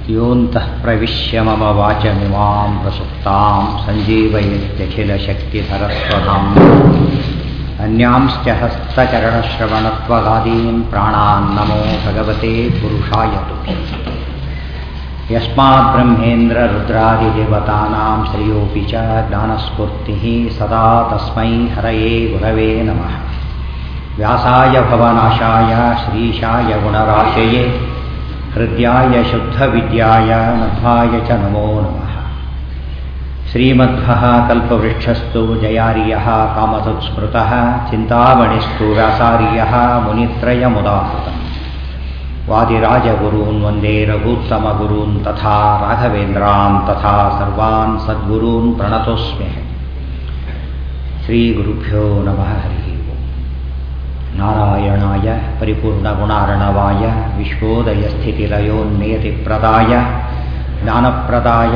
योऽन्तः प्रविश्य मम वाचमिमां प्रसुप्तां सञ्जीवयत्यखिलशक्तिधरस्वधाम् अन्यांश्च हस्तचरणश्रवणत्वगादीन् प्राणान् नमो भगवते पुरुषाय तुभ्य यस्मात् ब्रह्मेन्द्ररुद्रादिदेवतानां श्रियोऽपि च ज्ञानस्फूर्तिः सदा तस्मै हरये गुरवे नमः व्यासाय भवनाशाय श्रीशाय गुणराशये हृद्याय शुद्धविद्याय मध्वाय च नमो नमः श्रीमध्वः कल्पवृक्षस्तु जयार्यः कामसुत्स्मृतः चिन्तामणिस्तु व्यासार्यः मुनित्रयमुदाहृतम् वादिराजगुरून् वन्दे रघूत्तमगुरून् तथा राघवेन्द्रान् तथा सर्वान् सद्गुरून् प्रणतोऽस्म्यः श्रीगुरुभ्यो नमः हरिः नारायणाय परिपूर्णगुणार्णवाय विश्वोदयस्थितिलयोन्नियतिप्रदाय ज्ञानप्रदाय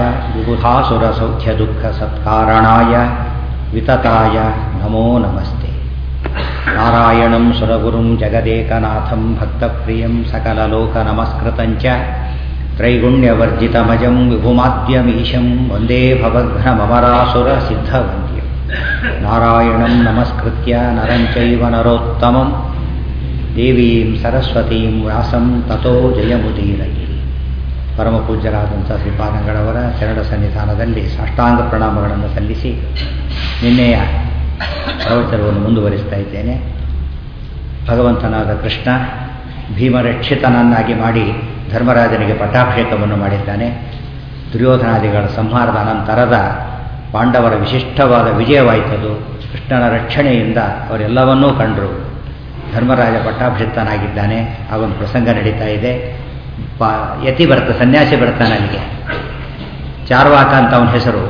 विबुधासुरसौख्यदुःखसत्कारणाय वितताय नमो नमस्ते नारायणं सुरगुरुं जगदेकनाथं भक्तप्रियं सकललोकनमस्कृतं च त्रैगुण्यवर्जितमजं विभुमाद्यमीशं वन्दे भवघ्नममरासुरसिद्धवन्द्यं नारायणं नमस्कृत्य नरं चैव नरोत्तमं ದೇವೀಂ ಸರಸ್ವತೀಂ ವ್ಯಾಸಂ ತಥೋ ಜಯಮುದೀರಗಿ ಪರಮ ಪೂಜ್ಯರಾದಂಥ ಶ್ರೀಪಾದಂಗಳವರ ಚರಣ ಸನ್ನಿಧಾನದಲ್ಲಿ ಸಾಷ್ಟಾಂಗ ಪ್ರಣಾಮಗಳನ್ನು ಸಲ್ಲಿಸಿ ನಿನ್ನೆಯ ಪ್ರವಚನವನ್ನು ಮುಂದುವರಿಸ್ತಾ ಇದ್ದೇನೆ ಭಗವಂತನಾದ ಕೃಷ್ಣ ಭೀಮರಕ್ಷಿತನನ್ನಾಗಿ ಮಾಡಿ ಧರ್ಮರಾಜನಿಗೆ ಪಟ್ಟಾಭಿಷೇಕವನ್ನು ಮಾಡಿದ್ದಾನೆ ದುರ್ಯೋಧನಾದಿಗಳ ಸಂಹಾರದ ಅನಂತರದ ಪಾಂಡವರ ವಿಶಿಷ್ಟವಾದ ವಿಜಯವಾಯಿತದು ಕೃಷ್ಣನ ರಕ್ಷಣೆಯಿಂದ ಅವರೆಲ್ಲವನ್ನೂ ಕಂಡರು ಧರ್ಮರಾಜ ಪಟ್ಟಾಭಿಷಿಕ್ತನಾಗಿದ್ದಾನೆ ಆ ಒಂದು ಪ್ರಸಂಗ ನಡೀತಾ ಇದೆ ಪ ಯತಿ ಬರ್ತ ಸನ್ಯಾಸಿ ಬರ್ತಾನೆ ಅಲ್ಲಿಗೆ ಚಾರ್ವಾಕ ಅಂತ ಅವನ ಹೆಸರು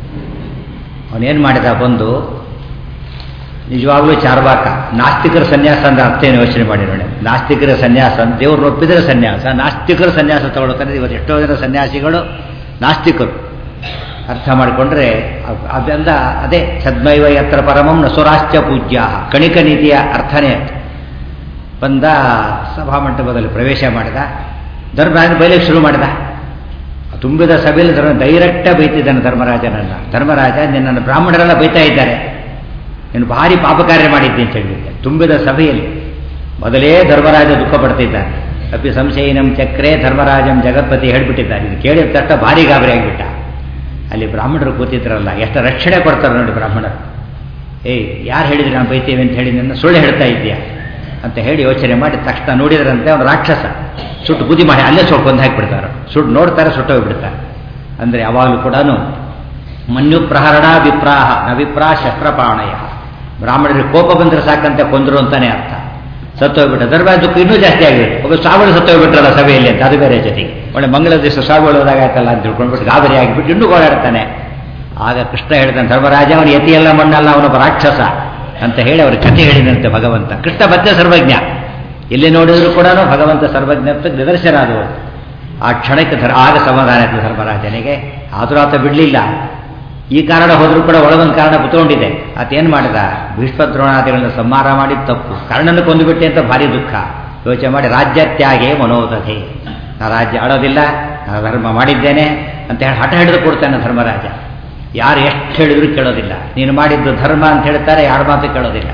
ಅವನೇನು ಮಾಡಿದ ಬಂದು ನಿಜವಾಗ್ಲೂ ಚಾರ್ವಾಕ ನಾಸ್ತಿಕರ ಸನ್ಯಾಸ ಅಂದ್ರೆ ಅರ್ಥ ಏನು ಯೋಚನೆ ಮಾಡಿರೋಣ ನಾಸ್ತಿಕರ ಸನ್ಯಾಸ ದೇವ್ರು ಒಪ್ಪಿದರೆ ಸನ್ಯಾಸ ನಾಸ್ತಿಕರ ಸನ್ಯಾಸ ತಗೊಳ್ತಾರೆ ಇವತ್ತು ಎಷ್ಟೋ ಜನ ಸನ್ಯಾಸಿಗಳು ನಾಸ್ತಿಕರು ಅರ್ಥ ಮಾಡಿಕೊಂಡ್ರೆ ಅದೆಲ್ಲ ಅದೇ ಸದ್ಮೈವ ಯತ್ರ ಪರಮಂ ನಸುರಾಶ್ಚ ಪೂಜ್ಯ ಕಣಿಕ ನೀತಿಯ ಅರ್ಥನೇ ಅದು ಬಂದ ಸಭಾಮಂಟಪದಲ್ಲಿ ಪ್ರವೇಶ ಮಾಡಿದ ಧರ್ಮರಾಜನ ಬೈಲಿಗೆ ಶುರು ಮಾಡಿದ ತುಂಬಿದ ಸಭೆಯಲ್ಲಿ ಧರ್ಮ ಡೈರೆಕ್ಟ ಬೈತಿದ್ದಾನೆ ಧರ್ಮರಾಜನನ್ನ ಧರ್ಮರಾಜ ನಿನ್ನನ್ನು ಬ್ರಾಹ್ಮಣರೆಲ್ಲ ಬೈತಾ ಇದ್ದಾರೆ ನೀನು ಭಾರಿ ಪಾಪಕಾರ್ಯ ಮಾಡಿದ್ದೆ ಅಂತ ಹೇಳಿದ್ದೆ ತುಂಬಿದ ಸಭೆಯಲ್ಲಿ ಮೊದಲೇ ಧರ್ಮರಾಜ ದುಃಖ ಪಡ್ತಿದ್ದಾನೆ ಅಪಿ ಸಂಶಯಿನಂ ಚಕ್ರೆ ಧರ್ಮರಾಜಂ ಜಗತ್ಪತಿ ಹೇಳಿಬಿಟ್ಟಿದ್ದಾರೆ ಇದು ಕೇಳಿದ ತಕ್ಷಣ ಭಾರಿ ಗಾಬರಿ ಆಗಿಬಿಟ್ಟ ಅಲ್ಲಿ ಬ್ರಾಹ್ಮಣರು ಕೂತಿದ್ರಲ್ಲ ಎಷ್ಟು ರಕ್ಷಣೆ ಕೊಡ್ತಾರೆ ನೋಡಿ ಬ್ರಾಹ್ಮಣರು ಏಯ್ ಯಾರು ಹೇಳಿದ್ರಿ ನಾನು ಬೈತೇವೆ ಅಂತ ಹೇಳಿ ನನ್ನ ಸುಳ್ಳು ಹೇಳ್ತಾ ಇದೆಯಾ ಅಂತ ಹೇಳಿ ಯೋಚನೆ ಮಾಡಿ ತಕ್ಷಣ ನೋಡಿದ್ರಂತೆ ಅವನು ರಾಕ್ಷಸ ಸುಟ್ಟು ಬುದ್ಧಿ ಮಾಡಿ ಅಲ್ಲೇ ಸ್ವಲ್ಪ ಕೊಂದು ಹಾಕಿಬಿಡ್ತಾರೆ ಸುಟ್ಟು ನೋಡ್ತಾರೆ ಸುಟ್ಟೋಗ್ಬಿಡ್ತಾರೆ ಅಂದರೆ ಯಾವಾಗಲೂ ಕೂಡ ಮನ್ಯು ಪ್ರಹರಣ ವಿಪ್ರಾಹ ನ ವಿಪ್ರಾ ಶಸ್ತ್ರಪಾಣಯ ಬ್ರಾಹ್ಮಣರಿಗೆ ಕೋಪ ಬಂದರೆ ಸಾಕಂತೆ ಕೊಂದರು ಅಂತಾನೆ ಅರ್ಥ ಸತ್ತೋಗ್ಬಿಟ್ಟ ಧರ್ಮರಾಜ ದುಃಖ ಇನ್ನೂ ಜಾಸ್ತಿ ಆಗಿರುತ್ತೆ ಒಬ್ಬ ಸಾವಳಿ ಸತ್ತೋಗ್ಬಿಟ್ರಲ್ಲ ಸಭೆಯಲ್ಲಿ ಅಂತ ಅದು ಬೇರೆ ಜೊತೆಗೆ ಒಳ್ಳೆ ಮಂಗಳ ದಿವಸ ಸಾವಳಿ ಹೋದಾಗ ಆಯ್ತಲ್ಲ ಅಂತ ತಿಳ್ಕೊಂಡ್ಬಿಟ್ಟು ಗಾಬರಿ ಆಗಿಬಿಟ್ಟು ಇನ್ನೂ ಓಡಾಡ್ತಾನೆ ಆಗ ಕೃಷ್ಣ ಹೇಳಿದಾನೆ ಧರ್ಮರಾಜ ಅವನು ಯತಿ ಎಲ್ಲ ಮಣ್ಣಲ್ಲ ಅವನೊಬ್ಬ ರಾಕ್ಷಸ ಅಂತ ಹೇಳಿ ಅವ್ರ ಕಥೆ ಹೇಳಿದಂತೆ ಭಗವಂತ ಕೃಷ್ಣ ಮತ್ತೆ ಸರ್ವಜ್ಞ ಎಲ್ಲಿ ನೋಡಿದ್ರು ಕೂಡ ಭಗವಂತ ಸರ್ವಜ್ಞತ್ವಕ್ಕೆ ನಿದರ್ಶನ ಆದವರು ಆ ಕ್ಷಣಕ್ಕೆ ಧರ್ ಆಗ ಸಮಾಧಾನ ಆಯಿತು ಧರ್ಮರಾಜನಿಗೆ ಆದರೂ ಆತ ಬಿಡಲಿಲ್ಲ ಈ ಕಾರಣ ಹೋದರೂ ಕೂಡ ಒಳಗೊಂದು ಕಾರಣ ಕುತ್ಕೊಂಡಿದೆ ಆತೇನು ಮಾಡಿದ ಭೀಷ್ಮದ್ರೋಣಾದಿಗಳನ್ನ ಸಂಹಾರ ಮಾಡಿದ ತಪ್ಪು ಕರ್ಣನ ಕೊಂದುಬಿಟ್ಟೆ ಅಂತ ಭಾರಿ ದುಃಖ ಯೋಚನೆ ಮಾಡಿ ರಾಜ್ಯ ತ್ಯಾಗೆ ಮನೋದಧೆ ನಾ ರಾಜ್ಯ ಆಡೋದಿಲ್ಲ ನಾನು ಧರ್ಮ ಮಾಡಿದ್ದೇನೆ ಅಂತ ಹೇಳಿ ಹಠ ಹಿಡಿದು ಕೊಡ್ತಾನೆ ಧರ್ಮರಾಜ ಯಾರು ಎಷ್ಟು ಹೇಳಿದ್ರು ಕೇಳೋದಿಲ್ಲ ನೀನು ಮಾಡಿದ್ದು ಧರ್ಮ ಅಂತ ಹೇಳ್ತಾರೆ ಯಾರ ಮಾತು ಕೇಳೋದಿಲ್ಲ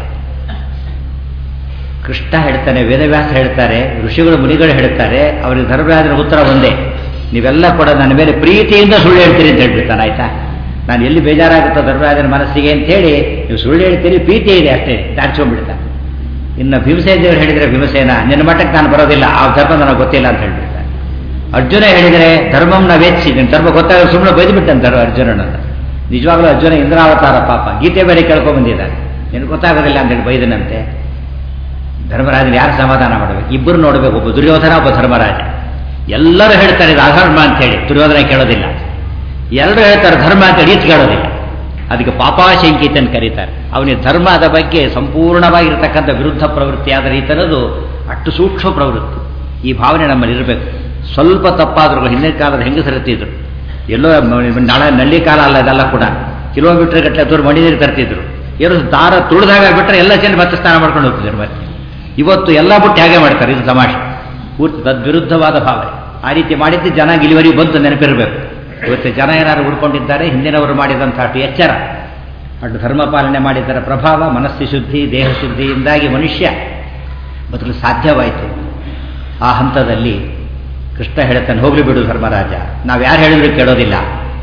ಕೃಷ್ಣ ಹೇಳ್ತಾನೆ ವೇದವ್ಯಾಸ ಹೇಳ್ತಾರೆ ಋಷಿಗಳು ಮುನಿಗಳು ಹೇಳ್ತಾರೆ ಅವರಿಗೆ ಧರ್ಮರಾಜನ ಉತ್ತರ ಒಂದೇ ನೀವೆಲ್ಲ ಕೂಡ ನನ್ನ ಮೇಲೆ ಪ್ರೀತಿಯಿಂದ ಸುಳ್ಳು ಹೇಳ್ತೀರಿ ಅಂತ ಹೇಳ್ಬಿಡ್ತಾನೆ ಆಯ್ತಾ ನಾನು ಎಲ್ಲಿ ಬೇಜಾರಾಗುತ್ತೋ ಧರ್ಮರಾಜನ ಮನಸ್ಸಿಗೆ ಅಂತೇಳಿ ನೀವು ಸುಳ್ಳು ಹೇಳ್ತೀರಿ ಪ್ರೀತಿ ಇದೆ ಅಷ್ಟೇ ದಾಡ್ಸ್ಕೊಂಡ್ಬಿಡ್ತಾನೆ ಇನ್ನು ಭೀಮಸೇನ ದೇವರು ಹೇಳಿದರೆ ಭೀಮಸೇನ ನಿನ್ನ ಮಟ್ಟಕ್ಕೆ ನಾನು ಬರೋದಿಲ್ಲ ಆ ಧರ್ಮ ನನಗೆ ಗೊತ್ತಿಲ್ಲ ಅಂತ ಹೇಳ್ಬಿಡ್ತಾನೆ ಅರ್ಜುನ ಹೇಳಿದರೆ ಧರ್ಮಂ ವೇಚಿಸಿ ನಿನ್ನ ಧರ್ಮ ಗೊತ್ತಾಗ ಸುಮ್ಮನೆ ಬೈದುಬಿಟ್ಟಂತ ಅರ್ಜುನನನ್ನು ನಿಜವಾಗ್ಲೂ ಅರ್ಜುನ ಇಂದ್ರಾವತಾರ ಪಾಪ ಗೀತೆ ಬೇರೆ ಕೇಳ್ಕೊಂಡ್ ಬಂದಿದ್ದಾನೆ ನಿನಗೆ ಗೊತ್ತಾಗೋದಿಲ್ಲ ಅಂತೇಳಿ ಬೈದನಂತೆ ಧರ್ಮರಾಜನ ಯಾರು ಸಮಾಧಾನ ಮಾಡಬೇಕು ಇಬ್ಬರು ನೋಡಬೇಕು ಒಬ್ಬ ದುರ್ಯೋಧನ ಒಬ್ಬ ಧರ್ಮರಾಜ ಎಲ್ಲರೂ ಹೇಳ್ತಾರೆ ಇದು ಅಧರ್ಮ ಅಂತೇಳಿ ದುರ್ಯೋಧನ ಕೇಳೋದಿಲ್ಲ ಎಲ್ಲರೂ ಹೇಳ್ತಾರೆ ಧರ್ಮ ಅಂತೇಳಿ ಈಚ್ ಕೇಳೋದಿಲ್ಲ ಅದಕ್ಕೆ ಪಾಪಾಶಂಕಿತ ಅಂತ ಕರೀತಾರೆ ಅವನಿಗೆ ಧರ್ಮದ ಬಗ್ಗೆ ಸಂಪೂರ್ಣವಾಗಿರ್ತಕ್ಕಂಥ ವಿರುದ್ಧ ಪ್ರವೃತ್ತಿ ಆದರೆ ಈತನದು ಅಷ್ಟು ಸೂಕ್ಷ್ಮ ಪ್ರವೃತ್ತಿ ಈ ಭಾವನೆ ನಮ್ಮಲ್ಲಿ ಇರಬೇಕು ಸ್ವಲ್ಪ ತಪ್ಪಾದರೂ ಹಿಂದಿನ ಕಾಲದ ಹೆಂಗಸರತ್ತಿದ್ರು ಎಲ್ಲೋ ನಾಳೆ ನಳ್ಳಿ ಕಾಲ ಅಲ್ಲ ಇದೆಲ್ಲ ಕೂಡ ಕಿಲೋಮೀಟರ್ ಗಟ್ಟಲೆ ದೂರ ಮಡಿ ನೀರು ತರ್ತಿದ್ರು ಏನು ದಾರ ತುಳಿದಾಗ ಬಿಟ್ಟರೆ ಎಲ್ಲ ಜನ ಮತ್ತೆ ಸ್ನಾನ ಮಾಡ್ಕೊಂಡು ಹೋಗ್ತಿದ್ರು ಮತ್ತೆ ಇವತ್ತು ಎಲ್ಲ ಬಿಟ್ಟು ಹೇಗೆ ಮಾಡ್ತಾರೆ ಇದು ತಮಾಷೆ ಪೂರ್ತಿ ತದ್ವಿರುದ್ಧವಾದ ಭಾವನೆ ಆ ರೀತಿ ಮಾಡಿದ್ದು ಜನ ಇಲ್ಲಿವರೆಗೂ ಬಂತು ನೆನಪಿರಬೇಕು ಇವತ್ತು ಜನ ಏನಾದ್ರು ಉಳ್ಕೊಂಡಿದ್ದಾರೆ ಹಿಂದಿನವರು ಮಾಡಿದಂಥ ಅಷ್ಟು ಎಚ್ಚರ ಅಷ್ಟು ಧರ್ಮ ಪಾಲನೆ ಮಾಡಿದ್ದರ ಪ್ರಭಾವ ಮನಸ್ಸು ಶುದ್ಧಿ ದೇಹ ಶುದ್ಧಿಯಿಂದಾಗಿ ಮನುಷ್ಯ ಬದುಕಲು ಸಾಧ್ಯವಾಯಿತು ಆ ಹಂತದಲ್ಲಿ ಕೃಷ್ಣ ಹೇಳ್ತಾನೆ ಹೋಗ್ಲಿ ಬಿಡು ಧರ್ಮರಾಜ ನಾವು ಯಾರು ಹೇಳಿದ್ರು ಕೇಳೋದಿಲ್ಲ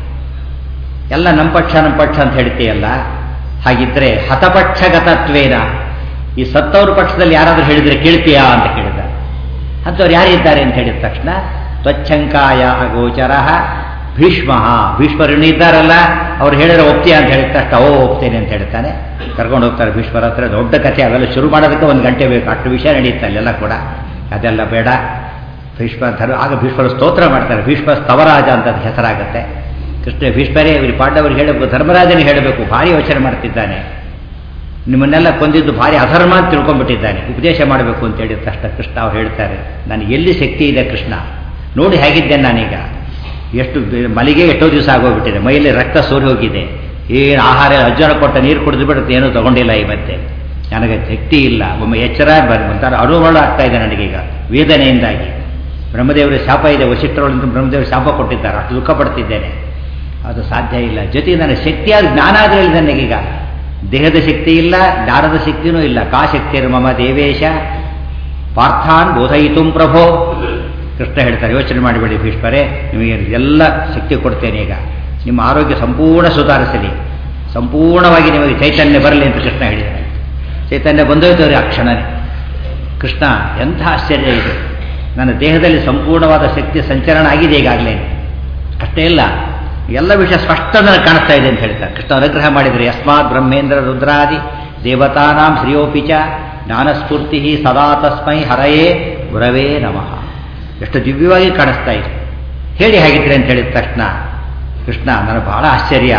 ಎಲ್ಲ ನಮ್ಮ ಪಕ್ಷ ನಮ್ಮ ಪಕ್ಷ ಅಂತ ಹೇಳ್ತೀಯಲ್ಲ ಹಾಗಿದ್ರೆ ಹತಪಕ್ಷಗತತ್ವೇನ ಈ ಸತ್ತವ್ರ ಪಕ್ಷದಲ್ಲಿ ಯಾರಾದರೂ ಹೇಳಿದ್ರೆ ಕೇಳ್ತೀಯಾ ಅಂತ ಕೇಳಿದ ಅಂಥವ್ರು ಯಾರಿದ್ದಾರೆ ಅಂತ ಹೇಳಿದ ತಕ್ಷಣ ತ್ವಚ್ಛಂಕಾಯ ಅಗೋಚರ ಭೀಷ್ಮ ಭೀಷ್ಮರನ್ನು ಇದ್ದಾರಲ್ಲ ಅವ್ರು ಹೇಳಿದ್ರೆ ಒಪ್ತೀಯ ಅಂತ ಹೇಳಿದ ತಕ್ಷಣ ಓ ಒಪ್ತೇನೆ ಅಂತ ಹೇಳ್ತಾನೆ ಕರ್ಕೊಂಡು ಹೋಗ್ತಾರೆ ಭೀಷ್ಮರ ಹತ್ರ ದೊಡ್ಡ ಕಥೆ ಅವೆಲ್ಲ ಶುರು ಮಾಡೋದಕ್ಕೆ ಒಂದು ಗಂಟೆ ಬೇಕು ಅಷ್ಟು ವಿಷಯ ನಡೆಯುತ್ತೆ ಅಲ್ಲೆಲ್ಲ ಕೂಡ ಅದೆಲ್ಲ ಬೇಡ ಭೀಷ್ಮ ಧರ್ಮ ಆಗ ಭೀಷ್ಮರು ಸ್ತೋತ್ರ ಮಾಡ್ತಾರೆ ಭೀಷ್ಮ ಸ್ತವರಾಜ ಅಂತ ಅದು ಹೆಸರಾಗುತ್ತೆ ಕೃಷ್ಣ ಭೀಷ್ಮರೇ ಇವರು ಪಾಂಡವರಿಗೆ ಹೇಳಬೇಕು ಧರ್ಮರಾಜನಿಗೆ ಹೇಳಬೇಕು ಭಾರಿ ಯೋಚನೆ ಮಾಡ್ತಿದ್ದಾನೆ ನಿಮ್ಮನ್ನೆಲ್ಲ ಕೊಂದಿದ್ದು ಭಾರಿ ಅಧರ್ಮ ಅಂತ ತಿಳ್ಕೊಂಡ್ಬಿಟ್ಟಿದ್ದಾನೆ ಉಪದೇಶ ಮಾಡಬೇಕು ಅಂತ ಹೇಳಿದ ತಕ್ಷಣ ಕೃಷ್ಣ ಅವ್ರು ಹೇಳ್ತಾರೆ ನನಗೆ ಎಲ್ಲಿ ಶಕ್ತಿ ಇದೆ ಕೃಷ್ಣ ನೋಡಿ ಹೇಗಿದ್ದೇನೆ ನಾನೀಗ ಎಷ್ಟು ಮಲಿಗೆ ಎಷ್ಟೋ ದಿವಸ ಆಗೋಗ್ಬಿಟ್ಟಿದೆ ಮೈಯಲ್ಲಿ ರಕ್ತ ಸೋರಿ ಹೋಗಿದೆ ಏನು ಆಹಾರ ಅಜ್ಜನ ಕೊಟ್ಟ ನೀರು ಕುಡಿದು ಬಿಡುತ್ತೆ ಏನೂ ತಗೊಂಡಿಲ್ಲ ಈ ಮತ್ತೆ ನನಗೆ ಶಕ್ತಿ ಇಲ್ಲ ಒಮ್ಮೆ ಎಚ್ಚರ ಒಂಥರ ಅನುಭವ ಆಗ್ತಾ ಇದೆ ನನಗೀಗ ವೇದನೆಯಿಂದಾಗಿ ಬ್ರಹ್ಮದೇವರ ಶಾಪ ಇದೆ ವಶಿಷ್ಠರೊಳಗಿಂದ ಬ್ರಹ್ಮದೇವರು ಶಾಪ ಕೊಟ್ಟಿದ್ದಾರೆ ಅಷ್ಟು ದುಃಖ ಪಡ್ತಿದ್ದೇನೆ ಅದು ಸಾಧ್ಯ ಇಲ್ಲ ಜೊತೆಗೆ ನನ್ನ ಶಕ್ತಿಯಾದ ಜ್ಞಾನ ಆದರೆ ಇಲ್ಲ ನನಗೀಗ ದೇಹದ ಶಕ್ತಿ ಇಲ್ಲ ಜ್ಞಾನದ ಶಕ್ತಿನೂ ಇಲ್ಲ ಕಾ ಶಕ್ತಿಯರು ಮಮ ದೇವೇಶ ಪಾರ್ಥಾನ್ ಬೋಧಯಿತು ಪ್ರಭೋ ಕೃಷ್ಣ ಹೇಳ್ತಾರೆ ಯೋಚನೆ ಮಾಡಿಬೇಡಿ ಭೀಷ್ಮರೇ ನಿಮಗೆ ಎಲ್ಲ ಶಕ್ತಿ ಕೊಡ್ತೇನೆ ಈಗ ನಿಮ್ಮ ಆರೋಗ್ಯ ಸಂಪೂರ್ಣ ಸುಧಾರಿಸಲಿ ಸಂಪೂರ್ಣವಾಗಿ ನಿಮಗೆ ಚೈತನ್ಯ ಬರಲಿ ಅಂತ ಕೃಷ್ಣ ಹೇಳಿದ್ದಾನೆ ಚೈತನ್ಯ ಬಂದೋಯ್ತವ್ರೆ ಆ ಕ್ಷಣನೇ ಕೃಷ್ಣ ಎಂಥ ಆಶ್ಚರ್ಯ ಇದು ನನ್ನ ದೇಹದಲ್ಲಿ ಸಂಪೂರ್ಣವಾದ ಶಕ್ತಿ ಸಂಚರಣ ಆಗಿದೆ ಈಗಾಗಲೇ ಅಷ್ಟೇ ಇಲ್ಲ ಎಲ್ಲ ವಿಷಯ ಸ್ಪಷ್ಟ ನನಗೆ ಕಾಣಿಸ್ತಾ ಇದೆ ಅಂತ ಹೇಳ್ತಾರೆ ಕೃಷ್ಣ ಅನುಗ್ರಹ ಮಾಡಿದರೆ ಯಸ್ಮಾತ್ ಬ್ರಹ್ಮೇಂದ್ರ ರುದ್ರಾದಿ ದೇವತಾನಾಂ ಶ್ರೀಯೋಪಿಚ ಜ್ಞಾನಸ್ಫೂರ್ತಿ ಸದಾ ತಸ್ಮೈ ಹರಯೇ ಗುರವೇ ನಮಃ ಎಷ್ಟು ದಿವ್ಯವಾಗಿ ಕಾಣಿಸ್ತಾ ಇದೆ ಹೇಳಿ ಹಾಗಿದ್ರೆ ಅಂತ ಹೇಳಿದ ತಕ್ಷಣ ಕೃಷ್ಣ ನನಗೆ ಬಹಳ ಆಶ್ಚರ್ಯ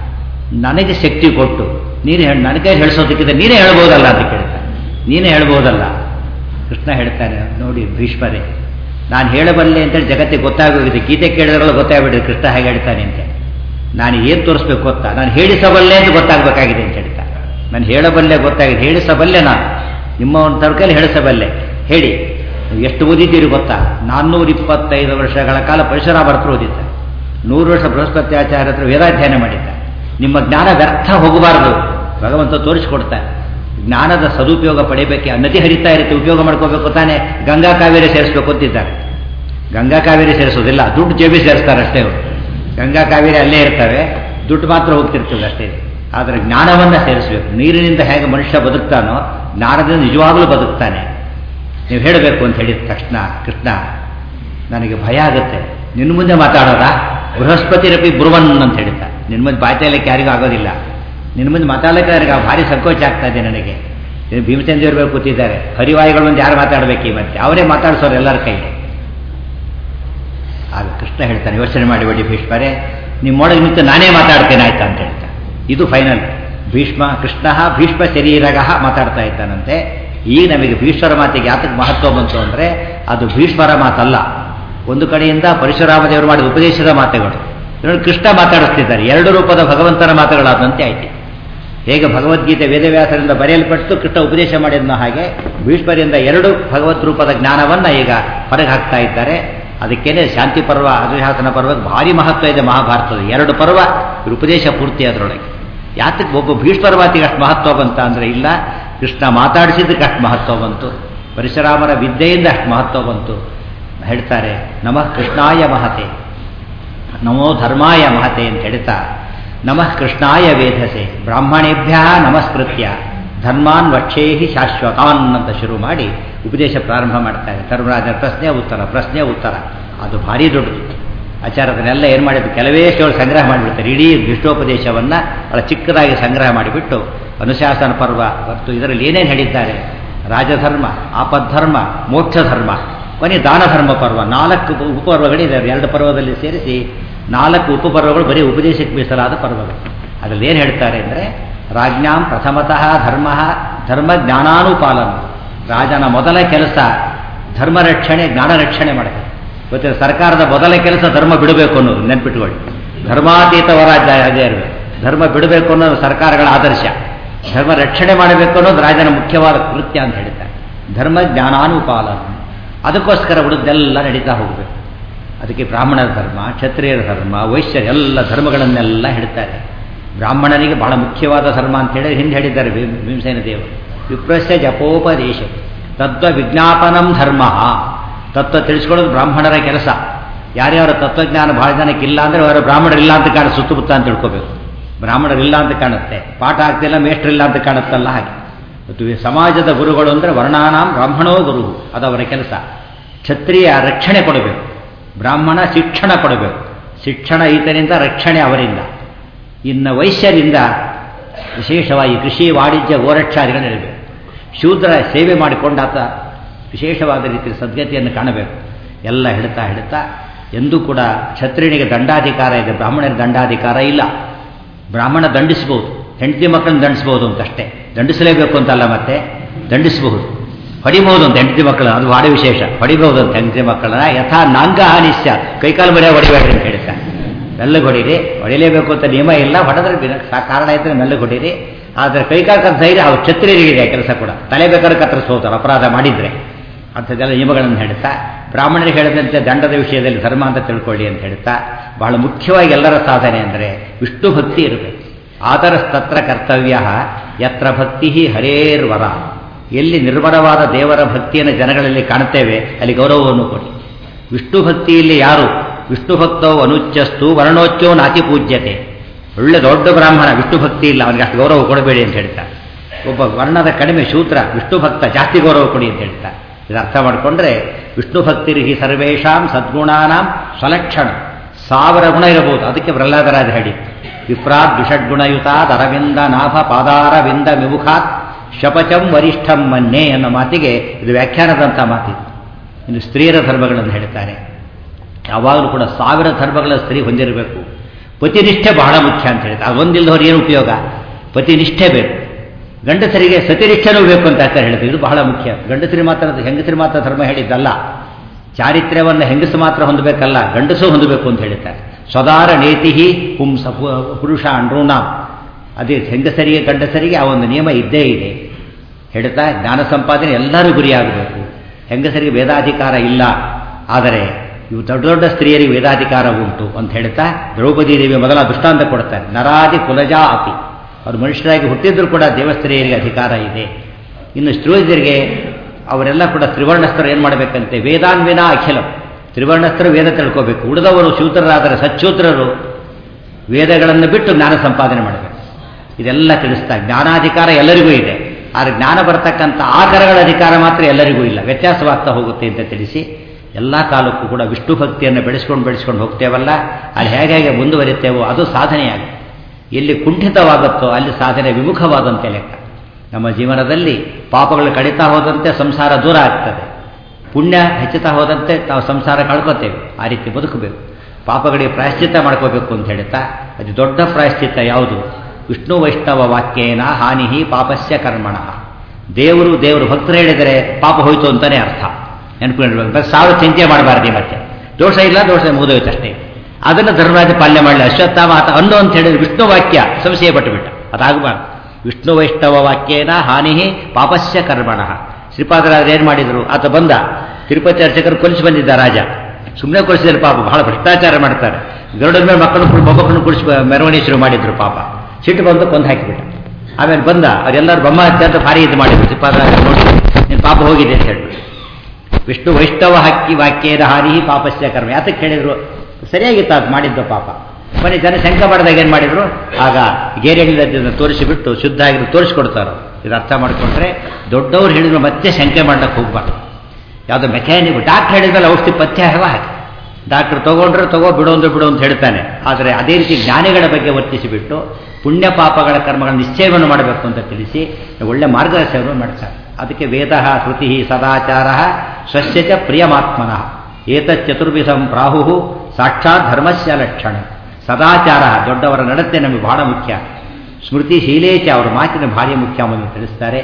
ನನಗೆ ಶಕ್ತಿ ಕೊಟ್ಟು ನೀನು ಹೇಳಿ ನನಗೆ ಹೇಳಿಸೋದಕ್ಕಿಂತ ನೀನೇ ಹೇಳ್ಬೋದಲ್ಲ ಅಂತ ಕೇಳ್ತಾನೆ ನೀನೇ ಹೇಳ್ಬೋದಲ್ಲ ಕೃಷ್ಣ ಹೇಳ್ತಾನೆ ನೋಡಿ ಭೀಷ್ಮರೇ ನಾನು ಹೇಳಬಲ್ಲೆ ಅಂತೇಳಿ ಜಗತ್ತಿಗೆ ಗೊತ್ತಾಗೋಗಿದೆ ಗೀತೆ ಕೇಳಿದ್ರಲ್ಲ ಗೊತ್ತಾಗ್ಬಿಟ್ಟಿದೆ ಕೃಷ್ಣ ಹೇಗೆ ಹೇಳ್ತಾನೆ ಅಂತ ನಾನು ಏನು ತೋರಿಸ್ಬೇಕು ಗೊತ್ತಾ ನಾನು ಹೇಳಿಸಬಲ್ಲೆ ಅಂತ ಗೊತ್ತಾಗಬೇಕಾಗಿದೆ ಅಂತ ಹೇಳ್ತಾನೆ ನಾನು ಹೇಳಬಲ್ಲೆ ಗೊತ್ತಾಗಿದೆ ಹೇಳಿಸಬಲ್ಲೆ ನಾನು ನಿಮ್ಮ ಒಂದು ತರ್ಕಲ್ಲಿ ಹೇಳಿಸಬಲ್ಲೆ ಹೇಳಿ ನೀವು ಎಷ್ಟು ಓದಿದ್ದೀರಿ ಗೊತ್ತಾ ನಾನ್ನೂರ ಇಪ್ಪತ್ತೈದು ವರ್ಷಗಳ ಕಾಲ ಪರಶುರಾಮ ಹತ್ರ ಓದಿದ್ದ ನೂರು ವರ್ಷ ಬೃಹಸ್ಪತಿ ಆಚಾರ್ಯ ಹತ್ರ ವೇದಾಧ್ಯಯನ ಮಾಡಿದ್ದ ನಿಮ್ಮ ಜ್ಞಾನ ವ್ಯರ್ಥ ಹೋಗಬಾರದು ಭಗವಂತ ತೋರಿಸ್ಕೊಡ್ತಾನೆ ಜ್ಞಾನದ ಸದುಪಯೋಗ ಪಡಿಬೇಕೆ ನದಿ ಹರಿತಾ ಇರುತ್ತೆ ಉಪಯೋಗ ಮಾಡ್ಕೋಬೇಕು ತಾನೇ ಗಂಗಾ ಕಾವೇರಿ ಸೇರಿಸ್ಬೇಕು ಅಂತಿದ್ದಾರೆ ಗಂಗಾ ಕಾವೇರಿ ಸೇರಿಸೋದಿಲ್ಲ ದುಡ್ಡು ಜೇಬಿ ಸೇರಿಸ್ತಾರೆ ಅಷ್ಟೇ ಅವರು ಗಂಗಾ ಕಾವೇರಿ ಅಲ್ಲೇ ಇರ್ತವೆ ದುಡ್ಡು ಮಾತ್ರ ಹೋಗ್ತಿರ್ತದೆ ಅಷ್ಟೇ ಆದರೆ ಜ್ಞಾನವನ್ನು ಸೇರಿಸಬೇಕು ನೀರಿನಿಂದ ಹೇಗೆ ಮನುಷ್ಯ ಬದುಕ್ತಾನೋ ಜ್ಞಾನದಿಂದ ನಿಜವಾಗಲೂ ಬದುಕ್ತಾನೆ ನೀವು ಹೇಳಬೇಕು ಅಂತ ಹೇಳಿದ ತಕ್ಷಣ ಕೃಷ್ಣ ನನಗೆ ಭಯ ಆಗುತ್ತೆ ನಿನ್ನ ಮುಂದೆ ಮಾತಾಡೋದಾ ಬೃಹಸ್ಪತಿ ರಪಿ ಬ್ರುವನ್ ಅಂತ ಹೇಳಿದ್ದ ನಿನ್ನ ಮುಂದೆ ಬಾಯ್ತಾಯಲಿಕ್ಕೆ ಯಾರಿಗೂ ಆಗೋದಿಲ್ಲ ನಿನ್ನ ಮುಂದೆ ಮಾತಾಡಲಿಕ್ಕೆ ನನಗೆ ಭಾರಿ ಸಂಕೋಚ ಆಗ್ತಾ ಇದೆ ನನಗೆ ಭೀಮಸೇನ ದೇವರು ಕೂತಿದ್ದಾರೆ ಹರಿವಾಯುಗಳು ಮುಂದೆ ಯಾರು ಮಾತಾಡಬೇಕು ಈ ಮತ್ತೆ ಅವರೇ ಮಾತಾಡಿಸೋರು ಎಲ್ಲರ ಕೈಲಿ ಆಗ ಕೃಷ್ಣ ಹೇಳ್ತಾನೆ ಯೋಚನೆ ಮಾಡಿಬೇಡಿ ಭೀಷ್ಮರೇ ನಿಮ್ಮೊಳಗೆ ನಿಂತು ನಾನೇ ಮಾತಾಡ್ತೇನೆ ಆಯ್ತಾ ಅಂತ ಹೇಳ್ತಾನೆ ಇದು ಫೈನಲ್ ಭೀಷ್ಮ ಕೃಷ್ಣ ಭೀಷ್ಮ ಶರೀರಗ ಮಾತಾಡ್ತಾ ಇದ್ದಾನಂತೆ ಈಗ ನಮಗೆ ಭೀಷ್ಮರ ಮಾತಿಗೆ ಯಾತಕ್ಕೆ ಮಹತ್ವ ಬಂತು ಅಂದರೆ ಅದು ಭೀಷ್ಮರ ಮಾತಲ್ಲ ಒಂದು ಕಡೆಯಿಂದ ಪರಶುರಾಮ ದೇವರು ಮಾಡಿದ ಉಪದೇಶದ ಮಾತುಗಳು ಇನ್ನೊಂದು ಕೃಷ್ಣ ಮಾತಾಡಿಸ್ತಿದ್ದಾರೆ ಎರಡು ರೂಪದ ಭಗವಂತನ ಮಾತುಗಳಾದಂತೆ ಆಯ್ತು ಹೇಗೆ ಭಗವದ್ಗೀತೆ ವೇದವ್ಯಾಸರಿಂದ ಬರೆಯಲ್ಪಟ್ಟು ಕೃಷ್ಣ ಉಪದೇಶ ಮಾಡಿದ್ನೋ ಹಾಗೆ ಭೀಷ್ಮರಿಂದ ಎರಡು ಭಗವದ್ ರೂಪದ ಜ್ಞಾನವನ್ನು ಈಗ ಹೊರಗೆ ಹಾಕ್ತಾ ಇದ್ದಾರೆ ಅದಕ್ಕೇನೆ ಶಾಂತಿ ಪರ್ವ ಅನುಶಾಸನ ಪರ್ವಕ್ಕೆ ಭಾರಿ ಮಹತ್ವ ಇದೆ ಮಹಾಭಾರತದ ಎರಡು ಪರ್ವ ಉಪದೇಶ ಪೂರ್ತಿ ಅದರೊಳಗೆ ಯಾತಕ್ಕೆ ಒಬ್ಬ ಭೀಷ್ಮರ ಮಾತಿಗೆ ಅಷ್ಟು ಮಹತ್ವ ಬಂತ ಅಂದರೆ ಇಲ್ಲ ಕೃಷ್ಣ ಮಾತಾಡಿಸಿದ್ದಕ್ಕೆ ಅಷ್ಟು ಮಹತ್ವ ಬಂತು ಪರಶುರಾಮರ ವಿದ್ಯೆಯಿಂದ ಅಷ್ಟು ಮಹತ್ವ ಬಂತು ಹೇಳ್ತಾರೆ ನಮಃ ಕೃಷ್ಣಾಯ ಮಹತೆ ನಮೋ ಧರ್ಮಾಯ ಮಹತೆ ಅಂತ ಹೇಳ್ತಾ ನಮಃ ಕೃಷ್ಣಾಯ ವೇಧಸೆ ಬ್ರಾಹ್ಮಣೇಭ್ಯ ನಮಸ್ಕೃತ್ಯ ಧರ್ಮಾನ್ ವಕ್ಷೇಹಿ ಶಾಶ್ವತಾನ್ ಅಂತ ಶುರು ಮಾಡಿ ಉಪದೇಶ ಪ್ರಾರಂಭ ಮಾಡ್ತಾರೆ ಧರ್ಮರಾಜನ ಪ್ರಶ್ನೆ ಉತ್ತರ ಪ್ರಶ್ನೆ ಉತ್ತರ ಅದು ಭಾರಿ ದೊಡ್ಡದು ಆಚಾರ್ಯದನ್ನೆಲ್ಲ ಏನು ಮಾಡಿದ್ರು ಕೆಲವೇ ಶ್ಲೋಕ ಸಂಗ್ರಹ ಮಾಡಿಬಿಡ್ತಾರೆ ಇಡೀ ವಿಷ್ಣೋಪದೇಶವನ್ನು ಬಹಳ ಚಿಕ್ಕದಾಗಿ ಸಂಗ್ರಹ ಮಾಡಿಬಿಟ್ಟು ಅನುಶಾಸನ ಪರ್ವ ಮತ್ತು ಇದರಲ್ಲಿ ಏನೇನು ಹೇಳಿದ್ದಾರೆ ರಾಜಧರ್ಮ ಆಪದ್ಧರ್ಮ ಮೋಕ್ಷ ಧರ್ಮ ಕೊನೆ ದಾನ ಧರ್ಮ ಪರ್ವ ನಾಲ್ಕು ಉಪಪರ್ವಗಳಿದ್ದಾವೆ ಎರಡು ಪರ್ವದಲ್ಲಿ ಸೇರಿಸಿ ನಾಲ್ಕು ಉಪಪರ್ವಗಳು ಬರೀ ಉಪದೇಶಕ್ಕೆ ಮೀಸಲಾದ ಪರ್ವಗಳು ಅದರಲ್ಲಿ ಏನು ಹೇಳ್ತಾರೆ ಅಂದರೆ ರಾಜ್ಞಾಂ ಪ್ರಥಮತಃ ಧರ್ಮ ಧರ್ಮ ಜ್ಞಾನಾನುಪಾಲನ ರಾಜನ ಮೊದಲ ಕೆಲಸ ಧರ್ಮ ರಕ್ಷಣೆ ಜ್ಞಾನ ರಕ್ಷಣೆ ಮಾಡಬೇಕು ಇವತ್ತಿನ ಸರ್ಕಾರದ ಮೊದಲ ಕೆಲಸ ಧರ್ಮ ಬಿಡಬೇಕು ಅನ್ನೋದು ನೆನ್ಪಿಟ್ಕೊಳ್ಳಿ ಧರ್ಮಾತೀತ ರಾಜ್ಯ ಅದೇ ಇರಬೇಕು ಧರ್ಮ ಬಿಡಬೇಕು ಅನ್ನೋದು ಸರ್ಕಾರಗಳ ಆದರ್ಶ ಧರ್ಮ ರಕ್ಷಣೆ ಮಾಡಬೇಕು ಅನ್ನೋದು ರಾಜನ ಮುಖ್ಯವಾದ ಕೃತ್ಯ ಅಂತ ಹೇಳ್ತಾರೆ ಧರ್ಮ ಜ್ಞಾನಾನುಪಾಲನ ಅದಕ್ಕೋಸ್ಕರ ಉಳಿದೆಲ್ಲ ನಡೀತಾ ಹೋಗಬೇಕು ಅದಕ್ಕೆ ಬ್ರಾಹ್ಮಣರ ಧರ್ಮ ಕ್ಷತ್ರಿಯರ ಧರ್ಮ ವೈಶ್ಯರ ಎಲ್ಲ ಧರ್ಮಗಳನ್ನೆಲ್ಲ ಹೇಳ್ತಾರೆ ಬ್ರಾಹ್ಮಣನಿಗೆ ಬಹಳ ಮುಖ್ಯವಾದ ಧರ್ಮ ಅಂತ ಹೇಳಿ ಹಿಂದೆ ಹೇಳಿದ್ದಾರೆ ಭೀಮ್- ಭೀಮಸೇನ ದೇವರು ವಿಪ್ರಸ್ಯ ಜಪೋಪದೇಶ ತತ್ವ ವಿಜ್ಞಾಪನಂ ಧರ್ಮ ತತ್ವ ತಿಳಿಸ್ಕೊಳ್ಳೋದು ಬ್ರಾಹ್ಮಣರ ಕೆಲಸ ಯಾರ್ಯಾರ ತತ್ವಜ್ಞಾನ ಬಹಳ ಜನಕ್ಕೆ ಇಲ್ಲ ಅಂದರೆ ಅವರ ಬ್ರಾಹ್ಮಣರಿಲ್ಲ ಅಂತ ಕಾಣ ಸುತ್ತಮುತ್ತ ಅಂತ ತಿಳ್ಕೋಬೇಕು ಬ್ರಾಹ್ಮಣರಿಲ್ಲ ಅಂತ ಕಾಣುತ್ತೆ ಪಾಠ ಆಗ್ತಿಲ್ಲ ಮೇಷ್ಟ್ರಿಲ್ಲ ಅಂತ ಕಾಣುತ್ತಲ್ಲ ಹಾಗೆ ಮತ್ತು ಈ ಸಮಾಜದ ಗುರುಗಳು ಅಂದರೆ ವರ್ಣಾನಾಂ ಬ್ರಾಹ್ಮಣೋ ಗುರು ಅದು ಅವರ ಕೆಲಸ ಕ್ಷತ್ರಿಯ ರಕ್ಷಣೆ ಕೊಡಬೇಕು ಬ್ರಾಹ್ಮಣ ಶಿಕ್ಷಣ ಕೊಡಬೇಕು ಶಿಕ್ಷಣ ಈತನಿಂದ ರಕ್ಷಣೆ ಅವರಿಂದ ಇನ್ನು ವೈಶ್ಯರಿಂದ ವಿಶೇಷವಾಗಿ ಕೃಷಿ ವಾಣಿಜ್ಯ ಗೋರಕ್ಷಾದಿಗಳು ನಡೆಯಬೇಕು ಶೂದ್ರ ಸೇವೆ ಮಾಡಿಕೊಂಡಾತ ವಿಶೇಷವಾದ ರೀತಿಯ ಸದ್ಗತಿಯನ್ನು ಕಾಣಬೇಕು ಎಲ್ಲ ಹಿಡ್ತಾ ಹಿಡ್ತಾ ಎಂದೂ ಕೂಡ ಕ್ಷತ್ರಿಯನಿಗೆ ದಂಡಾಧಿಕಾರ ಇದೆ ಬ್ರಾಹ್ಮಣರಿಗೆ ದಂಡಾಧಿಕಾರ ಇಲ್ಲ ಬ್ರಾಹ್ಮಣ ದಂಡಿಸಬಹುದು ಹೆಂಡತಿ ಮಕ್ಕಳನ್ನ ದಂಡಿಸಬಹುದು ಅಂತಷ್ಟೇ ದಂಡಿಸಲೇಬೇಕು ಅಂತಲ್ಲ ಮತ್ತೆ ದಂಡಿಸಬಹುದು ಹೊಡಿಬಹುದು ಅಂತ ಹೆಂಡತಿ ಮಕ್ಕಳನ್ನ ಅದು ಭಾಳ ವಿಶೇಷ ಹೊಡಿಬಹುದು ಅಂತ ಹೆಂಡತಿ ಮಕ್ಕಳನ್ನ ಯಥಾ ನಾಂಗ ಹಾನಿಸ್ಯ ಕೈಕಾಲು ಮರ್ಯ ಹೊಡಿಬೇಡ್ರಿ ಅಂತ ಹೇಳ್ತಾರೆ ಮೆಲ್ಲಗೆ ಹೊಡೀರಿ ಹೊಡಿಲೇಬೇಕು ಅಂತ ನಿಯಮ ಇಲ್ಲ ಹೊಡೆದ್ರೆ ಬಿನ- ಸಾ- ಕಾರಣ ಇದ್ರೆ ಮೆಲ್ಲಗೆ ಹೊಡೀರಿ ಆದರೆ ಕೈಕಾಲು ಕತ್ತ ಧೈರ್ಯ ಅವ್ರು ಛತ್ರಿಯರಿಗಿದೆ ಆ ಕೆಲಸ ಕೂಡ ತಲೆ ಬೇಕಾದ್ರೆ ಕತ್ತರಿಸ್ಬೋತಾರೆ ಅಪರಾಧ ಮಾಡಿದ್ರೆ ಅಂಥದ್ದೆಲ್ಲ ನಿಯಮಗಳನ್ನು ಹೇಳ್ತಾ ಬ್ರಾಹ್ಮಣರಿಗೆ ಹೇಳಿದಂತೆ ದಂಡದ ವಿಷಯದಲ್ಲಿ ಧರ್ಮ ಅಂತ ತಿಳ್ಕೊಳ್ಳಿ ಅಂತ ಹೇಳ್ತಾ ಬಹಳ ಮುಖ್ಯವಾಗಿ ಎಲ್ಲರ ಸಾಧನೆ ಅಂದರೆ ವಿಷ್ಣು ಭಕ್ತಿ ಇರಬೇಕು ಆದರಸ್ತತ್ರ ಕರ್ತವ್ಯ ಯತ್ರ ಭಕ್ತಿ ಹರೇರ್ವರ ಎಲ್ಲಿ ನಿರ್ಮಲವಾದ ದೇವರ ಭಕ್ತಿಯನ್ನು ಜನಗಳಲ್ಲಿ ಕಾಣುತ್ತೇವೆ ಅಲ್ಲಿ ಗೌರವವನ್ನು ಕೊಡಿ ವಿಷ್ಣು ಭಕ್ತಿಯಲ್ಲಿ ಯಾರು ವಿಷ್ಣು ಭಕ್ತೋ ಅನುಚ್ಯಸ್ತು ವರ್ಣೋಚ್ಚೋ ನಾತಿ ಪೂಜ್ಯತೆ ಒಳ್ಳೆ ದೊಡ್ಡ ಬ್ರಾಹ್ಮಣ ವಿಷ್ಣು ಭಕ್ತಿ ಇಲ್ಲ ಅವನಿಗೆ ಅಷ್ಟು ಗೌರವ ಕೊಡಬೇಡಿ ಅಂತ ಹೇಳ್ತಾರೆ ಒಬ್ಬ ವರ್ಣದ ಕಡಿಮೆ ಶೂದ್ರ ವಿಷ್ಣು ಭಕ್ತ ಜಾಸ್ತಿ ಗೌರವ ಕೊಡಿ ಅಂತ ಹೇಳ್ತಾರೆ ಇದು ಅರ್ಥ ಮಾಡಿಕೊಂಡ್ರೆ ವಿಷ್ಣು ಭಕ್ತಿರಿಹಿ ಸರ್ವೇಷಾಂ ಸದ್ಗುಣಾನಾಂ ಸ್ವಲಕ್ಷಣ ಸಾವಿರ ಗುಣ ಇರಬಹುದು ಅದಕ್ಕೆ ಪ್ರಹ್ಲಾದರಾಜ ಹೇಳಿ ವಿಪ್ರಾತ್ ವಿಷಡ್ಗುಣಯುತಾತ್ ಅರವಿಂದ ನಾಭ ಪಾದಾರವಿಂದ ವಿಮುಖಾತ್ ಶಪಚಂ ವರಿಷ್ಠಂ ಮನ್ನೆ ಅನ್ನೋ ಮಾತಿಗೆ ಇದು ವ್ಯಾಖ್ಯಾನದಂಥ ಮಾತಿದು ಇನ್ನು ಸ್ತ್ರೀಯರ ಧರ್ಮಗಳನ್ನು ಹೇಳ್ತಾರೆ ಯಾವಾಗಲೂ ಕೂಡ ಸಾವಿರ ಧರ್ಮಗಳ ಸ್ತ್ರೀ ಹೊಂದಿರಬೇಕು ಪತಿನಿಷ್ಠೆ ಬಹಳ ಮುಖ್ಯ ಅಂತ ಹೇಳ್ತಾರೆ ಅದು ಒಂದಿಲ್ಲದವ್ರು ಏನು ಉಪಯೋಗ ಪತಿನಿಷ್ಠೆ ಬೇಕು ಗಂಡಸರಿಗೆ ಸತಿನಿಷ್ಠೆನೂ ಬೇಕು ಅಂತ ಹೇಳ್ತಾರೆ ಹೇಳ್ತೀವಿ ಇದು ಬಹಳ ಮುಖ್ಯ ಗಂಡಸರಿಗೆ ಮಾತ್ರ ಹೆಂಗಸರಿಗೆ ಮಾತ್ರ ಧರ್ಮ ಹೇಳಿದ್ದಲ್ಲ ಚಾರಿತ್ರ್ಯವನ್ನು ಹೆಂಗಸು ಮಾತ್ರ ಹೊಂದಬೇಕಲ್ಲ ಗಂಡಸು ಹೊಂದಬೇಕು ಅಂತ ಹೇಳ್ತಾರೆ ಸ್ವದಾರ ನೇತಿ ಪುಂಸ ಪು- ಪುರುಷ ಅಣೃಣಾಂ ಅದೇ ಹೆಂಗಸರಿಗೆ ಗಂಡಸರಿಗೆ ಆ ಒಂದು ನಿಯಮ ಇದ್ದೇ ಇದೆ ಹೇಳ್ತಾ ಜ್ಞಾನ ಸಂಪಾದನೆ ಎಲ್ಲರೂ ಗುರಿಯಾಗಬೇಕು ಹೆಂಗಸರಿಗೆ ವೇದಾಧಿಕಾರ ಇಲ್ಲ ಆದರೆ ಇವು ದೊಡ್ಡ ದೊಡ್ಡ ಸ್ತ್ರೀಯರಿಗೆ ವೇದಾಧಿಕಾರ ಉಂಟು ಅಂತ ಹೇಳ್ತಾ ದ್ರೌಪದಿ ದೇವಿ ಮೊದಲ ದೃಷ್ಟಾಂತ ಕೊಡ್ತಾರೆ ನರಾದಿ ಕುಲಜಾ ಅಪಿ ಅವರು ಮನುಷ್ಯರಾಗಿ ಹುಟ್ಟಿದ್ರು ಕೂಡ ದೇವಸ್ತ್ರೀಯರಿಗೆ ಅಧಿಕಾರ ಇದೆ ಇನ್ನು ಸ್ತ್ರೀಯರಿಗೆ ಅವರೆಲ್ಲ ಕೂಡ ತ್ರಿವರ್ಣಸ್ಥರು ಏನು ಮಾಡಬೇಕಂತೆ ವೇದಾನ್ವಿನ ಅಖಿಲಂ ತ್ರಿವರ್ಣಸ್ಥರು ವೇದ ತಿಳ್ಕೋಬೇಕು ಉಳಿದವರು ಶೂದ್ರರಾದರೆ ಸಚ್ಛೂದ್ರರು ವೇದಗಳನ್ನು ಬಿಟ್ಟು ಜ್ಞಾನ ಸಂಪಾದನೆ ಮಾಡಬೇಕು ಇದೆಲ್ಲ ತಿಳಿಸ್ತಾ ಜ್ಞಾನಾಧಿಕಾರ ಎಲ್ಲರಿಗೂ ಇದೆ ಆದರೆ ಜ್ಞಾನ ಬರ್ತಕ್ಕಂಥ ಆಕರಗಳ ಅಧಿಕಾರ ಮಾತ್ರ ಎಲ್ಲರಿಗೂ ಇಲ್ಲ ವ್ಯತ್ಯಾಸವಾಗ್ತಾ ಹೋಗುತ್ತೆ ಅಂತ ತಿಳಿಸಿ ಎಲ್ಲ ಕಾಲಕ್ಕೂ ಕೂಡ ವಿಷ್ಣು ಭಕ್ತಿಯನ್ನು ಬೆಳೆಸ್ಕೊಂಡು ಬೆಳೆಸ್ಕೊಂಡು ಹೋಗ್ತೇವಲ್ಲ ಅಲ್ಲಿ ಹೇಗೆ ಹೇಗೆ ಮುಂದುವರಿತೇವೋ ಅದು ಸಾಧನೆಯಾಗುತ್ತೆ ಎಲ್ಲಿ ಕುಂಠಿತವಾಗುತ್ತೋ ಅಲ್ಲಿ ಸಾಧನೆ ವಿಮುಖವಾದಂತೆ ಲೆಕ್ಕ ನಮ್ಮ ಜೀವನದಲ್ಲಿ ಪಾಪಗಳು ಕಡಿತಾ ಹೋದಂತೆ ಸಂಸಾರ ದೂರ ಆಗ್ತದೆ ಪುಣ್ಯ ಹೆಚ್ಚುತ್ತಾ ಹೋದಂತೆ ನಾವು ಸಂಸಾರ ಕಳ್ಕೊತೇವೆ ಆ ರೀತಿ ಬದುಕಬೇಕು ಪಾಪಗಳಿಗೆ ಪ್ರಾಯಶ್ಚಿತ್ತ ಮಾಡ್ಕೋಬೇಕು ಅಂತ ಹೇಳ್ತಾ ಅದು ದೊಡ್ಡ ಪ್ರಾಯಶ್ಚಿತ್ತ ಯಾವುದು ವಿಷ್ಣು ವೈಷ್ಣವ ವಾಕ್ಯೇನ ಹಾನಿ ಪಾಪಸ್ಯ ಕರ್ಮಣ ದೇವರು ದೇವರು ಭಕ್ತರು ಹೇಳಿದರೆ ಪಾಪ ಹೋಯ್ತು ಅಂತಲೇ ಅರ್ಥ ನೆನ್ಪಿಡ್ಬೇಕು ಬಸ್ ಸಾವಿರ ಚಿಂತೆ ಮಾಡಬಾರ್ದು ಮತ್ತೆ ದೋಷ ಇಲ್ಲ ದೋಷ ಮುಗಿದೋಯ್ತು ಅಷ್ಟೇ ಅದನ್ನು ಧರ್ಮರಾಜ ಪಾಲನೆ ಮಾಡಲಿ ಅಶ್ವತ್ಥಾಮ ಆತ ಅನ್ನೋ ಅಂತ ಹೇಳಿದ್ರೆ ವಿಷ್ಣು ವಾಕ್ಯ ಸಂಶಯ ಪಟ್ಟುಬಿಟ್ಟ ಅದಾಗಬಾರ್ದು ವಿಷ್ಣು ವೈಷ್ಣವ ವಾಕ್ಯೇನ ಹಾನಿ ಪಾಪಸ್ಯ ಕರ್ಮಣ ಶ್ರೀಪಾದರಾಜರು ಏನು ಮಾಡಿದರು ಆತ ಬಂದ ತಿರುಪತಿ ಅರ್ಚಕರು ಕೊಲಿಸಿ ಬಂದಿದ್ದ ರಾಜ ಸುಮ್ಮನೆ ಕೊಲಿಸಿದ್ರೆ ಪಾಪ ಬಹಳ ಭ್ರಷ್ಟಾಚಾರ ಮಾಡ್ತಾರೆ ಗರುಡನ ಮೇಲೆ ಮಕ್ಕಳು ಮೊಮ್ಮಕ್ಕಳನ್ನು ಕುಡಿಸಿ ಮೆರವಣಿಗೆ ಶುರು ಮಾಡಿದ್ರು ಪಾಪ ಸಿಟ್ಟು ಬಂದು ಕೊಂದು ಹಾಕಿಬಿಟ್ಟ ಆಮೇಲೆ ಬಂದ ಅವರೆಲ್ಲರೂ ಬ್ರಹ್ಮಹತ್ಯೆ ಅಂತ ಭಾರಿ ಇದು ಮಾಡಿದ್ರು ಶ್ರೀಪಾದರಾಜ ನೋಡಿ ನಿನ್ನ ಪಾಪ ಹೋಗಿದೆ ಅಂತ ಹೇಳ್ಬಿಟ್ಟು ವಿಷ್ಣು ವೈಷ್ಣವ ಹಕ್ಕಿ ವಾಕ್ಯದ ಹಾನಿ ಪಾಪಸ್ಯ ಕರ್ಮ ಯಾತಕ್ಕೆ ಹೇಳಿದ್ರು ಸರಿಯಾಗಿತ್ತು ಅದು ಮಾಡಿದ್ದು ಪಾಪ ಕೊನೆ ಜನ ಶಂಕ ಮಾಡಿದಾಗ ಏನು ಮಾಡಿದ್ರು ಆಗ ಗೇರೆಗಳಿದ್ದನ್ನು ತೋರಿಸಿಬಿಟ್ಟು ಶುದ್ಧ ಆಗಿರೋ ತೋರಿಸ್ಕೊಡ್ತಾರೆ ಇದು ಅರ್ಥ ಮಾಡಿಕೊಂಡ್ರೆ ದೊಡ್ಡವ್ರು ಹೇಳಿದ್ರು ಮತ್ತೆ ಶಂಕೆ ಮಾಡ್ಲಿಕ್ಕೆ ಹೋಗ್ಬಾರ್ದು ಯಾವುದೋ ಮೆಕ್ಯಾನಿಕ್ ಡಾಕ್ಟರ್ ಹೇಳಿದ್ಮೇಲೆ ಔಷಧಿ ಪಥ್ಯ ಹಾಕಿ ಡಾಕ್ಟರ್ ತಗೊಂಡ್ರೆ ತಗೋ ಬಿಡು ಅಂದ್ರೆ ಬಿಡು ಅಂತ ಹೇಳ್ತಾನೆ ಆದರೆ ಅದೇ ರೀತಿ ಜ್ಞಾನಿಗಳ ಬಗ್ಗೆ ವರ್ತಿಸಿಬಿಟ್ಟು ಪುಣ್ಯ ಪಾಪಗಳ ಕರ್ಮಗಳ ನಿಶ್ಚಯವನ್ನು ಮಾಡಬೇಕು ಅಂತ ತಿಳಿಸಿ ಒಳ್ಳೆ ಮಾರ್ಗದರ್ಶನವನ್ನು ಮಾಡ್ತಾರೆ ಅದಕ್ಕೆ ವೇದ ಶ್ರುತಿ ಸದಾಚಾರ ಸ್ವಸ್ಯ ಚ ಪ್ರಿಯಮಾತ್ಮನಃ ಏತಚ್ಚತುರ್ವಿಧಂ ಪ್ರಾಹು ಸಾಕ್ಷಾತ್ ಧರ್ಮಸ್ಯ ಲಕ್ಷಣ ಸದಾಚಾರ ದೊಡ್ಡವರ ನಡತೆ ನಮಗೆ ಬಹಳ ಮುಖ್ಯ ಸ್ಮೃತಿ ಶೀಲೇಚ ಅವರ ಮಾತಿನ ಭಾರಿ ಮುಖ್ಯ ಎಂಬುದನ್ನು ತಿಳಿಸ್ತಾರೆ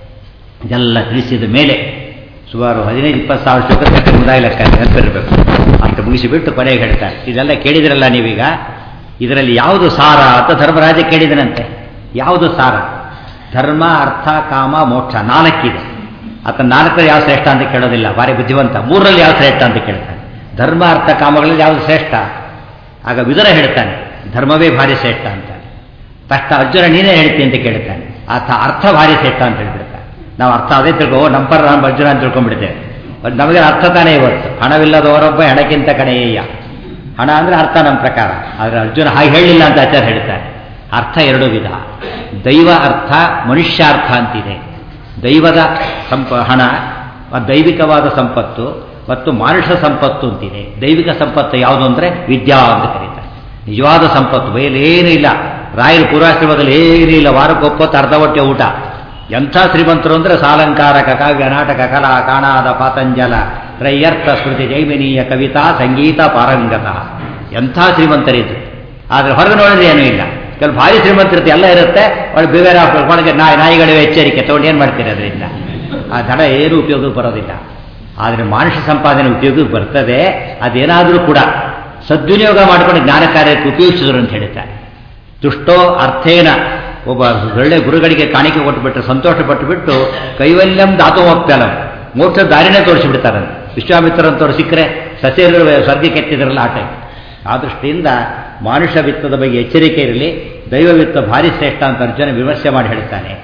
ಇದೆಲ್ಲ ತಿಳಿಸಿದ ಮೇಲೆ ಸುಮಾರು ಹದಿನೈದು ಇಪ್ಪತ್ತು ಸಾವಿರ ಶ್ಲೋಕ ಮುದಾಯ ಲೆಕ್ಕ ನೆನಪಿರಬೇಕು ಅಷ್ಟು ಮುಗಿಸಿಬಿಟ್ಟು ಕೊನೆಗೆ ಹೇಳ್ತಾರೆ ಇದೆಲ್ಲ ಕೇಳಿದ್ರಲ್ಲ ನೀವೀಗ ಇದರಲ್ಲಿ ಯಾವುದು ಸಾರ ಅಂತ ಧರ್ಮರಾಜ ಕೇಳಿದನಂತೆ ಯಾವುದು ಸಾರ ಧರ್ಮ ಅರ್ಥ ಕಾಮ ಮೋಕ್ಷ ನಾಲ್ಕಿದೆ ಆತ ನಾಲ್ಕರಲ್ಲಿ ಯಾವ ಶ್ರೇಷ್ಠ ಅಂತ ಕೇಳೋದಿಲ್ಲ ಭಾರಿ ಬುದ್ಧಿವಂತ ಮೂರರಲ್ಲಿ ಯಾವ ಶ್ರೇಷ್ಠ ಅಂತ ಕೇಳ್ತಾನೆ ಧರ್ಮ ಅರ್ಥ ಕಾಮಗಳಲ್ಲಿ ಯಾವುದು ಶ್ರೇಷ್ಠ ಆಗ ವಿದುರ ಹೇಳ್ತಾನೆ ಧರ್ಮವೇ ಭಾರಿ ಶ್ರೇಷ್ಠ ಅಂತಾನೆ ತಕ್ಷಣ ಅರ್ಜುನ ನೀನೇ ಹೇಳ್ತೀನಿ ಅಂತ ಕೇಳ್ತಾನೆ ಆತ ಅರ್ಥ ಭಾರಿ ಶ್ರೇಷ್ಠ ಅಂತ ಹೇಳ್ಬಿಡ್ತಾನೆ ನಾವು ಅರ್ಥ ಅದೇ ತಿಳ್ಕೋ ನಂಬರ್ ನಮ್ಮ ಅರ್ಜುನ ಅಂತ ತಿಳ್ಕೊಂಡ್ಬಿಡ್ತೇವೆ ಬಟ್ ನಮಗೆ ಅರ್ಥ ತಾನೇ ಇವತ್ತು ಹಣವಿಲ್ಲದವರೊಬ್ಬ ಹೆಣಕ್ಕಿಂತ ಕಣೆಯಯ್ಯ ಹಣ ಅಂದರೆ ಅರ್ಥ ನಮ್ಮ ಪ್ರಕಾರ ಆದರೆ ಅರ್ಜುನ ಹಾಗೆ ಹೇಳಿಲ್ಲ ಅಂತ ಆಚಾರ್ಯ ಹೇಳ್ತಾರೆ ಅರ್ಥ ಎರಡು ವಿಧ ದೈವ ಅರ್ಥ ಮನುಷ್ಯಾರ್ಥ ಅಂತಿದೆ ದೈವದ ಸಂಪ ಹಣ ದೈವಿಕವಾದ ಸಂಪತ್ತು ಮತ್ತು ಮಾನುಷ ಸಂಪತ್ತು ಅಂತಿದೆ ದೈವಿಕ ಸಂಪತ್ತು ಯಾವುದು ಅಂದರೆ ವಿದ್ಯಾ ಅಂತ ಕರೀತಾರೆ ನಿಜವಾದ ಸಂಪತ್ತು ಬಯಲೇನೂ ಇಲ್ಲ ರಾಯರ ಪೂರ್ವಾಶ್ರಮದಲ್ಲಿ ಏನೂ ಇಲ್ಲ ವಾರಕ್ಕೊಪ್ಪತ್ತು ಅರ್ಧ ಹೊಟ್ಟೆ ಊಟ ಎಂಥ ಶ್ರೀಮಂತರು ಅಂದರೆ ಸಾಲಂಕಾರಕ ಕಾವ್ಯ ನಾಟಕ ಕಲಾ ಕಾಣಾದ ಪಾತಂಜಲ ರಯ್ಯರ್ಥ ಸ್ಮೃತಿ ಜೈಮಿನೀಯ ಕವಿತಾ ಸಂಗೀತ ಪಾರಂಗತ ಎಂಥ ಶ್ರೀಮಂತರಿದ್ದು ಆದರೆ ಹೊರಗೆ ನೋಡಿದ್ರೆ ಏನೂ ಇಲ್ಲ ಕೆಲವು ಭಾರಿ ಶ್ರೀಮಂತರಿರುತ್ತೆ ಎಲ್ಲ ಇರುತ್ತೆ ಒಳ್ಳೆ ಬಿವೇರ್ ಒಳಗೆ ನಾಯಿ ನಾಯಿಗಳಿವೆ ಎಚ್ಚರಿಕೆ ತೊಗೊಂಡು ಏನು ಮಾಡ್ತೀರಿ ಅದರಿಂದ ಆ ದಡ ಏನೂ ಉಪಯೋಗಕ್ಕೆ ಬರೋದಿಲ್ಲ ಆದರೆ ಮಾನುಷ ಸಂಪಾದನೆ ಉಪಯೋಗಕ್ಕೆ ಬರ್ತದೆ ಅದೇನಾದರೂ ಕೂಡ ಸದ್ವಿನಿಯೋಗ ಮಾಡಿಕೊಂಡು ಜ್ಞಾನ ಕಾರ್ಯಕ್ಕೆ ಉಪಯೋಗಿಸಿದ್ರು ಅಂತ ಹೇಳ್ತಾರೆ ದುಷ್ಟೋ ಅರ್ಥೇನ ಒಬ್ಬ ಒಳ್ಳೆ ಗುರುಗಳಿಗೆ ಕಾಣಿಕೆ ಕೊಟ್ಟುಬಿಟ್ರೆ ಸಂತೋಷ ಪಟ್ಟುಬಿಟ್ಟು ಕೈವಲ್ಯಂ ದಾತೋಮಪ್ಯಲಂ ಮೋಕ್ಷ ದಾರಿನೇ ತೋರಿಸಿಬಿಡ್ತಾರಂತೆ ವಿಶ್ವಾಮಿತ್ರರಂತವ್ರು ಸಿಕ್ಕರೆ ಸಸ್ಯರು ಸ್ವರ್ಗಕ್ಕೆ ಎತ್ತಿದ್ರಲ್ಲ ಆ ಟೈಮ್ ಆ ದೃಷ್ಟಿಯಿಂದ ಮಾನುಷ ವಿತ್ತದ ಬಗ್ಗೆ ಎಚ್ಚರಿಕೆ ಇರಲಿ ದೈವ ವಿತ್ತ ಭಾರಿ ಶ್ರೇಷ್ಠ ಅಂತ ಅರ್ಜುನ ವಿಮರ್ಶೆ ಮಾಡಿ ಹೇಳ್ತಾನೆ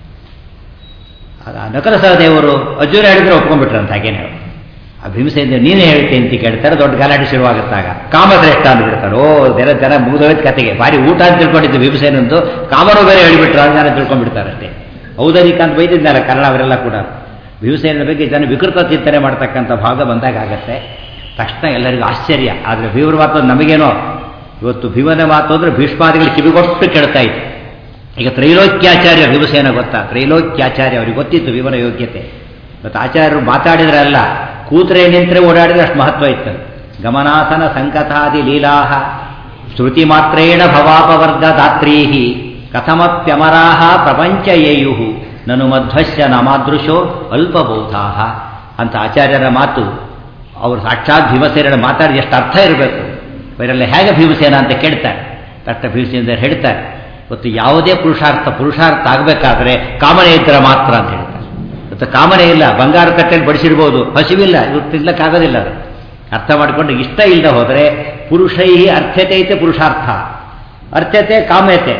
ನಕಲ ಸಹದೇವರು ಅರ್ಜುನ ಹೇಳಿದ್ರೆ ಒಪ್ಕೊಂಡ್ಬಿಟ್ರಂತ ಹಾಗೇನೆ ಆ ಭೀಮಸೇಂದ್ರ ನೀನೇ ಹೇಳ್ತೀನಿ ಅಂತ ಕೇಳ್ತಾರೆ ದೊಡ್ಡ ಗಲಾಟೆ ಶುರುವಾಗುತ್ತಾಗ ಕಾಮಶ್ರೇಷ್ಠ ಅಂದ್ಬಿಡ್ತಾರೆ ಓ ಜನ ಜನ ಮುಗಿದೋಯ್ತು ಕತೆಗೆ ಭಾರಿ ಊಟ ಅಂತ ತಿಳ್ಕೊಂಡಿದ್ದು ಭೀಮಸೇನಂದು ಕಾಮರು ಬೇರೆ ಹೇಳಿಬಿಟ್ರು ಅಂತ ಜನ ತಿಳ್ಕೊಂಡ್ಬಿಡ್ತಾರೆ ಅಷ್ಟೇ ಔದರಿಕ ಅಂತ ಬೈದಿದ್ದಾರೆ ಕನ್ನಡ ಅವರೆಲ್ಲ ಕೂಡ ಭೀಮಸೇನ ಬಗ್ಗೆ ಜನ ವಿಕೃತ ಚಿಂತನೆ ಮಾಡ್ತಕ್ಕಂಥ ಭಾಗ ಬಂದಾಗ ಆಗತ್ತೆ ತಕ್ಷಣ ಎಲ್ಲರಿಗೂ ಆಶ್ಚರ್ಯ ಆದರೆ ಭೀಮರ ಮಾತು ನಮಗೇನೋ ಇವತ್ತು ಭೀಮನ ಮಾತು ಅಂದರೆ ಭೀಷ್ಮಾದಿಗಳು ಕಿವಿಗೊಟ್ಟು ಕೇಳ್ತಾ ಇತ್ತು ಈಗ ತ್ರೈಲೋಕ್ಯಾಚಾರ್ಯ ಭೀಮಸೇನ ಗೊತ್ತಾ ತ್ರೈಲೋಕ್ಯಾಚಾರ್ಯ ಅವ್ರಿಗೆ ಗೊತ್ತಿತ್ತು ಭೀಮನ ಯೋಗ್ಯತೆ ಇವತ್ತು ಆಚಾರ್ಯರು ಮಾತಾಡಿದ್ರಲ್ಲ ಕೂತ್ರೆ ನಿಂತರೆ ಓಡಾಡಿದ್ರೆ ಅಷ್ಟು ಮಹತ್ವ ಇತ್ತು ಗಮನಾಸನ ಸಂಕಥಾದಿ ಲೀಲಾಹ ಶ್ರುತಿ ಮಾತ್ರೇಣ ಭವಾಪವರ್ಗ ದಾತ್ರೀಹಿ ಕಥಮಪ್ಯಮರಾಹ ಪ್ರಪಂಚ ಯೇಯು ನನು ಮಧ್ವಶ್ಯ ನಮಾದೃಶೋ ಅಲ್ಪಬೌಧಾಹ ಅಂತ ಆಚಾರ್ಯರ ಮಾತು ಅವರು ಸಾಕ್ಷಾತ್ ಭೀಮಸೇನ ಮಾತಾಡಿ ಎಷ್ಟು ಅರ್ಥ ಇರಬೇಕು ಇವರೆಲ್ಲ ಹೇಗೆ ಭೀಮಸೇನ ಅಂತ ಕೇಳ್ತಾರೆ ತಟ್ಟ ಭೀಮಸೇನ ಹೇಳ್ತಾರೆ ಇವತ್ತು ಯಾವುದೇ ಪುರುಷಾರ್ಥ ಪುರುಷಾರ್ಥ ಆಗಬೇಕಾದ್ರೆ ಕಾಮನೆ ಇದ್ದರೆ ಮಾತ್ರ ಅಂತ ಹೇಳ್ತಾರೆ ಇವತ್ತು ಕಾಮನೆ ಇಲ್ಲ ಬಂಗಾರ ಕಟ್ಟೆಯಲ್ಲಿ ಬಡಿಸಿರ್ಬೋದು ಹಸಿವಿಲ್ಲ ಇವತ್ತು ತಿನ್ಲಕ್ಕಾಗೋದಿಲ್ಲ ಅದು ಅರ್ಥ ಮಾಡಿಕೊಂಡು ಇಷ್ಟ ಇಲ್ಲದೆ ಹೋದರೆ ಪುರುಷೈ ಅರ್ಥತೆ ಐತೆ ಪುರುಷಾರ್ಥ ಅರ್ಥತೆ ಕಾಮ್ಯತೆ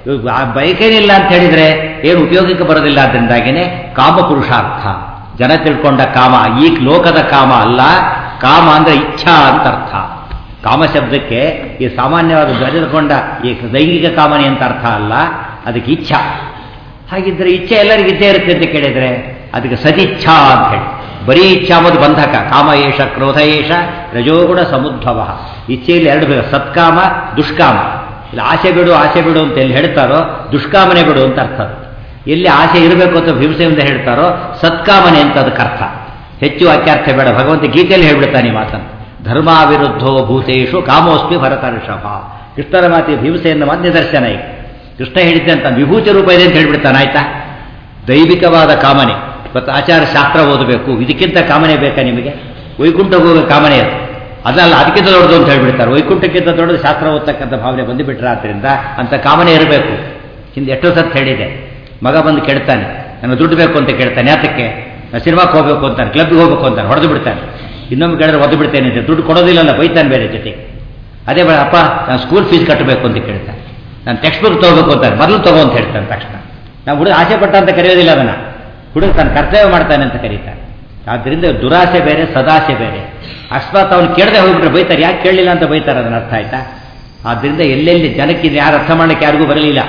ಬಯಕೇನಿಲ್ಲ ಅಂತ ಹೇಳಿದರೆ ಏನು ಉಪಯೋಗಕ್ಕೆ ಬರೋದಿಲ್ಲ ಅದರಿಂದಾಗಿನೇ ಕಾಮ ಪುರುಷಾರ್ಥ ಜನ ತಿಳ್ಕೊಂಡ ಕಾಮ ಈ ಲೋಕದ ಕಾಮ ಅಲ್ಲ ಕಾಮ ಅಂದ್ರೆ ಇಚ್ಛಾ ಅಂತ ಅರ್ಥ ಕಾಮ ಶಬ್ದಕ್ಕೆ ಈ ಸಾಮಾನ್ಯವಾದ ಧ್ವಜಕೊಂಡ ಈ ದೈಹಿಕ ಕಾಮನೆ ಅಂತ ಅರ್ಥ ಅಲ್ಲ ಅದಕ್ಕೆ ಇಚ್ಛಾ ಹಾಗಿದ್ರೆ ಇಚ್ಛೆ ಎಲ್ಲರಿಗೂ ಇದ್ದೇ ಇರುತ್ತೆ ಅಂತ ಕೇಳಿದ್ರೆ ಅದಕ್ಕೆ ಸದಿಚ್ಛಾ ಅಂತ ಹೇಳಿ ಬರೀ ಇಚ್ಛಾ ಅನ್ನೋದು ಬಂಧಕ ಕಾಮ ಏಷ ಕ್ರೋಧ ಏಷ ರಜೋಗುಣ ಸಮುದ್ಭವ ಇಚ್ಛೆಯಲ್ಲಿ ಎರಡು ಬೇಗ ಸತ್ಕಾಮ ದುಷ್ಕಾಮ ಇಲ್ಲಿ ಆಸೆ ಬಿಡು ಆಸೆ ಬಿಡು ಅಂತ ಎಲ್ಲಿ ಹೇಳ್ತಾರೋ ದುಷ್ಕಾಮನೆ ಬಿಡು ಅಂತ ಅರ್ಥ ಎಲ್ಲಿ ಆಸೆ ಇರಬೇಕು ಅಂತ ಭೀಮಸೆಯಿಂದ ಹೇಳ್ತಾರೋ ಸತ್ಕಾಮನೆ ಅಂತ ಅದಕ್ಕೆ ಅರ್ಥ ಹೆಚ್ಚು ವಾಕ್ಯಾರ್ಥ ಬೇಡ ಭಗವಂತ ಗೀತೆಯಲ್ಲಿ ಹೇಳ್ಬಿಡ್ತಾನೆ ಈ ಮಾತನ್ನು ಧರ್ಮಾವಿರುದ್ಧೋ ಭೂತೇಶು ಕಾಮೋಸ್ಮಿ ಭರತರ್ಷಭ ಕೃಷ್ಣರ ಮಾತಿ ಭೀಮಸೆಯನ್ನು ಮಾತು ನಿದರ್ಶನ ಈಗ ಕೃಷ್ಣ ಹೇಳಿದ್ದೆ ಅಂತ ವಿಭೂತಿ ರೂಪ ಇದೆ ಅಂತ ಹೇಳ್ಬಿಡ್ತಾನೆ ಆಯ್ತಾ ದೈವಿಕವಾದ ಕಾಮನೆ ಇವತ್ತು ಆಚಾರ ಶಾಸ್ತ್ರ ಓದಬೇಕು ಇದಕ್ಕಿಂತ ಕಾಮನೆ ಬೇಕಾ ನಿಮಗೆ ವೈಕುಂಠ ಹೋಗೋ ಕಾಮನೆ ಅದು ಅದಲ್ಲ ಅದಕ್ಕಿಂತ ದೊಡ್ಡದು ಅಂತ ಹೇಳ್ಬಿಡ್ತಾರೆ ವೈಕುಂಠಕ್ಕಿಂತ ದೊಡ್ಡದು ಶಾಸ್ತ್ರ ಓದ್ತಕ್ಕಂಥ ಭಾವನೆ ಬಂದುಬಿಟ್ರೆ ಆದ್ದರಿಂದ ಅಂತ ಕಾಮನೆ ಇರಬೇಕು ಹಿಂದೆ ಎಷ್ಟೋ ಸತ್ತು ಹೇಳಿದೆ ಮಗ ಬಂದು ಕೆಡ್ತಾನೆ ನಾನು ದುಡ್ಡು ಬೇಕು ಅಂತ ಕೇಳ್ತಾನೆ ಯಾತಕ್ಕೆ ನಾನು ಸಿನಿಮಾಕ್ಕೆ ಹೋಗಬೇಕು ಅಂತಾನೆ ಕ್ಲಬ್ಗೆ ಹೋಗಬೇಕು ಅಂತಾನೆ ಹೊಡೆದು ಬಿಡ್ತಾನೆ ಇನ್ನೊಮ್ಮೆ ಕೇಳಿದ್ರೆ ಒದ್ದು ಬಿಡ್ತೇನೆ ಅಂತ ದುಡ್ಡು ಕೊಡೋದಿಲ್ಲಲ್ಲ ಬೈತಾನೆ ಬೇರೆ ಜೊತೆ ಅದೇ ಬೇಡ ಅಪ್ಪ ನಾನು ಸ್ಕೂಲ್ ಫೀಸ್ ಕಟ್ಟಬೇಕು ಅಂತ ಕೇಳ್ತಾನೆ ನಾನು ಟೆಕ್ಸ್ಟ್ ಬುಕ್ ತೊಗೋಬೇಕು ಅಂತಾನೆ ಮೊದಲು ತಗೋ ಅಂತ ಹೇಳ್ತಾನೆ ತಕ್ಷಣ ನಾವು ಹುಡುಗ ಆಸೆ ಪಟ್ಟ ಅಂತ ಕರೆಯೋದಿಲ್ಲ ಅದನ್ನು ಹುಡುಗ ತಾನು ಕರ್ತವ್ಯ ಮಾಡ್ತಾನೆ ಅಂತ ಕರೀತಾನೆ ಆದ್ದರಿಂದ ದುರಾಸೆ ಬೇರೆ ಸದಾಸೆ ಬೇರೆ ಅಕಸ್ಮಾತ್ ಅವನು ಕೇಳದೆ ಹೋಗ್ಬಿಟ್ರೆ ಬೈತಾರೆ ಯಾಕೆ ಕೇಳಲಿಲ್ಲ ಅಂತ ಬೈತಾರೆ ಅದನ್ನ ಅರ್ಥ ಆಯ್ತಾ ಆದ್ದರಿಂದ ಎಲ್ಲೆಲ್ಲಿ ಜನಕ್ಕೆ ಯಾರು ಅರ್ಥ ಮಾಡಲಿಕ್ಕೆ ಯಾರಿಗೂ ಬರಲಿಲ್ಲ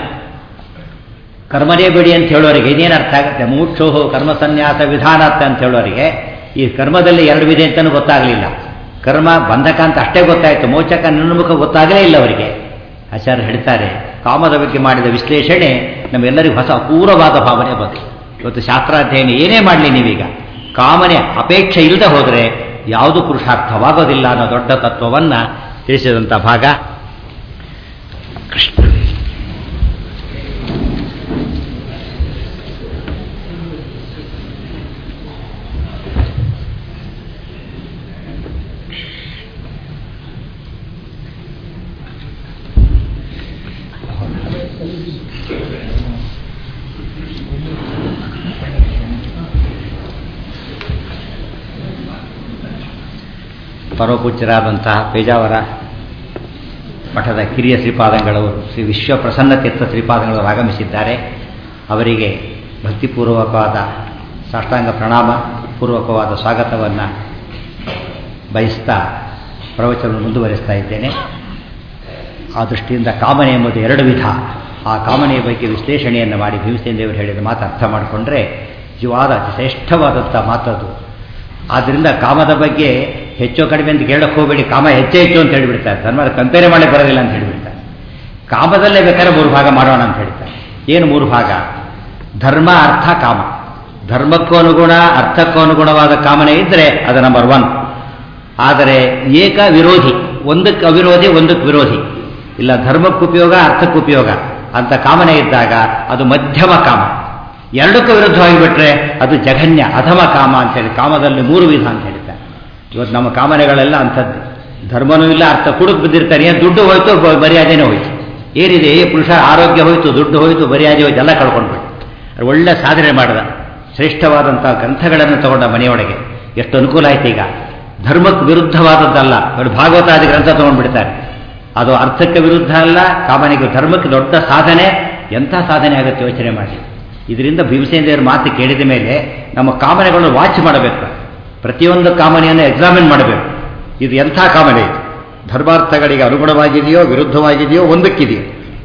ಕರ್ಮನೇ ಬಿಡಿ ಅಂತ ಹೇಳೋರಿಗೆ ಇದೇನು ಅರ್ಥ ಆಗುತ್ತೆ ಮೂಕ್ಷೋಹೋ ಕರ್ಮ ಸನ್ಯಾಸ ವಿಧಾನಾರ್ಥ ಅಂತ ಹೇಳೋರಿಗೆ ಈ ಕರ್ಮದಲ್ಲಿ ಎರಡು ವಿಧ ಅಂತಲೂ ಗೊತ್ತಾಗಲಿಲ್ಲ ಕರ್ಮ ಬಂಧಕ ಅಂತ ಅಷ್ಟೇ ಗೊತ್ತಾಯಿತು ಮೋಚಕ ನಿರ್ಮುಖ ಗೊತ್ತಾಗಲೇ ಇಲ್ಲ ಅವರಿಗೆ ಆಚಾರ್ಯ ಹೇಳ್ತಾರೆ ಕಾಮದ ಬಗ್ಗೆ ಮಾಡಿದ ವಿಶ್ಲೇಷಣೆ ನಮ್ಮೆಲ್ಲರಿಗೂ ಹೊಸ ಅಪೂರ್ವವಾದ ಭಾವನೆ ಬಂತು ಇವತ್ತು ಶಾಸ್ತ್ರಾಧ್ಯಯನ ಏನೇ ಮಾಡಲಿ ನೀವೀಗ ಕಾಮನೆ ಅಪೇಕ್ಷೆ ಇಲ್ಲದೆ ಹೋದರೆ ಯಾವುದು ಪುರುಷಾರ್ಥವಾಗೋದಿಲ್ಲ ಅನ್ನೋ ದೊಡ್ಡ ತತ್ವವನ್ನು ತಿಳಿಸಿದಂಥ ಭಾಗ ಕೃಷ್ಣ ಪರಮಪೂಜ್ಯರಾದಂತಹ ಪೇಜಾವರ ಮಠದ ಕಿರಿಯ ಶ್ರೀಪಾದಂಗಳವರು ಶ್ರೀ ವಿಶ್ವ ಪ್ರಸನ್ನ ತೀರ್ಥ ಶ್ರೀಪಾದಂಗಳವರು ಆಗಮಿಸಿದ್ದಾರೆ ಅವರಿಗೆ ಭಕ್ತಿಪೂರ್ವಕವಾದ ಸಾಷ್ಟಾಂಗ ಪ್ರಣಾಮ ಪೂರ್ವಕವಾದ ಸ್ವಾಗತವನ್ನು ಬಯಸ್ತಾ ಪ್ರವಚನ ಮುಂದುವರಿಸ್ತಾ ಇದ್ದೇನೆ ಆ ದೃಷ್ಟಿಯಿಂದ ಕಾಮನೆ ಎಂಬುದು ಎರಡು ವಿಧ ಆ ಕಾಮನೆಯ ಬಗ್ಗೆ ವಿಶ್ಲೇಷಣೆಯನ್ನು ಮಾಡಿ ಭೀಮಸೇನ ದೇವರು ಹೇಳಿದ ಮಾತು ಅರ್ಥ ಮಾಡಿಕೊಂಡ್ರೆ ನಿಜವಾದ ಅತಿ ಶ್ರೇಷ್ಠವಾದಂಥ ಮಾತದು ಆದ್ದರಿಂದ ಕಾಮದ ಬಗ್ಗೆ ಹೆಚ್ಚು ಕಡಿಮೆ ಅಂತ ಕೇಳಕ್ಕೆ ಹೋಗಬೇಡಿ ಕಾಮ ಹೆಚ್ಚೇ ಹೆಚ್ಚು ಅಂತ ಹೇಳಿಬಿಡ್ತಾರೆ ಧರ್ಮ ಕಂಪೇರ್ ಮಾಡಕ್ಕೆ ಬರೋದಿಲ್ಲ ಅಂತ ಹೇಳಿಬಿಡ್ತಾರೆ ಕಾಮದಲ್ಲೇ ಬೇಕಾದ್ರೆ ಮೂರು ಭಾಗ ಮಾಡೋಣ ಅಂತ ಹೇಳ್ತಾರೆ ಏನು ಮೂರು ಭಾಗ ಧರ್ಮ ಅರ್ಥ ಕಾಮ ಧರ್ಮಕ್ಕೂ ಅನುಗುಣ ಅರ್ಥಕ್ಕೂ ಅನುಗುಣವಾದ ಕಾಮನೆ ಇದ್ದರೆ ಅದು ನಂಬರ್ ಒನ್ ಆದರೆ ಏಕ ವಿರೋಧಿ ಒಂದಕ್ಕೆ ಅವಿರೋಧಿ ಒಂದಕ್ಕೆ ವಿರೋಧಿ ಇಲ್ಲ ಧರ್ಮಕ್ಕೆ ಉಪಯೋಗ ಅರ್ಥಕ್ಕೆ ಉಪಯೋಗ ಅಂತ ಕಾಮನೆ ಇದ್ದಾಗ ಅದು ಮಧ್ಯಮ ಕಾಮ ಎರಡಕ್ಕೂ ವಿರುದ್ಧವಾಗಿ ಬಿಟ್ರೆ ಅದು ಜಘನ್ಯ ಅಧಮ ಕಾಮ ಅಂತೇಳಿ ಕಾಮದಲ್ಲಿ ಮೂರು ವಿಧ ಅಂತ ಹೇಳ್ತಾರೆ ಇವತ್ತು ನಮ್ಮ ಕಾಮನೆಗಳೆಲ್ಲ ಅಂಥದ್ದು ಧರ್ಮನೂ ಇಲ್ಲ ಅರ್ಥ ಕುಡುಕ್ ಬಿದ್ದಿರ್ತಾರೆ ಏನು ದುಡ್ಡು ಹೋಯ್ತು ಮರ್ಯಾದೆನೇ ಹೋಯ್ತು ಏನಿದೆ ಏ ಪುರುಷ ಆರೋಗ್ಯ ಹೋಯ್ತು ದುಡ್ಡು ಹೋಯ್ತು ಮರ್ಯಾದೆ ಹೋಯ್ತು ಎಲ್ಲ ಕಳ್ಕೊಂಡ್ಬಿಟ್ಟು ಒಳ್ಳೆ ಸಾಧನೆ ಮಾಡಿದ ಶ್ರೇಷ್ಠವಾದಂಥ ಗ್ರಂಥಗಳನ್ನು ತಗೊಂಡ ಮನೆಯೊಳಗೆ ಎಷ್ಟು ಅನುಕೂಲ ಆಯ್ತು ಈಗ ಧರ್ಮಕ್ಕೆ ವಿರುದ್ಧವಾದದ್ದಲ್ಲ ಅವರು ಭಾಗವತಾದಿ ಗ್ರಂಥ ತಗೊಂಡ್ಬಿಡ್ತಾರೆ ಅದು ಅರ್ಥಕ್ಕೆ ವಿರುದ್ಧ ಅಲ್ಲ ಕಾಮನೆಗೆ ಧರ್ಮಕ್ಕೆ ದೊಡ್ಡ ಸಾಧನೆ ಎಂಥ ಸಾಧನೆ ಆಗುತ್ತೆ ಯೋಚನೆ ಮಾಡಿ ಇದರಿಂದ ಭೀಮಸೇನ ದೇವರ ಮಾತು ಕೇಳಿದ ಮೇಲೆ ನಮ್ಮ ಕಾಮನೆಗಳನ್ನು ವಾಚ್ ಮಾಡಬೇಕು ಪ್ರತಿಯೊಂದು ಕಾಮನೆಯನ್ನು ಎಕ್ಸಾಮಿನ್ ಮಾಡಬೇಕು ಇದು ಎಂಥ ಕಾಮನೆ ಇದು ಧರ್ಮಾರ್ಥಗಳಿಗೆ ಅನುಗುಣವಾಗಿದೆಯೋ ವಿರುದ್ಧವಾಗಿದೆಯೋ ಒಂದಕ್ಕಿದೆಯೋ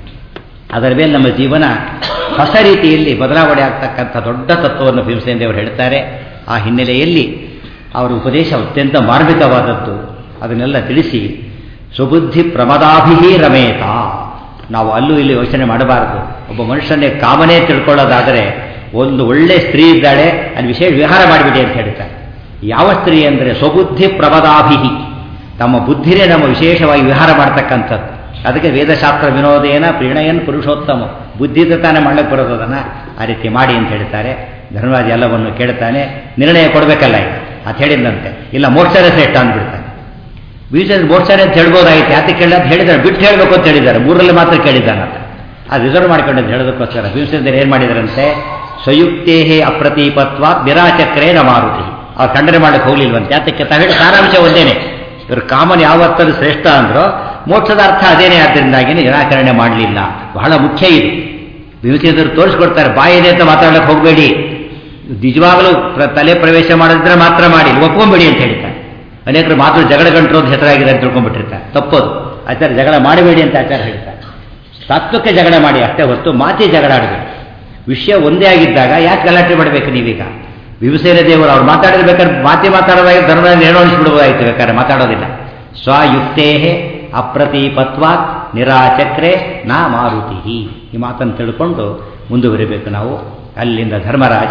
ಅದರ ಮೇಲೆ ನಮ್ಮ ಜೀವನ ಹೊಸ ರೀತಿಯಲ್ಲಿ ಬದಲಾವಣೆ ಆಗ್ತಕ್ಕಂಥ ದೊಡ್ಡ ತತ್ವವನ್ನು ಭೀಮಸೇನ ದೇವರು ಹೇಳ್ತಾರೆ ಆ ಹಿನ್ನೆಲೆಯಲ್ಲಿ ಅವರ ಉಪದೇಶ ಅತ್ಯಂತ ಮಾರ್ಮಿಕವಾದದ್ದು ಅದನ್ನೆಲ್ಲ ತಿಳಿಸಿ ಸುಬುದ್ಧಿ ಪ್ರಮದಾಭಿಹಿ ರಮೇತ ನಾವು ಅಲ್ಲೂ ಇಲ್ಲಿ ಯೋಚನೆ ಮಾಡಬಾರದು ಒಬ್ಬ ಮನುಷ್ಯನೇ ಕಾಮನೇ ತಿಳ್ಕೊಳ್ಳೋದಾದರೆ ಒಂದು ಒಳ್ಳೆ ಸ್ತ್ರೀ ಇದ್ದಾಳೆ ಅಲ್ಲಿ ವಿಶೇಷ ವಿಹಾರ ಮಾಡಿಬಿಡಿ ಅಂತ ಹೇಳ್ತಾರೆ ಯಾವ ಸ್ತ್ರೀ ಅಂದರೆ ಸ್ವಬುದ್ಧಿ ಪ್ರಮದಾಭಿಹಿ ತಮ್ಮ ಬುದ್ಧಿನೇ ನಮ್ಮ ವಿಶೇಷವಾಗಿ ವಿಹಾರ ಮಾಡ್ತಕ್ಕಂಥದ್ದು ಅದಕ್ಕೆ ವೇದಶಾಸ್ತ್ರ ವಿನೋದೇನ ಪ್ರೀಣಯನ್ ಪುರುಷೋತ್ತಮ ಬುದ್ಧಿದ ತಾನೇ ಮಾಡ್ಲಿಕ್ಕೆ ಬರೋದನ್ನ ಆ ರೀತಿ ಮಾಡಿ ಅಂತ ಹೇಳ್ತಾರೆ ಧರ್ಮರಾಜ ಎಲ್ಲವನ್ನು ಕೇಳ್ತಾನೆ ನಿರ್ಣಯ ಕೊಡಬೇಕಲ್ಲ ಈಗ ಅದು ಹೇಳಿದಂತೆ ಇಲ್ಲ ಮೋಕ್ಷರೇ ಶ್ರೇಷ್ಠ ಅಂದ್ಬಿಡ್ತಾನೆ ಬೀಜ ಮೋಕ್ಷರೇ ಅಂತ ಹೇಳ್ಬೋದಾಗಿತ್ತು ಯಾಕೆ ಕೇಳಿ ಅಂತ ಹೇಳಿದ್ದಾರೆ ಬಿಟ್ಟು ಹೇಳಬೇಕು ಅಂತ ಹೇಳಿದ್ದಾರೆ ಮೂರಲ್ಲಿ ಮಾತ್ರ ಕೇಳಿದ್ದಾನಂತ ಅದು ರಿಸರ್ವ್ ಮಾಡ್ಕೊಂಡು ಹೇಳೋದಕ್ಕೋಸ್ಕರ ಭೀಮಸೇಂದ್ರ ಏನು ಮಾಡಿದಾರಂತೆ ಸಂಯುಕ್ತೇಹೇ ಅಪ್ರತೀಪತ್ವ ನಿರಾಚಕ್ರೇ ನ ಮಾರುತಿ ಅವ್ರು ಖಂಡನೆ ಮಾಡಕ್ಕೆ ಹೋಗ್ಲಿಲ್ವಂತೆ ಯಾತಕ್ಕೆ ತಾವೇಳಿ ಸಾರಾಂಶ ಒಂದೇನೆ ಇವರು ಕಾಮನ್ ಯಾವ ಅರ್ಥದ ಶ್ರೇಷ್ಠ ಅಂದ್ರೋ ಮೋಕ್ಷದ ಅರ್ಥ ಅದೇನೇ ಆದ್ದರಿಂದಾಗಿ ನಿರಾಕರಣೆ ಮಾಡಲಿಲ್ಲ ಬಹಳ ಮುಖ್ಯ ಇದು ಭೀಮಸೇಂದ್ರ ತೋರಿಸ್ಕೊಡ್ತಾರೆ ಬಾಯಿದೆ ಅಂತ ಮಾತಾಡಕ್ಕೆ ಹೋಗಬೇಡಿ ನಿಜವಾಗಲೂ ತಲೆ ಪ್ರವೇಶ ಮಾಡಿದ್ರೆ ಮಾತ್ರ ಮಾಡಿ ಒಪ್ಕೊಂಬೇಡಿ ಅಂತ ಹೇಳ್ತಾರೆ ಅನೇಕರು ಮಾತ್ರ ಜಗಳ ಗಂಟರು ಅಂತ ಹೆಸರಾಗಿದೆ ಅಂತ ತಿಳ್ಕೊಂಡ್ಬಿಟ್ಟಿರ್ತಾರೆ ತಪ್ಪೋದು ಆಚಾರ್ಯ ಜಗಳ ಮಾಡಬೇಡಿ ಅಂತ ಆಚಾರ್ಯ ಹೇಳ್ತಾರೆ ತತ್ವಕ್ಕೆ ಜಗಳ ಮಾಡಿ ಅಷ್ಟೇ ಹೊತ್ತು ಮಾತಿ ಜಗಳ ಆಡಬೇಕು ವಿಷಯ ಒಂದೇ ಆಗಿದ್ದಾಗ ಯಾಕೆ ಗಲಾಟೆ ಮಾಡಬೇಕು ನೀವೀಗ ಭೀಮಸೇನ ದೇವರು ಅವ್ರು ಮಾತಾಡಿರ್ಬೇಕಾದ್ರೆ ಮಾತಿ ಮಾತಾಡೋದಾಗಿ ಧರ್ಮ ನಿರ್ವಹಿಸ್ಬಿಡ್ಬೋದಾಯ್ತು ಬೇಕಾದ್ರೆ ಮಾತಾಡೋದಿಲ್ಲ ಸ್ವಯುಕ್ತೇ ಅಪ್ರತೀಪತ್ವಾತ್ ನಿರಾಚಕ್ರೆ ನಾ ಮಾರುತಿ ಈ ಮಾತನ್ನು ತಿಳ್ಕೊಂಡು ಮುಂದುವರಿಬೇಕು ನಾವು ಅಲ್ಲಿಂದ ಧರ್ಮರಾಜ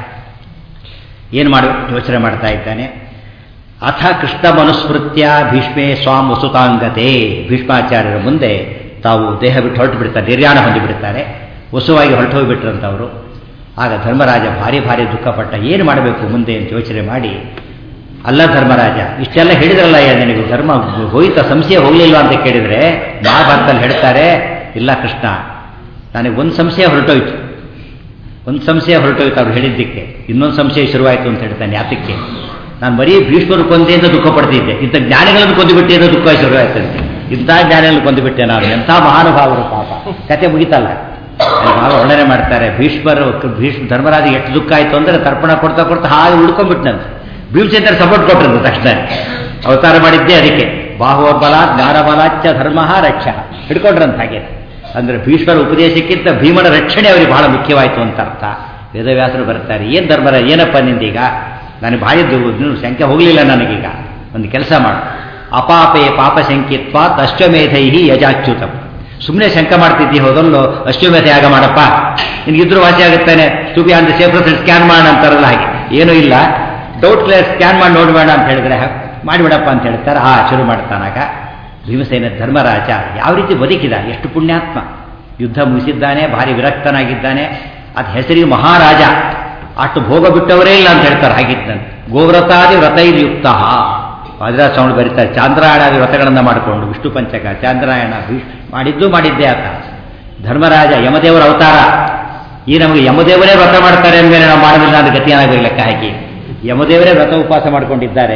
ಏನು ಮಾಡಿ ಯೋಚನೆ ಮಾಡ್ತಾ ಇದ್ದಾನೆ ಅಥ ಕೃಷ್ಣ ಮನುಸ್ಮೃತ್ಯ ಭೀಷ್ಮೇ ಸ್ವಾಮ್ ವಸುತಾಂಗತೆ ಭೀಷ್ಮಾಚಾರ್ಯರ ಮುಂದೆ ತಾವು ದೇಹ ಬಿಟ್ಟು ಹೊರಟು ಬಿಡ್ತಾರೆ ನಿರ್ಯಾಣ ಹೊಂದಿಬಿಡ್ತಾರೆ ವಸುವಾಗಿ ಹೊರಟು ಹೋಗಿಬಿಟ್ರಂತವರು ಆಗ ಧರ್ಮರಾಜ ಭಾರಿ ಭಾರಿ ದುಃಖಪಟ್ಟ ಏನು ಮಾಡಬೇಕು ಮುಂದೆ ಅಂತ ಯೋಚನೆ ಮಾಡಿ ಅಲ್ಲ ಧರ್ಮರಾಜ ಇಷ್ಟೆಲ್ಲ ಹೇಳಿದ್ರಲ್ಲ ನಿನಗೆ ಧರ್ಮ ಹೋಯ್ತ ಸಂಶಯ ಹೋಗಲಿಲ್ವಾ ಅಂತ ಕೇಳಿದರೆ ಮಹಾಭಾರತದಲ್ಲಿ ಹೇಳ್ತಾರೆ ಇಲ್ಲ ಕೃಷ್ಣ ನನಗೆ ಒಂದು ಸಂಶಯ ಹೊರಟೋಯ್ತು ಒಂದು ಸಂಶಯ ಹೊರಟೋಯ್ತು ಅವ್ರು ಹೇಳಿದ್ದಕ್ಕೆ ಇನ್ನೊಂದು ಸಂಶಯ ಶುರುವಾಯಿತು ಅಂತ ಹೇಳ್ತಾನೆ ಯಾತಕ್ಕೆ ನಾನು ಬರೀ ಭೀಷ್ಮರು ಕೊಂದೆ ಅಂತ ದುಃಖ ಪಡ್ತಿದ್ದೆ ಇಂಥ ಜ್ಞಾನಿಗಳನ್ನು ಕೊಂದುಬಿಟ್ಟೆ ಅನ್ನೋ ದುಃಖ ಶುರುವಾಯ್ತಂತೆ ಇಂಥ ಜ್ಞಾನಿಗಳನ್ನು ಕೊಂದುಬಿಟ್ಟೆ ನಾನು ಎಂಥ ಮಹಾನುಭಾವರು ಪಾಪ ಕತೆ ಮುಗಿತಲ್ಲ ಭಾಳ ವರ್ಣನೆ ಮಾಡ್ತಾರೆ ಭೀಷ್ಮರು ಭೀಷ್ಮ ಧರ್ಮರಾಜ ಎಷ್ಟು ದುಃಖ ಆಯಿತು ಅಂದರೆ ತರ್ಪಣ ಕೊಡ್ತಾ ಕೊಡ್ತಾ ಹಾಗೆ ಉಳ್ಕೊಂಡ್ಬಿಟ್ನಂತೆ ಭೀಮಸೇಂದ್ರ ಸಪೋರ್ಟ್ ಕೊಟ್ಟರು ತಕ್ಷಣ ಅವತಾರ ಮಾಡಿದ್ದೆ ಅದಕ್ಕೆ ಬಾಹುಬಲ ಜ್ಞಾನಬಲಾಚ್ಯ ಧರ್ಮ ರಕ್ಷ ಹಿಡ್ಕೊಂಡ್ರಂತ ಹಾಗೆ ಅಂದರೆ ಭೀಷ್ಮರ ಉಪದೇಶಕ್ಕಿಂತ ಭೀಮನ ರಕ್ಷಣೆ ಅವರಿಗೆ ಬಹಳ ಮುಖ್ಯವಾಯಿತು ಅಂತ ಅರ್ಥ ವೇದವ್ಯಾಸರು ಬರ್ತಾರೆ ಏನು ಧರ್ಮರ ಏನಪ್ಪ ನಿಂದೀಗ ನನಗೆ ಬಾಯಿದ್ದು ಸಂಖ್ಯೆ ಹೋಗಲಿಲ್ಲ ನನಗೀಗ ಒಂದು ಕೆಲಸ ಮಾಡು ಅಪಾಪೇ ಪಾಪ ಶಂಕಿತ್ವ ಅಶ್ವಮೇಧೈ ಯಜಾಚ್ಯುತಂ ಸುಮ್ಮನೆ ಶಂಕ ಮಾಡ್ತಿದ್ದಿ ಹೋದಲ್ಲೋ ಅಶ್ವಮೇಧ ಯಾಗ ಮಾಡಪ್ಪ ನಿನಗಿದ್ರು ವಾಸಿ ಆಗುತ್ತಾನೆ to be on the safe scan ಮಾಡೋಣ ಅಂತಾರಲ್ಲ ಹಾಗೆ ಏನೂ ಇಲ್ಲ ಡೌಟ್ ಕ್ಲಿಯರ್ ಸ್ಕ್ಯಾನ್ ಮಾಡಿ ನೋಡಬೇಡ ಅಂತ ಹೇಳಿದ್ರೆ ಮಾಡಿಬಿಡಪ್ಪ ಅಂತ ಹೇಳ್ತಾರೆ ಆ ಶುರು ಮಾಡ್ತಾನಾಗ ಭೀಮಸೇನ ಧರ್ಮರಾಜ ಯಾವ ರೀತಿ ಬದುಕಿದ ಎಷ್ಟು ಪುಣ್ಯಾತ್ಮ ಯುದ್ಧ ಮುಗಿಸಿದ್ದಾನೆ ಭಾರಿ ವಿರಕ್ತನಾಗಿದ್ದಾನೆ ಅದು ಹೆಸರಿಗೆ ಮಹಾರಾಜ ಅಷ್ಟು ಭೋಗ ಬಿಟ್ಟವರೇ ಇಲ್ಲ ಅಂತ ಹೇಳ್ತಾರೆ ಹಾಗಿದ್ದಂತೆ ಗೋವ್ರತಾದಿ ವ್ರತೈರ್ಯುಕ್ತ ವಾದಿರಾಜ ಸ್ವಾಮಿ ಬರೀತಾರೆ ಚಾಂದ್ರಾಯಣಾದಿ ವ್ರತಗಳನ್ನು ಮಾಡಿಕೊಂಡು ವಿಷ್ಣು ಪಂಚಕ ಚಾಂದ್ರಾಯಣ ಮಾಡಿದ್ದು ಮಾಡಿದ್ದೆ ಆತ ಧರ್ಮರಾಜ ಯಮದೇವರ ಅವತಾರ ಈ ನಮಗೆ ಯಮದೇವರೇ ವ್ರತ ಮಾಡ್ತಾರೆ ಅಂದಮೇಲೆ ನಾವು ಮಾಡೋದಿಲ್ಲ ಅಂತ ಗತಿ ಏನಾಗಬೇಕು ಲೆಕ್ಕ ಹಾಕಿ ಯಮದೇವರೇ ವ್ರತ ಉಪವಾಸ ಮಾಡ್ಕೊಂಡಿದ್ದಾರೆ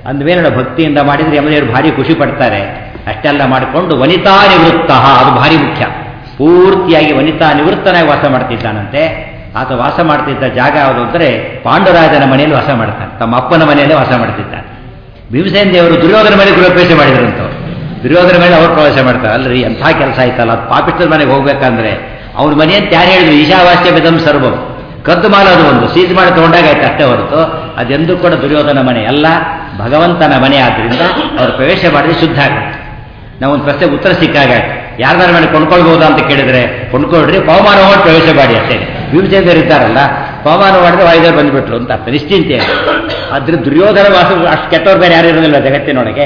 ಅಂದಮೇಲೆ ಭಕ್ತಿಯಿಂದ ಮಾಡಿದರೆ ಯಮದೇವರು ಭಾರಿ ಖುಷಿ ಪಡ್ತಾರೆ ಅಷ್ಟೆಲ್ಲ ಮಾಡಿಕೊಂಡು ವನಿತಾ ನಿವೃತ್ತ ಅದು ಭಾರಿ ಮುಖ್ಯ ಪೂರ್ತಿಯಾಗಿ ವನಿತಾ ನಿವೃತ್ತನಾಗಿ ವಾಸ ಮಾಡ್ತಿದ್ದಾನಂತೆ ಆತ ವಾಸ ಮಾಡ್ತಿದ್ದ ಜಾಗ ಯಾವುದು ಅಂದರೆ ಪಾಂಡುರಾಜನ ಮನೆಯಲ್ಲಿ ವಾಸ ಮಾಡ್ತಾನೆ ತಮ್ಮ ಅಪ್ಪನ ಮನೆಯಲ್ಲೇ ವಾಸ ಮಾಡ್ತಿದ್ದಾನೆ ಭೀಮಸೇನ ದೇವರು ದುರ್ಯೋಧನ ಮೇಲೆ ಗೃಹಪ್ರವೇಶ ಮಾಡಿದ್ರಂತವ್ರು ದುರ್ಯೋಧನ ಮೇಲೆ ಅವ್ರು ಪ್ರವೇಶ ಮಾಡ್ತಾರೆ ಅಲ್ರಿ ಎಂಥ ಕೆಲಸ ಆಯ್ತಲ್ಲ ಅದು ಪಾಪಿಷ್ಟರ ಮನೆಗೆ ಹೋಗ್ಬೇಕಂದ್ರೆ ಅವ್ರ ಮನೆ ಅಂತ ಯಾರು ಹೇಳಿದ್ರು ಈಶಾವಾಸ್ಯ ಬಿದಂ ಸರ್ವಂ ಕದ್ದು ಮಾಡೋದು ಒಂದು ಸೀಜ್ ಮಾಡಿ ತಗೊಂಡಾಗ ಆಯ್ತು ಅಷ್ಟೇ ಹೊರತು ಅದೆಂದೂ ಕೂಡ ದುರ್ಯೋಧನ ಮನೆ ಅಲ್ಲ ಭಗವಂತನ ಮನೆ ಆದ್ದರಿಂದ ಅವರು ಪ್ರವೇಶ ಮಾಡಿದ್ರೆ ಶುದ್ಧ ಆಗುತ್ತೆ ನಾವೊಂದು ಪ್ರಶ್ನೆ ಉತ್ತರ ಸಿಕ್ಕಾಗ ಯಾರ್ದಾರ ಮೇಲೆ ಕೊಂಡ್ಕೊಳ್ಬಹುದಾ ಅಂತ ಕೇಳಿದ್ರೆ ಕೊಂಡ್ಕೊಳ್ರಿ ಪವಮಾನ ಮಾಡಿ ಪ್ರವೇಶ ಮಾಡಿ ಅಷ್ಟೇ ಭೀಮಸೇನರು ಇದ್ದಾರಲ್ಲ ಪವಮಾನ ಮಾಡಿದ್ರೆ ವಾಯುದೇವರು ಬಂದ್ಬಿಟ್ರು ಅಂತ ಅರ್ಥ ನಿಶ್ಚಿಂತೆ ಆದ್ರೆ ದುರ್ಯೋಧನ ವಾಸ ಅಷ್ಟು ಕೆಟ್ಟವ್ರು ಬೇರೆ ಯಾರು ಇರೋದಿಲ್ಲ ಜಗತ್ತಿನೊಳಗೆ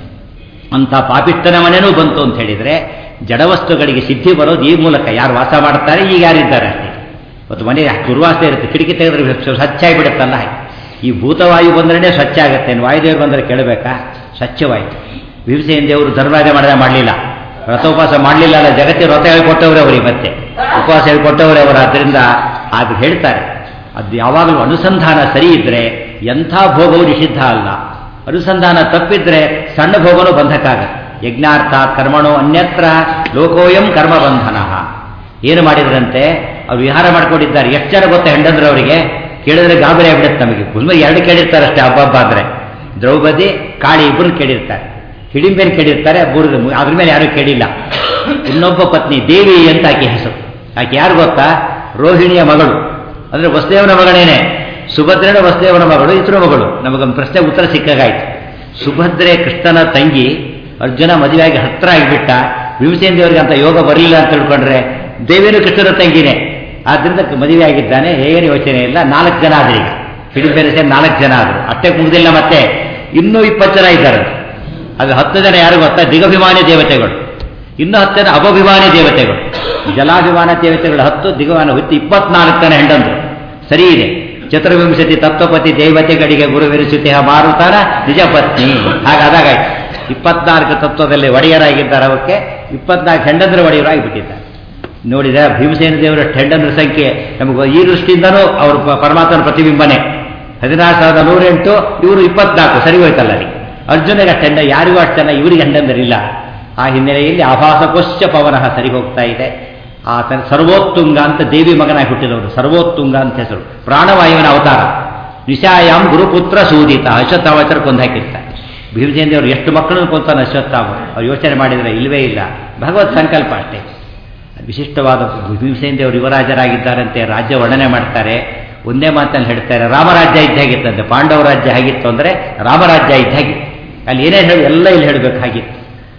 ಅಂತ ಪಾಪಿಷ್ಟನ ಮನೆನೂ ಬಂತು ಅಂತ ಹೇಳಿದ್ರೆ ಜಡವಸ್ತುಗಳಿಗೆ ಸಿದ್ಧಿ ಬರೋದು ಈ ಮೂಲಕ ಯಾರು ವಾಸ ಮಾಡ್ತಾರೆ ಈಗ ಯಾರಿದ್ದಾರೆ ಅಷ್ಟೇ ಇವತ್ತು ಮನೆ ದುರ್ವಾಸ ಇರುತ್ತೆ ಕಿಟಕಿ ತೆಗೆದ್ರೆ ಸ್ವಚ್ಛ ಆಗಿಬಿಡುತ್ತಲ್ಲ ಹಾಗೆ ಈ ಭೂತವಾಯು ಬಂದ್ರೆ ಸ್ವಚ್ಛ ಆಗುತ್ತೆ ವಾಯುದೇವರು ಬಂದರೆ ಕೇಳಬೇಕಾ ಸ್ವಚ್ಛವಾಯಿತು ಭೀಮಸೇನ ದೇವರು ಧರ್ಮರಾಜ ಮಾಡಿದ ಮಾಡಲಿಲ್ಲ ವ್ರತೋಪವಾಸ ಮಾಡಲಿಲ್ಲ ಅಲ್ಲ ಜಗತ್ತಿನ ವ್ರತ ಹೇಳಿಕೊಟ್ಟವ್ರೆ ಅವರಿಗೆ ಮತ್ತೆ ಉಪವಾಸ ಹೇಳಿಕೊಟ್ಟವ್ರೆ ಅವರು ಆದ್ದರಿಂದ ಅದು ಹೇಳ್ತಾರೆ ಅದು ಯಾವಾಗಲೂ ಅನುಸಂಧಾನ ಸರಿ ಇದ್ರೆ ಎಂಥ ಭೋಗವು ನಿಷಿದ್ಧ ಅಲ್ಲ ಅನುಸಂಧಾನ ತಪ್ಪಿದ್ರೆ ಸಣ್ಣ ಭೋಗನೂ ಬಂಧಕ್ಕಾಗತ್ತೆ ಯಜ್ಞಾರ್ಥ ಕರ್ಮಣೋ ಅನ್ಯತ್ರ ಲೋಕೋಯಂ ಕರ್ಮ ಬಂಧನ ಏನು ಮಾಡಿದ್ರಂತೆ ಅವ್ರು ವಿಹಾರ ಮಾಡ್ಕೊಂಡಿದ್ದಾರೆ ಎಷ್ಟು ಜನ ಗೊತ್ತಾ ಹೆಂಡಂದ್ರೆ ಅವರಿಗೆ ಕೇಳಿದ್ರೆ ಗಾಬರಿ ಆಗ್ಬಿಡುತ್ತೆ ನಮಗೆ ಕುಲ್ಮ ಎರಡು ಕೇಳಿರ್ತಾರೆ ಅಷ್ಟೇ ಹಬ್ಬ ಹಬ್ಬ ಆದರೆ ದ್ರೌಪದಿ ಕಾಳಿ ಇಬ್ಬರು ಕೇಳಿರ್ತಾರೆ ಹಿಡಿಂಬೇನ್ ಕೇಳಿರ್ತಾರೆ ಬುರ್ದು ಅದ್ರ ಮೇಲೆ ಯಾರೂ ಕೇಳಿಲ್ಲ ಇನ್ನೊಬ್ಬ ಪತ್ನಿ ದೇವಿ ಅಂತ ಆಕೆ ಹೆಸರು ಆಕೆ ಯಾರು ಗೊತ್ತಾ ರೋಹಿಣಿಯ ಮಗಳು ಅಂದ್ರೆ ವಸುದೇವನ ಮಗಳೇನೆ ಸುಭದ್ರೆನ ವಸುದೇವನ ಮಗಳು ಇತರ ಮಗಳು ನಮಗೊಂದು ಪ್ರಶ್ನೆ ಉತ್ತರ ಸಿಕ್ಕಾಗಾಯ್ತು ಸುಭದ್ರೆ ಕೃಷ್ಣನ ತಂಗಿ ಅರ್ಜುನ ಮದುವೆಯಾಗಿ ಹತ್ರ ಆಗಿಬಿಟ್ಟ ಭೀಮಸೇನ ದೇವರಿಗೆ ಅಂತ ಯೋಗ ಬರಲಿಲ್ಲ ಅಂತ ತಿಳ್ಕೊಂಡ್ರೆ ದೇವಿನೂ ಕೃಷ್ಣನ ತಂಗಿನೇ ಆದ್ರಿಂದ ಮದುವೆ ಆಗಿದ್ದಾನೆ ಏನು ಯೋಚನೆ ಇಲ್ಲ ನಾಲ್ಕು ಜನ ಆದ್ರೆ ಈಗ ಹಿಡಿಬೇರೆ ಸೇರಿ ನಾಲ್ಕು ಜನ ಆದರು ಅಷ್ಟೇ ಮುಗ್ದಿಲ್ಲ ಮತ್ತೆ ಇನ್ನೂ ಇಪ್ಪತ್ತು ಜನ ಇದ್ದಾರೆ ಅದು ಹತ್ತು ಜನ ಯಾರು ಗೊತ್ತಾ ದಿಗಭಿಮಾನಿ ದೇವತೆಗಳು ಇನ್ನು ಹತ್ತು ಜನ ಅಪಭಿಮಾನಿ ದೇವತೆಗಳು ಜಲಾಭಿಮಾನ ದೇವತೆಗಳು ಹತ್ತು ದಿಗವಾನ ಹೊತ್ತು ಇಪ್ಪತ್ನಾಲ್ಕು ಜನ ಹೆಂಡಂದ್ರು ಸರಿ ಇದೆ ಚತುರ್ವಿಂಶತಿ ತತ್ವಪತಿ ದೇವತೆಗಳಿಗೆ ಗುರುವಿರಿಸುತ್ತೆ ಮಾರುತ್ತಾರ ನಿಜ ಪತ್ನಿ ಹಾಗಾದಾಗಾಯ್ತು ಇಪ್ಪತ್ನಾಲ್ಕು ತತ್ವದಲ್ಲಿ ಒಡೆಯರಾಗಿದ್ದಾರೆ ಅವಕ್ಕೆ ಇಪ್ಪತ್ನಾಲ್ಕು ಹೆಂಡಂದ್ರ ಒಡೆಯರಾಗಿಬಿಟ್ಟಿದ್ದಾರೆ ನೋಡಿದ ಭೀಮಸೇನ ದೇವರ ಹೆಂಡಂದ್ರ ಸಂಖ್ಯೆ ನಮಗೆ ಈ ದೃಷ್ಟಿಯಿಂದನೂ ಅವರು ಪರಮಾತ್ಮನ ಪ್ರತಿಬಿಂಬನೆ ಹದಿನಾರು ಸಾವಿರದ ನೂರೆಂಟು ಇವರು ಇಪ್ಪತ್ನಾಲ್ಕು ಸರಿ ಹೋಯ್ತಲ್ಲ ಅಲ್ಲಿ ಅರ್ಜುನಿಗೆ ಅಷ್ಟೆಂಡ ಯಾರಿಗೂ ಅಷ್ಟೆಲ್ಲ ಇವರಿಗೆ ಹೆಂಡಂದರಿಲ್ಲ ಆ ಹಿನ್ನೆಲೆಯಲ್ಲಿ ಆಭಾಸಕೋಶ್ಚ ಪವನಃ ಸರಿ ಹೋಗ್ತಾ ಇದೆ ಆತನ ಸರ್ವೋತ್ತುಂಗ ಅಂತ ದೇವಿ ಮಗನಾಗಿ ಹುಟ್ಟಿದವರು ಸರ್ವೋತ್ತುಂಗ ಅಂತ ಹೆಸರು ಪ್ರಾಣವಾಯುವಿನ ಅವತಾರ ನಿಶಾಯಾಮ್ ಗುರುಪುತ್ರ ಸೂದಿತ ಅಶ್ವತ್ಥಾವಚರ ಕೊಂದು ಹಾಕಿರ್ತಾರೆ ಭೀಮಸೇನ ದೇವರು ಎಷ್ಟು ಮಕ್ಕಳನ್ನು ಕೊಂತಾನೆ ಅಶ್ವತ್ಥಾಮ ಅವ್ರು ಯೋಚನೆ ಮಾಡಿದರೆ ಇಲ್ಲವೇ ಇಲ್ಲ ಭಗವತ್ ಸಂಕಲ್ಪ ಅಷ್ಟೇ ವಿಶಿಷ್ಟವಾದ ಭೀಮಸೇನ ದೇವರು ಯುವರಾಜರಾಗಿದ್ದಾರಂತೆ ರಾಜ್ಯ ವರ್ಣನೆ ಮಾಡ್ತಾರೆ ಒಂದೇ ಮಾತಲ್ಲಿ ಹೇಳ್ತಾರೆ ರಾಮರಾಜ್ಯ ಇದ್ದಾಗಿತ್ತಂತೆ ಪಾಂಡವ ರಾಜ್ಯ ಆಗಿತ್ತು ಅಂದರೆ ರಾಮರಾಜ್ಯ ಇದ್ದಾಗಿತ್ತು ಅಲ್ಲಿ ಏನೇನು ಹೇಳಿ ಎಲ್ಲ ಇಲ್ಲಿ ಹೇಳಬೇಕಾಗಿತ್ತು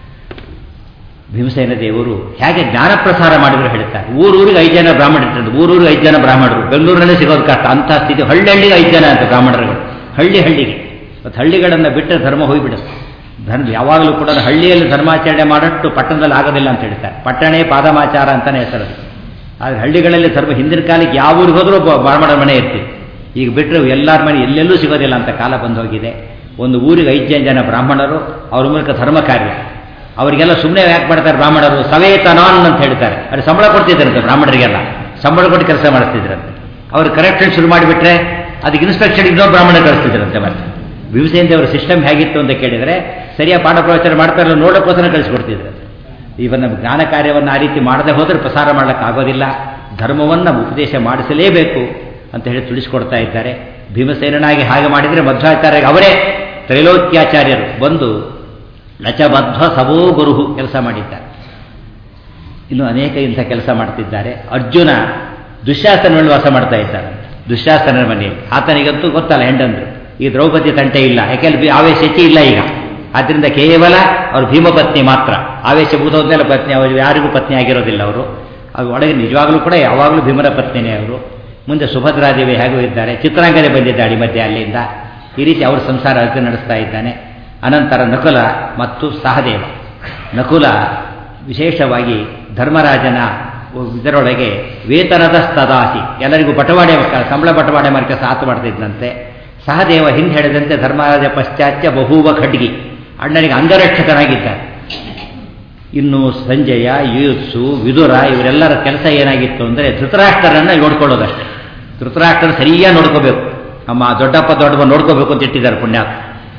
ಭೀಮಸೇನ ದೇವರು ಹೇಗೆ ಜ್ಞಾನ ಪ್ರಸಾರ ಮಾಡಿದ್ರು ಹೇಳ್ತಾರೆ ಊರೂರಿಗೆ ಐದು ಜನ ಬ್ರಾಹ್ಮಣರು ಊರೂರಿಗೆ ಐದು ಜನ ಬ್ರಾಹ್ಮಣರು ಬೆಂಗಳೂರಿನಲ್ಲಿ ಸಿಗೋದು ಕಷ್ಟ ಅಂಥ ಸ್ಥಿತಿ ಹಳ್ಳಿ ಹಳ್ಳಿಗೆ ಐದು ಜನ ಅಂತ ಬ್ರಾಹ್ಮಣರುಗಳು ಹಳ್ಳಿ ಹಳ್ಳಿಗೆ ಮತ್ತು ಹಳ್ಳಿಗಳನ್ನು ಬಿಟ್ಟರೆ ಧರ್ಮ ಹೋಗಿಬಿಡುತ್ತೆ ಧರ್ಮ ಯಾವಾಗಲೂ ಕೂಡ ಹಳ್ಳಿಯಲ್ಲಿ ಧರ್ಮಾಚರಣೆ ಮಾಡಷ್ಟು ಪಟ್ಟಣದಲ್ಲಿ ಆಗೋದಿಲ್ಲ ಅಂತ ಹೇಳ್ತಾರೆ ಪಟ್ಟಣೇ ಪಾದಮಾಚಾರ ಅಂತಲೇ ಹೆಸರು ಆದರೆ ಹಳ್ಳಿಗಳಲ್ಲಿ ಧರ್ಮ ಹಿಂದಿನ ಕಾಲಕ್ಕೆ ಯಾವ ಊರಿಗೆ ಹೋದರೂ ಬ್ರಾಹ್ಮಣರ ಮನೆ ಇರ್ತೀವಿ ಈಗ ಬಿಟ್ಟರೆ ಎಲ್ಲರ ಮನೆ ಎಲ್ಲೆಲ್ಲೂ ಸಿಗೋದಿಲ್ಲ ಅಂತ ಕಾಲ ಬಂದು ಹೋಗಿದೆ ಒಂದು ಊರಿಗೆ ಐದು ಜನ ಬ್ರಾಹ್ಮಣರು ಅವ್ರ ಮೂಲಕ ಧರ್ಮ ಕಾರ್ಯ ಅವರಿಗೆಲ್ಲ ಸುಮ್ಮನೆ ಯಾಕೆ ಮಾಡ್ತಾರೆ ಬ್ರಾಹ್ಮಣರು ಸವೇತನಾನ್ ಅಂತ ಹೇಳ್ತಾರೆ ಅದು ಸಂಬಳ ಕೊಡ್ತಿದ್ರಂತೆ ಬ್ರಾಹ್ಮಣರಿಗೆಲ್ಲ ಸಂಬಳ ಕೊಟ್ಟು ಕೆಲಸ ಮಾಡಿಸ್ತಿದ್ರಂತೆ ಅವ್ರು ಕರೆಕ್ಷನ್ ಶುರು ಮಾಡಿಬಿಟ್ರೆ ಅದಕ್ಕೆ ಇನ್ಸ್ಪೆಕ್ಷನ್ ಇನ್ನೊಬ್ಬ ಬ್ರಾಹ್ಮಣ ಕಳಿಸ್ತಿದ್ರಂತೆ ಮತ್ತೆ ಭೀಮಸೇನ ದೇವರ ಸಿಸ್ಟಮ್ ಹೇಗಿತ್ತು ಅಂತ ಕೇಳಿದರೆ ಸರಿಯಾಗಿ ಪಾಠ ಪ್ರವಚನ ಮಾಡ್ತಾರಲ್ಲ ನೋಡೋಕ್ಕೋಸ್ಕರ ಕಳಿಸ್ಕೊಡ್ತಿದ್ರು ಇವನ್ನ ಜ್ಞಾನ ಕಾರ್ಯವನ್ನು ಆ ರೀತಿ ಮಾಡದೆ ಹೋದರೆ ಪ್ರಸಾರ ಮಾಡೋಕ್ಕಾಗೋದಿಲ್ಲ ಧರ್ಮವನ್ನು ಉಪದೇಶ ಮಾಡಿಸಲೇಬೇಕು ಅಂತ ಹೇಳಿ ತಿಳಿಸ್ಕೊಡ್ತಾ ಇದ್ದಾರೆ ಭೀಮಸೇನಾಗಿ ಹಾಗೆ ಮಾಡಿದರೆ ಮಧ್ವಾಚಾರ್ಯ ಅವರೇ ತ್ರೈಲೋಕ್ಯಾಚಾರ್ಯರು ಬಂದು ಲಚಬದ್ಧ ಸವೋ ಗುರು ಕೆಲಸ ಮಾಡಿದ್ದಾರೆ ಇನ್ನು ಅನೇಕ ಇಂಥ ಕೆಲಸ ಮಾಡ್ತಿದ್ದಾರೆ ಅರ್ಜುನ ದುಶ್ಯಾಸನಲ್ಲಿ ವಾಸ ಮಾಡ್ತಾ ಇದ್ದಾರೆ ದುಶ್ಯಾಸನ ಮನೆಯಲ್ಲಿ ಆತನಿಗಂತೂ ಗೊತ್ತಲ್ಲ ಹೆಂಡಂದ್ರು ಈ ದ್ರೌಪದಿ ತಂಟೆ ಇಲ್ಲ ಯಾಕೆಂದ್ರೆ ಆವೇಶ ಹೆಚ್ಚಿ ಇಲ್ಲ ಈಗ ಆದ್ದರಿಂದ ಕೇವಲ ಅವರು ಭೀಮಪತ್ನಿ ಮಾತ್ರ ಆವೇಶ ಬೂದೋದ್ಮೇಲೆ ಪತ್ನಿ ಅವರು ಯಾರಿಗೂ ಪತ್ನಿ ಆಗಿರೋದಿಲ್ಲ ಅವರು ಅದು ಒಳಗೆ ನಿಜವಾಗಲೂ ಕೂಡ ಯಾವಾಗಲೂ ಭೀಮರ ಪತ್ನಿನೇ ಅವರು ಮುಂದೆ ಸುಭದ್ರಾದೇವಿ ಹೇಗೂ ಇದ್ದಾರೆ ಚಿತ್ರಾಂಗನೆ ಬಂದಿದ್ದಾಳೆ ಮಧ್ಯೆ ಅಲ್ಲಿಂದ ಈ ರೀತಿ ಅವರು ಸಂಸಾರ ಅರ್ಜುನ ನಡೆಸ್ತಾ ಇದ್ದಾನೆ ಅನಂತರ ನಕುಲ ಮತ್ತು ಸಹದೇವ ನಕುಲ ವಿಶೇಷವಾಗಿ ಧರ್ಮರಾಜನ ಇದರೊಳಗೆ ವೇತನದ ಸ್ತದಾಸಿ ಎಲ್ಲರಿಗೂ ಬಟವಾಡೆ ಸಂಬಳ ಬಟವಾಡೆ ಮಾರ್ಕ ಸಾತು ಮಾಡ್ತಿದ್ದಂತೆ ಸಹದೇವ ಹಿಂದೆ ಹೇಳಿದಂತೆ ಧರ್ಮರಾಜ ಪಶ್ಚಾತ್ಯ ಬಹುವ ಖಡ್ಗಿ ಅಣ್ಣನಿಗೆ ಅಂಗರಕ್ಷಕನಾಗಿದ್ದಾರೆ ಇನ್ನು ಸಂಜಯ ಯೂತ್ಸು ವಿದುರ ಇವರೆಲ್ಲರ ಕೆಲಸ ಏನಾಗಿತ್ತು ಅಂದರೆ ಧೃತರಾಷ್ಟ್ರರನ್ನು ನೋಡ್ಕೊಳ್ಳೋದಷ್ಟೇ ಧೃತರಾಷ್ಟ್ರ ಸರಿಯಾಗಿ ನೋಡ್ಕೋಬೇಕು ನಮ್ಮ ದೊಡ್ಡಪ್ಪ ದೊಡ್ಡಪ್ಪ ನೋಡ್ಕೋಬೇಕು ಅಂತ ಇಟ್ಟಿದ್ದಾರೆ ಪುಣ್ಯಾತ್ಮ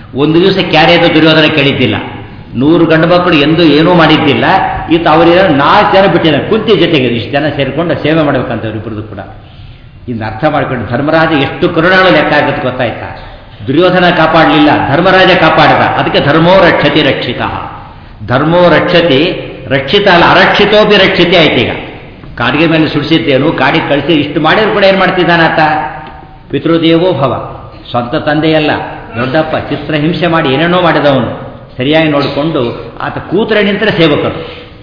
ಒಂದು ದಿವಸ ಕ್ಯಾರಿಯದ ದುರ್ಯೋಧನ ಕೇಳಿದ್ದಿಲ್ಲ ನೂರು ಗಂಡು ಮಕ್ಕಳು ಎಂದೂ ಏನೂ ಮಾಡಿದ್ದಿಲ್ಲ ಈತ ಅವರಿಗೆ ನಾಲ್ಕು ಜನ ಬಿಟ್ಟಿದ್ದಾರೆ ಕುಂತಿ ಜೊತೆಗೆ ಇಷ್ಟು ಜನ ಸೇರಿಕೊಂಡು ಸೇವೆ ಮಾಡಬೇಕಂತ ಇಬ್ಬರದು ಕೂಡ ಇನ್ನು ಅರ್ಥ ಮಾಡ್ಕೊಂಡು ಧರ್ಮರಾಜ ಎಷ್ಟು ಕರುಣಾಳು ಲೆಕ್ಕ ಆಗುತ್ತೆ ಗೊತ್ತಾಯ್ತಾ ದುರ್ಯೋಧನ ಕಾಪಾಡಲಿಲ್ಲ ಧರ್ಮರಾಜ ಕಾಪಾಡಿದ ಅದಕ್ಕೆ ಧರ್ಮೋ ರಕ್ಷತಿ ರಕ್ಷಿತ ಧರ್ಮೋ ರಕ್ಷತಿ ರಕ್ಷಿತ ಅಲ್ಲ ಅರಕ್ಷಿತೋಪಿ ರಕ್ಷಿತೆ ಆಯ್ತು ಈಗ ಕಾಡಿಗೆ ಮೇಲೆ ಸುಡಿಸಿದ್ದೇನು ಕಾಡಿಗೆ ಕಳಿಸಿ ಇಷ್ಟು ಮಾಡಿದ್ರು ಕೂಡ ಏನು ಮಾಡ್ತಿದ್ದಾನಾತ ಪಿತೃದೇವೋ ಭವ ಸ್ವಂತ ತಂದೆಯಲ್ಲ ದೊಡ್ಡಪ್ಪ ಚಿತ್ರ ಹಿಂಸೆ ಮಾಡಿ ಏನೇನೋ ಮಾಡಿದವನು ಸರಿಯಾಗಿ ನೋಡಿಕೊಂಡು ಆತ ಕೂತರೆ ನಿಂತರೆ ಸೇವಕರು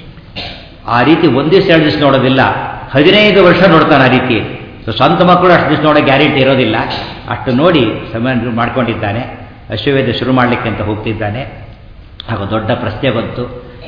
ಆ ರೀತಿ ಒಂದು ದಿವಸ ಎರಡು ದಿವಸ ನೋಡೋದಿಲ್ಲ ಹದಿನೈದು ವರ್ಷ ನೋಡ್ತಾನೆ ಆ ರೀತಿ ಸೊ ಸ್ವಂತ ಮಕ್ಕಳು ಅಷ್ಟು ದಿವಸ ನೋಡೋ ಗ್ಯಾರಂಟಿ ಇರೋದಿಲ್ಲ ಅಷ್ಟು ನೋಡಿ ಸಮಯ ಮಾಡ್ಕೊಂಡಿದ್ದಾನೆ ಅಶ್ವವೇಧ ಶುರು ಮಾಡಲಿಕ್ಕೆ ಅಂತ ಹೋಗ್ತಿದ್ದಾನೆ ಹಾಗೂ ದೊಡ್ಡ ಪ್ರಶ್ನೆ ಬಂತು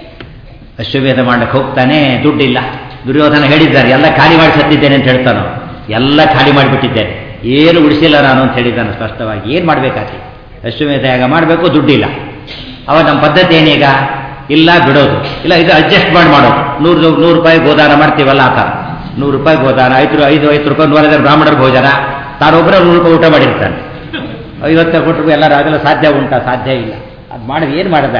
ಅಶ್ವವೇಧ ಮಾಡ್ಲಿಕ್ಕೆ ಹೋಗ್ತಾನೆ ದುಡ್ಡಿಲ್ಲ ದುರ್ಯೋಧನ ಹೇಳಿದ್ದಾರೆ ಎಲ್ಲ ಖಾಲಿ ಮಾಡಿ ಸತ್ತಿದ್ದೇನೆ ಅಂತ ಹೇಳ್ತಾನೋ ಎಲ್ಲ ಖಾಲಿ ಮಾಡಿಬಿಟ್ಟಿದ್ದೇನೆ ಏನು ಉಳಿಸಿಲ್ಲ ನಾನು ಅಂತ ಹೇಳಿದ್ದಾನೆ ಸ್ಪಷ್ಟವಾಗಿ ಏನು ಮಾಡಬೇಕಾತಿ ಅಶ್ವಮೇಧ ಯಾಗ ಮಾಡಬೇಕು ದುಡ್ಡಿಲ್ಲ ಅವಾಗ ನಮ್ಮ ಪದ್ಧತಿ ಏನೀಗ ಇಲ್ಲ ಬಿಡೋದು ಇಲ್ಲ ಇದು ಅಡ್ಜಸ್ಟ್ ಮಾಡಿ ಮಾಡೋದು ನೂರು ನೂರು ರೂಪಾಯಿ ಗೋದಾನ ಮಾಡ್ತೀವಲ್ಲ ಆ ಥರ ನೂರು ರೂಪಾಯಿ ಗೋದಾನ ಐದು ಐದು ಐದು ರೂಪಾಯಿ ನೂರೈದು ಬ್ರಾಹ್ಮಣರ ಭೋಜನ ತಾನೊಬ್ಬರೇ ನೂರು ರೂಪಾಯಿ ಊಟ ಮಾಡಿರ್ತಾನೆ ಐವತ್ತು ಕೋಟಿ ರೂಪಾಯಿ ಎಲ್ಲರೂ ಆಗಲ್ಲ ಸಾಧ್ಯ ಉಂಟಾ ಸಾಧ್ಯ ಇಲ್ಲ ಅದು ಮಾಡಿದ ಏನು ಮಾಡ್ದ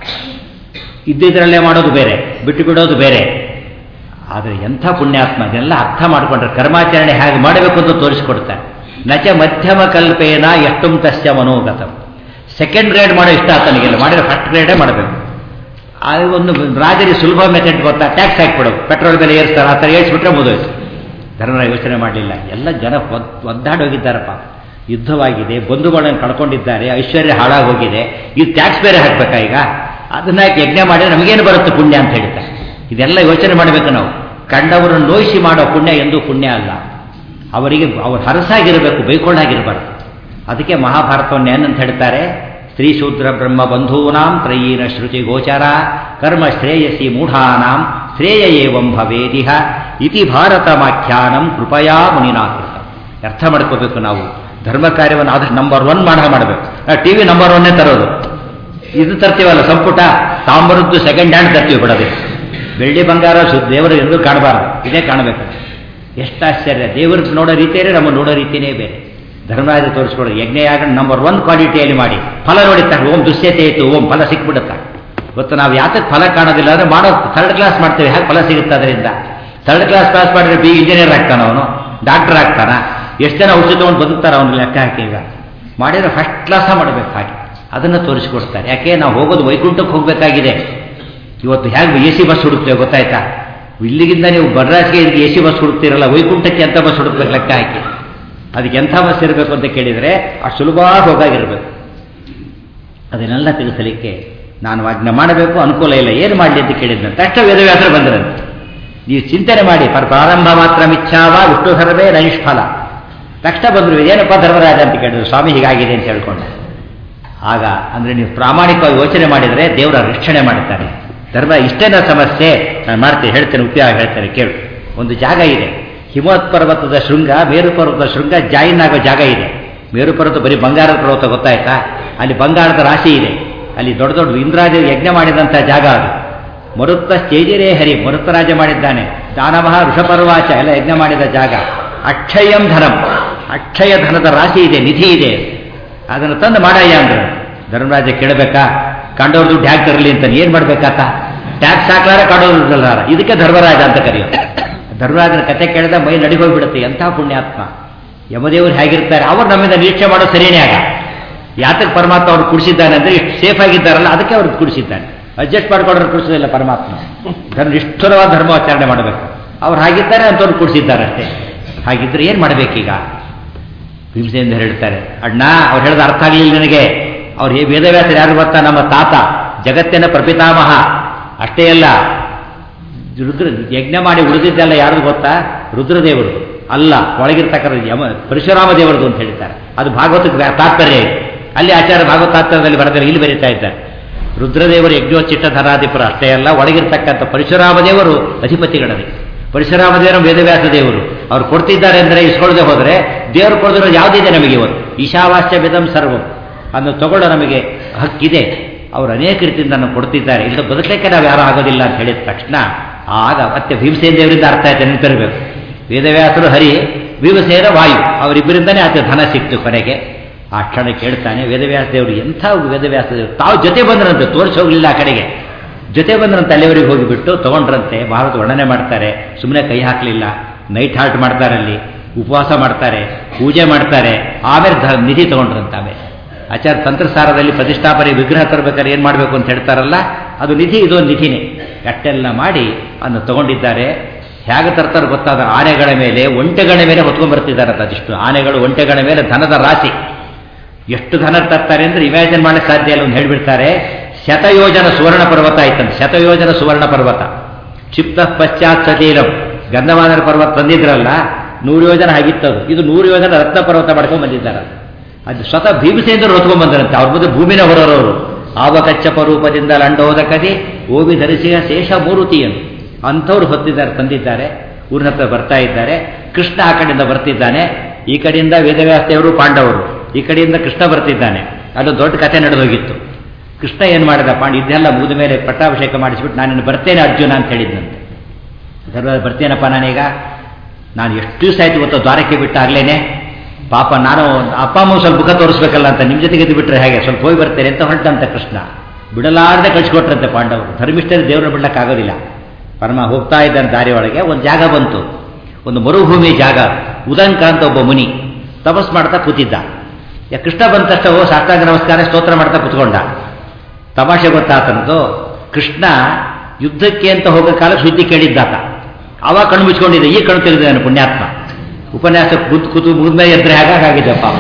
ಇದ್ದಿದ್ರಲ್ಲೇ ಮಾಡೋದು ಬೇರೆ ಬಿಟ್ಟು ಬಿಡೋದು ಬೇರೆ ಆದರೆ ಎಂಥ ಪುಣ್ಯಾತ್ಮ ಇದೆಲ್ಲ ಅರ್ಥ ಮಾಡಿಕೊಂಡ್ರೆ ಕರ್ಮಾಚರಣೆ ಹೇಗೆ ಮಾಡಬೇಕು ಅಂತ ತೋರಿಸಿಕೊಡ್ತಾರೆ ನಚ ಮಧ್ಯಮ ಕಲ್ಪೇನ ಎಷ್ಟುಂ ತಸ್ಯ ಮನೋಗತಂ ಸೆಕೆಂಡ್ ಗ್ರೇಡ್ ಮಾಡೋ ಇಷ್ಟ ಆತನಿಗೆಲ್ಲ ಮಾಡಿದ್ರೆ ಫಸ್ಟ್ ಗ್ರೇಡೇ ಮಾಡಬೇಕು ಅದು ಒಂದು ರಾಜರಿಗೆ ಸುಲಭ ಮೆಥಡ್ ಗೊತ್ತಾ ಟ್ಯಾಕ್ಸ್ ಹಾಕ್ಬಿಡೋದು ಪೆಟ್ರೋಲ್ ಬೆಲೆ ಏರಿಸ್ತಾರೆ ಆ ಥರ ಏರಿಸ್ಬಿಟ್ರೆ ಮುಗಿದೋಯ್ತು ಧರ್ಮರಾಜ ಯೋಚನೆ ಮಾಡಲಿಲ್ಲ ಎಲ್ಲ ಜನ ಒದ್ ಒದ್ದಾಡೋಗಿದ್ದಾರಪ್ಪ ಯುದ್ಧವಾಗಿದೆ ಬಂಧುಗಳನ್ನು ಕಳ್ಕೊಂಡಿದ್ದಾರೆ ಐಶ್ವರ್ಯ ಹಾಳಾಗೋಗಿದೆ ಇದು ಟ್ಯಾಕ್ಸ್ ಬೇರೆ ಹಾಕ್ಬೇಕಾ ಈಗ ಅದನ್ನ ಯಜ್ಞ ಮಾಡಿದ್ರೆ ನಮಗೇನು ಬರುತ್ತೆ ಪುಣ್ಯ ಅಂತ ಹೇಳ್ತಾರೆ ಇದೆಲ್ಲ ಯೋಚನೆ ಮಾಡಬೇಕು ನಾವು ಕಂಡವರನ್ನು ನೋಯಿಸಿ ಮಾಡೋ ಪುಣ್ಯ ಎಂದೂ ಪುಣ್ಯ ಅಲ್ಲ ಅವರಿಗೆ ಅವ್ರು ಹರಸಾಗಿರಬೇಕು ಬೈಕೊಳ್ಳಾಗಿರಬಾರ್ದು ಅದಕ್ಕೆ ಮಹಾಭಾರತವನ್ನು ಏನಂತ ಹೇಳ್ತಾರೆ ಸ್ತ್ರೀ ಶೂದ್ರ ಬ್ರಹ್ಮ ಬಂಧೂನಾಂ ತ್ರಯೀನ ಶ್ರುತಿ ಗೋಚರ ಕರ್ಮ ಶ್ರೇಯಸಿ ಮೂಢಾನಾಂ ಶ್ರೇಯ ಏವಂ ಭವೇದಿಹ ಇತಿ ಭಾರತಮಾಖ್ಯಾನಂ ಕೃಪಯಾ ಮುನಿನಾಕೃತ ಅರ್ಥ ಮಾಡ್ಕೋಬೇಕು ನಾವು ಧರ್ಮ ಕಾರ್ಯವನ್ನು ಆದಷ್ಟು ನಂಬರ್ ಒನ್ ಮಾಡ ಮಾಡಬೇಕು ನಾವು ಟಿ ವಿ ನಂಬರ್ ಒನ್ನೇ ತರೋದು ಇದು ತರ್ತೀವಲ್ಲ ಸಂಪುಟ ತಾಂಬರದ್ದು ಸೆಕೆಂಡ್ ಹ್ಯಾಂಡ್ ತರ್ತೀವಿ ಬಿಡೋದು ಬೆಳ್ಳಿ ಬಂಗಾರ ಶುದ್ಧ ದೇವರು ಎಂದು ಕಾಣಬಾರದು ಇದೇ ಕಾಣಬೇಕು ಎಷ್ಟು ಆಶ್ಚರ್ಯ ದೇವರು ನೋಡೋ ರೀತಿಯೇ ನಮ್ಮ ನೋಡೋ ರೀತಿಯೇ ಬೇರೆ ಧರ್ಮರಾಜ ತೋರಿಸ್ಕೊಡೋದು ಯಜ್ಞಯಾಗ ನಂಬರ್ ಒನ್ ಕ್ವಾಲಿಟಿಯಲ್ಲಿ ಮಾಡಿ ಫಲ ನೋಡಿರ್ತಾರೆ ಓಂ ದುಶ್ಯತೆ ಇತ್ತು ಓಂ ಫಲ ಸಿಕ್ಬಿಡುತ್ತೆ ಇವತ್ತು ನಾವು ಯಾತಕ್ಕೆ ಫಲ ಕಾಣೋದಿಲ್ಲ ಅಂದರೆ ಮಾಡೋ ಥರ್ಡ್ ಕ್ಲಾಸ್ ಮಾಡ್ತೇವೆ ಹೇಗೆ ಫಲ ಸಿಗುತ್ತೆ ಅದರಿಂದ ಥರ್ಡ್ ಕ್ಲಾಸ್ ಪಾಸ್ ಮಾಡಿದ್ರೆ ಬಿ ಇಂಜಿನಿಯರ್ ಆಗ್ತಾನ ಅವನು ಡಾಕ್ಟರ್ ಆಗ್ತಾನ ಎಷ್ಟು ಜನ ಔಷಧ ತೊಗೊಂಡು ಬದುಕ್ತಾರೆ ಅವನು ಲೆಕ್ಕ ಹಾಕಿ ಈಗ ಮಾಡಿದ್ರೆ ಫಸ್ಟ್ ಕ್ಲಾಸ ಮಾಡಬೇಕು ಹಾಗೆ ಅದನ್ನು ತೋರಿಸಿಕೊಡ್ತಾರೆ ಯಾಕೆ ನಾವು ಹೋಗೋದು ವೈಕುಂಠಕ್ಕೆ ಹೋಗಬೇಕಾಗಿದೆ ಇವತ್ತು ಹೇಗೆ ಎ ಸಿ ಬಸ್ ಹುಡುಕ್ತೇವೆ ಗೊತ್ತಾಯ್ತಾ ಇಲ್ಲಿಗಿಂದ ನೀವು ಬಡ್ರಾಜ್ಗೆ ಇದಕ್ಕೆ ಎ ಸಿ ಬಸ್ ಹುಡುಕ್ತಿರಲ್ಲ ವೈಕುಂಠಕ್ಕೆ ಎಂಥ ಬಸ್ ಹುಡುಕ್ಬೇಕು ಲೆಕ್ಕ ಹಾಕಿ ಅದಕ್ಕೆ ಎಂಥ ಬಸ್ ಇರಬೇಕು ಅಂತ ಕೇಳಿದರೆ ಅಷ್ಟು ಸುಲಭವಾಗಿ ಹೋಗಾಗಿರಬೇಕು ಅದನ್ನೆಲ್ಲ ತಿಳಿಸಲಿಕ್ಕೆ ನಾನು ಆಜ್ಞೆ ಮಾಡಬೇಕು ಅನುಕೂಲ ಇಲ್ಲ ಏನು ಮಾಡಲಿ ಅಂತ ಕೇಳಿದ್ನ ತಕ್ಷಣ ವೇದವ್ಯಾಸರು ಬಂದರಂತೆ ನೀವು ಚಿಂತನೆ ಮಾಡಿ ಪರ ಪ್ರಾರಂಭ ಮಾತ್ರ ಮಿಚ್ಛಾವ ವಿಷ್ಣು ಸರ್ವೇ ನೈಷ್ಫಲ ತಕ್ಷಣ ಬಂದರು ಏನಪ್ಪ ಧರ್ಮರಾಜ ಅಂತ ಕೇಳಿದ್ರು ಸ್ವಾಮಿ ಹೀಗಾಗಿದೆ ಅಂತ ಹೇಳ್ಕೊಂಡ ಆಗ ಅಂದರೆ ನೀವು ಪ್ರಾಮಾಣಿಕವಾಗಿ ಯೋಚನೆ ಮಾಡಿದರೆ ದೇವರ ರಕ್ಷಣೆ ಮಾಡುತ್ತಾರೆ ಧರ್ಮ ಇಷ್ಟೇನ ಸಮಸ್ಯೆ ನಾನು ಮಾಡ್ತೀನಿ ಹೇಳ್ತೇನೆ ಉಪಯೋಗ ಹೇಳ್ತೇನೆ ಕೇಳು ಒಂದು ಜಾಗ ಇದೆ ಹಿಮವತ್ ಪರ್ವತದ ಶೃಂಗ ಮೇರು ಪರ್ವತದ ಶೃಂಗ ಜಾಯಿನ್ ಆಗೋ ಜಾಗ ಇದೆ ಮೇರು ಪರ್ವತ ಬರೀ ಬಂಗಾರದ ಪರ್ವತ ಗೊತ್ತಾಯ್ತಾ ಅಲ್ಲಿ ಬಂಗಾರದ ರಾಶಿ ಇದೆ ಅಲ್ಲಿ ದೊಡ್ಡ ದೊಡ್ಡ ಇಂದ್ರಾಜ ಯಜ್ಞ ಮಾಡಿದಂಥ ಜಾಗ ಅದು ಮರುತ್ತ ಚೇಜಿರೇ ಹರಿ ಮರುತ್ತರಾಜ ಮಾಡಿದ್ದಾನೆ ದಾನವಹ ಋಷಪರ್ವಾಚ ಎಲ್ಲ ಯಜ್ಞ ಮಾಡಿದ ಜಾಗ ಅಕ್ಷಯಂ ಧನಂ ಅಕ್ಷಯ ಧನದ ರಾಶಿ ಇದೆ ನಿಧಿ ಇದೆ ಅದನ್ನು ತಂದು ಮಾಡಯ್ಯ ಅಂದ್ರೆ ಧರ್ಮರಾಜ ಕೇಳಬೇಕಾ ಕಂಡವ್ರ ದುಡ್ಡು ಹ್ಯಾಕ್ ತರಲಿ ಅಂತ ಏನು ಮಾಡ್ಬೇಕಾತ ಟ್ಯಾಕ್ಸ್ ಹಾಕ್ಲಾರ ಕಂಡವ್ರ ದುಡ್ಡಲ್ಲಾರ ಇದಕ್ಕೆ ಧರ್ಮರಾಜ ಅಂತ ಕರೆಯೋದು ಧರ್ಮರಾಜನ ಕತೆ ಕೇಳಿದ ಮೈ ನಡಿಗೋಗ್ಬಿಡುತ್ತೆ ಎಂಥ ಪುಣ್ಯಾತ್ಮ ಯಮದೇವರು ಹೇಗಿರ್ತಾರೆ ಅವ್ರು ನಮ್ಮಿಂದ ನಿರೀಕ್ಷೆ ಮಾಡೋ ಸರಿಯೇ ಆಗ ಯಾತಕ್ಕೆ ಪರಮಾತ್ಮ ಅವ್ರು ಕುಡಿಸಿದ್ದಾನೆ ಅಂದರೆ ಇಷ್ಟು ಸೇಫ್ ಆಗಿದ್ದಾರಲ್ಲ ಅದಕ್ಕೆ ಅವ್ರಿಗೆ ಕುಡಿಸಿದ್ದಾನೆ ಅಡ್ಜಸ್ಟ್ ಮಾಡ್ಕೊಂಡ್ರೆ ಕುಡಿಸೋದಿಲ್ಲ ಪರಮಾತ್ಮ ಧರ್ಮ ನಿಷ್ಠುರವಾದ ಧರ್ಮಾಚರಣೆ ಮಾಡಬೇಕು ಅವ್ರು ಹಾಗಿದ್ದಾರೆ ಅಂತವ್ರು ಕುಡಿಸಿದ್ದಾರೆ ಅಷ್ಟೇ ಹಾಗಿದ್ರೆ ಏನು ಮಾಡಬೇಕೀಗ ಹಿಂಸೆಯಿಂದ ಹೇಳ್ತಾರೆ ಅಣ್ಣ ಅವ್ರು ಹೇಳಿದ ಅರ್ಥ ಆಗಲಿಲ್ಲ ನನಗೆ ಅವ್ರು ವೇದವ್ಯಾಸರು ಯಾರು ಗೊತ್ತಾ ನಮ್ಮ ತಾತ ಜಗತ್ತಿನ ಪ್ರಪಿತಾಮಹ ಅಷ್ಟೇ ಅಲ್ಲ ರುದ್ರ ಯಜ್ಞ ಮಾಡಿ ಉಳಿದಿದ್ದೆಲ್ಲ ಯಾರು ಗೊತ್ತಾ ರುದ್ರದೇವರು ಅಲ್ಲ ಒಳಗಿರ್ತಕ್ಕಂಥ ಯಮ ಪರಶುರಾಮ ದೇವರದು ಅಂತ ಹೇಳ್ತಾರೆ ಅದು ಭಾಗವತಕ್ಕೆ ತಾತ್ಪರ್ಯ ಇದೆ ಅಲ್ಲಿ ಆಚಾರ್ಯ ಭಾಗವತ ತಾತ್ಪರ್ಯದಲ್ಲಿ ಬರೆದರೆ ಇಲ್ಲಿ ಬರೀತಾ ಇದ್ದಾರೆ ರುದ್ರದೇವರು ಯಜ್ಞೋಚಿಟ್ಟ ಧರಾಧಿಪುರ ಅಷ್ಟೇ ಅಲ್ಲ ಒಳಗಿರ್ತಕ್ಕಂಥ ಪರಶುರಾಮ ದೇವರು ಅಧಿಪತಿಗಳದೇ ಪರಶುರಾಮ ದೇವರು ವೇದವ್ಯಾಸ ದೇವರು ಅವ್ರು ಕೊಡ್ತಿದ್ದಾರೆ ಅಂದರೆ ಇಸ್ಕೊಳ್ಳದೆ ಹೋದರೆ ದೇವರು ಕೊಡದಿರೋ ಯಾವುದಿದೆ ನಮಗೆ ಇವತ್ತು ಈಶಾವಾಸ್ಯ ವಿಧಂ ಸರ್ವಂ ಅದನ್ನು ತಗೊಳ್ಳೋ ನಮಗೆ ಹಕ್ಕಿದೆ ಅವರು ಅನೇಕ ರೀತಿಯಿಂದ ನಾವು ಕೊಡ್ತಿದ್ದಾರೆ ಇಲ್ಲ ಬದುಕಲಿಕ್ಕೆ ನಾವು ಯಾರೂ ಆಗೋದಿಲ್ಲ ಅಂತ ಹೇಳಿದ ತಕ್ಷಣ ಆಗ ಮತ್ತೆ ಭೀಮಸೇನ ದೇವರಿಂದ ಅರ್ಥ ಆಯ್ತು ನೆನಪಿರಬೇಕು ವೇದವ್ಯಾಸರು ಹರಿ ಭೀಮಸೇನ ವಾಯು ಅವರಿಬ್ಬರಿಂದನೇ ಆತ ಧನ ಸಿಕ್ತು ಕೊನೆಗೆ ಆ ಕ್ಷಣ ಕೇಳ್ತಾನೆ ವೇದವ್ಯಾಸ ದೇವರು ಎಂಥ ವೇದವ್ಯಾಸ ದೇವರು ತಾವು ಜೊತೆ ಬಂದ್ರಂತೆ ತೋರಿಸಿ ಹೋಗಲಿಲ್ಲ ಆ ಕಡೆಗೆ ಜೊತೆ ಬಂದ್ರಂತೆ ಅಲ್ಲಿವರೆಗೆ ಹೋಗಿಬಿಟ್ಟು ತಗೊಂಡ್ರಂತೆ ಭಾರತ ವರ್ಣನೆ ಮಾಡ್ತಾರೆ ಸುಮ್ಮನೆ ಕೈ ಹಾಕಲಿಲ್ಲ ನೈಟ್ ಹಾಲ್ಟ್ ಮಾಡ್ತಾರೆ ಅಲ್ಲಿ ಉಪವಾಸ ಮಾಡ್ತಾರೆ ಪೂಜೆ ಮಾಡ್ತಾರೆ ಆಮೇಲೆ ಧ ನಿಧಿ ತಗೊಂಡ್ರಂತೆ ಆಮೇಲೆ ಆಚಾರ್ಯ ತಂತ್ರಸಾರದಲ್ಲಿ ಪ್ರತಿಷ್ಠಾಪನೆ ವಿಗ್ರಹ ತರಬೇಕಾದ್ರೆ ಏನು ಮಾಡಬೇಕು ಅಂತ ಹೇಳ್ತಾರಲ್ಲ ಅದು ನಿಧಿ ಇದೊಂದು ನಿಧಿನೇ ಅಷ್ಟೆಲ್ಲ ಮಾಡಿ ಅದನ್ನು ತಗೊಂಡಿದ್ದಾರೆ ಹೇಗೆ ತರ್ತಾರೆ ಗೊತ್ತಾದ ಆನೆಗಳ ಮೇಲೆ ಒಂಟೆಗಳ ಮೇಲೆ ಹೊತ್ಕೊಂಡ್ ಬರ್ತಿದ್ದಾರೆ ಅದಿಷ್ಟು ಆನೆಗಳು ಒಂಟೆಗಳ ಮೇಲೆ ಧನದ ರಾಶಿ ಎಷ್ಟು ಧನ ತರ್ತಾರೆ ಅಂದ್ರೆ ಇಮ್ಯಾಜಿನ್ ಮಾಡಕ್ಕೆ ಸಾಧ್ಯ ಇಲ್ಲ ಅಂತ ಹೇಳ್ಬಿಡ್ತಾರೆ ಶತಯೋಜನ ಸುವರ್ಣ ಪರ್ವತ ಆಯ್ತಂತೆ ಶತಯೋಜನ ಸುವರ್ಣ ಪರ್ವತ ಕ್ಷಿಪ್ತ ಪಶ್ಚಾತ್ ಸತೀರಂ ಗಂಧಮಾದನ ಪರ್ವತ ತಂದಿದ್ರಲ್ಲ ನೂರು ಯೋಜನ ಆಗಿತ್ತದು ಇದು ನೂರು ಯೋಜನ ರತ್ನ ಪರ್ವತ ಮಾಡ್ಕೊಂಡು ಬಂದಿದ್ದಾರೆ ಅದು ಸ್ವತಃ ಭೀಮಸೇಂದ್ರ ಹೊತ್ಕೊಂಡ್ ಬಂದರಂತೆ ಅವ್ರ ಮುಂದೆ ಭೂಮಿನ ಹೊರರೋರು ಆವಕಚ್ಚಪ ರೂಪದಿಂದ ಲಂಡೋದ ಕದಿ ಓಬಿ ಧರಿಸಿದ ಶೇಷ ಮೂರುತಿಯನ್ನು ಅಂಥವ್ರು ಹೊತ್ತಿದ್ದಾರೆ ತಂದಿದ್ದಾರೆ ಊರಿನ ಹತ್ರ ಬರ್ತಾ ಇದ್ದಾರೆ ಕೃಷ್ಣ ಆ ಕಡೆಯಿಂದ ಬರ್ತಿದ್ದಾನೆ ಈ ಕಡೆಯಿಂದ ವೇದವ್ಯಾಸದೇವರು ಪಾಂಡವರು ಈ ಕಡೆಯಿಂದ ಕೃಷ್ಣ ಬರ್ತಿದ್ದಾನೆ ಅದು ದೊಡ್ಡ ಕಥೆ ನಡೆದೋಗಿತ್ತು ಕೃಷ್ಣ ಏನು ಮಾಡಿದ ಪಾಂಡ ಇದೆಲ್ಲ ಮುಗಿದ ಮೇಲೆ ಪಟ್ಟಾಭಿಷೇಕ ಮಾಡಿಸ್ಬಿಟ್ಟು ನಾನು ಬರ್ತೇನೆ ಅರ್ಜುನ ಅಂತ ಹೇಳಿದ್ದಂತೆ ಧರ್ಮ ಬರ್ತೇನಪ್ಪ ನಾನೀಗ ನಾನು ಎಷ್ಟು ದಿವಸ ಆಯ್ತು ಗೊತ್ತೋ ದ್ವಾರಕ್ಕೆ ಬಿಟ್ಟಾಗ್ಲೇನೆ ಪಾಪ ನಾನು ಅಪ್ಪ ಅಮ್ಮ ಸ್ವಲ್ಪ ಮುಖ ತೋರಿಸ್ಬೇಕಲ್ಲ ಅಂತ ನಿಮ್ಮ ಜೊತೆಗೆ ಇದ್ದು ಬಿಟ್ರೆ ಹೇಗೆ ಸ್ವಲ್ಪ ಹೋಗಿ ಬರ್ತೇನೆ ಅಂತ ಹೊರಟಂತ ಕೃಷ್ಣ ಬಿಡಲಾರದೆ ಕಳಿಸ್ಕೊಟ್ರಂತೆ ಪಾಂಡವರು ಧರ್ಮಿಷ್ಠರು ದೇವ್ರನ್ನ ಬಿಡಕ್ಕಾಗೋದಿಲ್ಲ ಪರಮ ಹೋಗ್ತಾ ಇದ್ದ ದಾರಿ ಒಳಗೆ ಒಂದು ಜಾಗ ಬಂತು ಒಂದು ಮರುಭೂಮಿ ಜಾಗ ಉದಂಕ ಅಂತ ಒಬ್ಬ ಮುನಿ ತಪಸ್ ಮಾಡ್ತಾ ಕೂತಿದ್ದ ಯಾ ಕೃಷ್ಣ ಬಂದ ತಕ್ಷಣ ಓ ಸಾಷ್ಟಾಂಗ ನಮಸ್ಕಾರ ಸ್ತೋತ್ರ ಮಾಡ್ತಾ ಕೂತ್ಕೊಂಡ ತಮಾಷೆ ಗೊತ್ತಾತನದು ಕೃಷ್ಣ ಯುದ್ಧಕ್ಕೆ ಅಂತ ಹೋಗೋ ಕಾಲಕ್ಕೆ ಸುದ್ದಿ ಕೇಳಿದ್ದಾತ ಅವಾಗ ಕಣ್ಣು ಮುಚ್ಕೊಂಡಿದ್ದೆ ಈ ಕಣ್ಣು ತೆಗೆದಿದ್ದಾನೆ ಪುಣ್ಯಾತ್ಮ ಉಪನ್ಯಾಸ ಕೂತು ಕೂತು ಮುಗಿದ್ಮೇಲೆ ಎದ್ರೆ ಹಾಗಾಗಿದೆ ಪಾಪ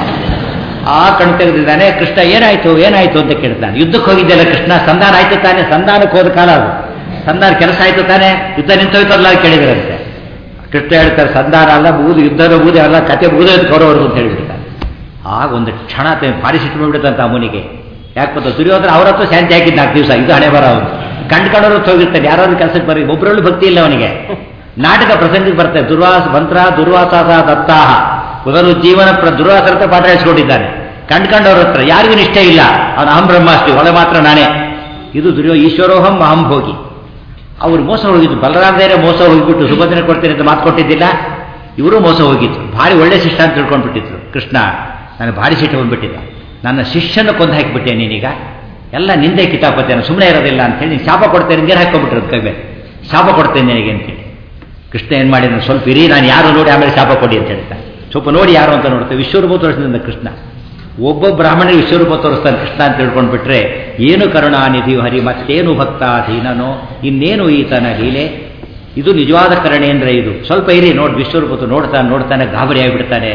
ಆ ಕಣ್ಣು ತೆಗೆದಿದ್ದಾನೆ ಕೃಷ್ಣ ಏನಾಯ್ತು ಏನಾಯ್ತು ಅಂತ ಕೇಳ್ತಾನೆ ಯುದ್ಧಕ್ಕೆ ಹೋಗಿದ್ದೆಲ್ಲ ಕೃಷ್ಣ ಸಂಧಾನ ಆಯ್ತು ತಾನೆ ಸಂಧಾನಕ್ಕೆ ಹೋದ ಕಾಲ ಅದು ಸಂಧಾನ ಕೆಲಸ ಆಯ್ತು ತಾನೆ ಯುದ್ಧ ನಿಂತೋಯ್ತಲ್ಲ ಕೇಳಿದ್ರಂತೆ ಕೃಷ್ಣ ಹೇಳ್ತಾರೆ ಸಂಧಾನ ಅಲ್ಲ ಮುಗಿದು ಯುದ್ಧದ ಮುಗಿದು ಅಲ್ಲ ಕತೆ ಮುಗಿದೋಯ್ತು ಕೌರವರು ಅಂತ ಹೇಳಿಬಿಡ್ತಾರೆ ಆಗ ಒಂದು ಕ್ಷಣ ಭಾರಿ ಸಿಟ್ಟು ಮಾಡ್ಬಿಡುತ್ತಂತ ಅಮ್ಮನಿಗೆ ಯಾಕೆ ಗೊತ್ತಾ ದುರ್ಯೋಧನ ಅವ್ರ ಹತ್ರ ಶಾಂತಿ ಹಾಕಿದ್ದು ನಾಲ್ಕು ದಿವಸ ಇದು ಹಣೆ ಬರ ಅವನು ಕಂಡ್ಕೊಂಡವ್ರು ಹೋಗಿರ್ತಾನೆ ಯಾರಾದ್ರೂ ಕೆಲಸಕ್ಕೆ ಬರೀ ಒಬ್ಬರಲ್ಲೂ ಭಕ್ತಿ ಇಲ್ಲ ಅವನಿಗೆ ನಾಟಕ ಪ್ರಸಂಗಕ್ಕೆ ಬರ್ತದೆ ದುರ್ವಾಸ ಮಂತ್ರ ದುರ್ವಾಸಾಸ ದತ್ತಾಹ ಪುನರುಜ್ಜೀವನ ಪ್ರ ದುರ್ವಾಸರ ಹತ್ರ ಪಾಠ ಹೇಳಿಸ್ಕೊಂಡಿದ್ದಾನೆ ಕಂಡ್ಕೊಂಡವ್ರ ಹತ್ರ ಯಾರಿಗೂ ನಿಷ್ಠೆ ಇಲ್ಲ ಅವನು ಅಹಂ ಬ್ರಹ್ಮಾಸ್ತಿ ಒಳ ಮಾತ್ರ ನಾನೇ ಇದು ದುರ್ಯೋ ಈಶ್ವರೋಹಂ ಅಹಂ ಭೋಗಿ ಅವ್ರು ಮೋಸ ಹೋಗಿದ್ದು ಬಲರಾಮದೇನೆ ಮೋಸ ಹೋಗಿಬಿಟ್ಟು ಸುಭದ್ರ ಕೊಡ್ತೀನಿ ಅಂತ ಮಾತು ಕೊಟ್ಟಿದ್ದಿಲ್ಲ ಇವರು ಮೋಸ ಹೋಗಿತ್ತು ಭಾರಿ ಒಳ್ಳೆ ಶಿಷ್ಯ ಅಂತ ತಿಳ್ಕೊಂಡ್ಬಿಟ್ಟಿದ್ರು ಕೃಷ್ಣ ನನಗೆ ಭಾರಿ ಸಿಟ್ಟು ಬಂದ್ಬಿಟ್ಟಿದ್ದ ನನ್ನ ಶಿಷ್ಯನ ಕೊಂದು ಹಾಕಿಬಿಟ್ಟೆ ನೀನೀಗ ಎಲ್ಲ ನಿಂದೆ ಕಿತಾಪತ್ತೇನೆ ಸುಮ್ಮನೆ ಇರೋದಿಲ್ಲ ಅಂತೇಳಿ ನೀನು ಶಾಪ ಕೊಡ್ತೇನೆ ನೀರು ಹಾಕೊಂಡ್ಬಿಟ್ರು ಕೈ ಮೇಲೆ ಶಾಪ ಕೊಡ್ತೇನೆ ನಿನಗೆ ಅಂತೇಳಿ ಕೃಷ್ಣ ಏನು ಮಾಡಿದ ಸ್ವಲ್ಪ ಇರಿ ನಾನು ಯಾರು ನೋಡಿ ಆಮೇಲೆ ಶಾಪ ಕೊಡಿ ಅಂತ ಹೇಳ್ತಾನೆ ಸ್ವಲ್ಪ ನೋಡಿ ಯಾರು ಅಂತ ನೋಡ್ತೇವೆ ವಿಶ್ವರೂಪ ತೋರಿಸಿದ ಕೃಷ್ಣ ಒಬ್ಬ ಬ್ರಾಹ್ಮಣರಿಗೆ ವಿಶ್ವರೂಪ ತೋರಿಸ್ತಾನೆ ಕೃಷ್ಣ ಅಂತ ತಿಳ್ಕೊಂಡ್ಬಿಟ್ರೆ ಏನು ಕರುಣಾನಿಧಿಯು ಹರಿ ಮತ್ತೇನು ಭಕ್ತಾಧೀನನೋ ಇನ್ನೇನು ಈತನ ಲೀಲೆ ಇದು ನಿಜವಾದ ಕರುಣೆ ಅಂದ್ರೆ ಇದು ಸ್ವಲ್ಪ ಇರಿ ನೋಡಿ ವಿಶ್ವರೂಪತ್ತು ನೋಡ್ತಾನೆ ನೋಡ್ತಾನೆ ಗಾಬರಿ ಆಗಿಬಿಡ್ತಾನೆ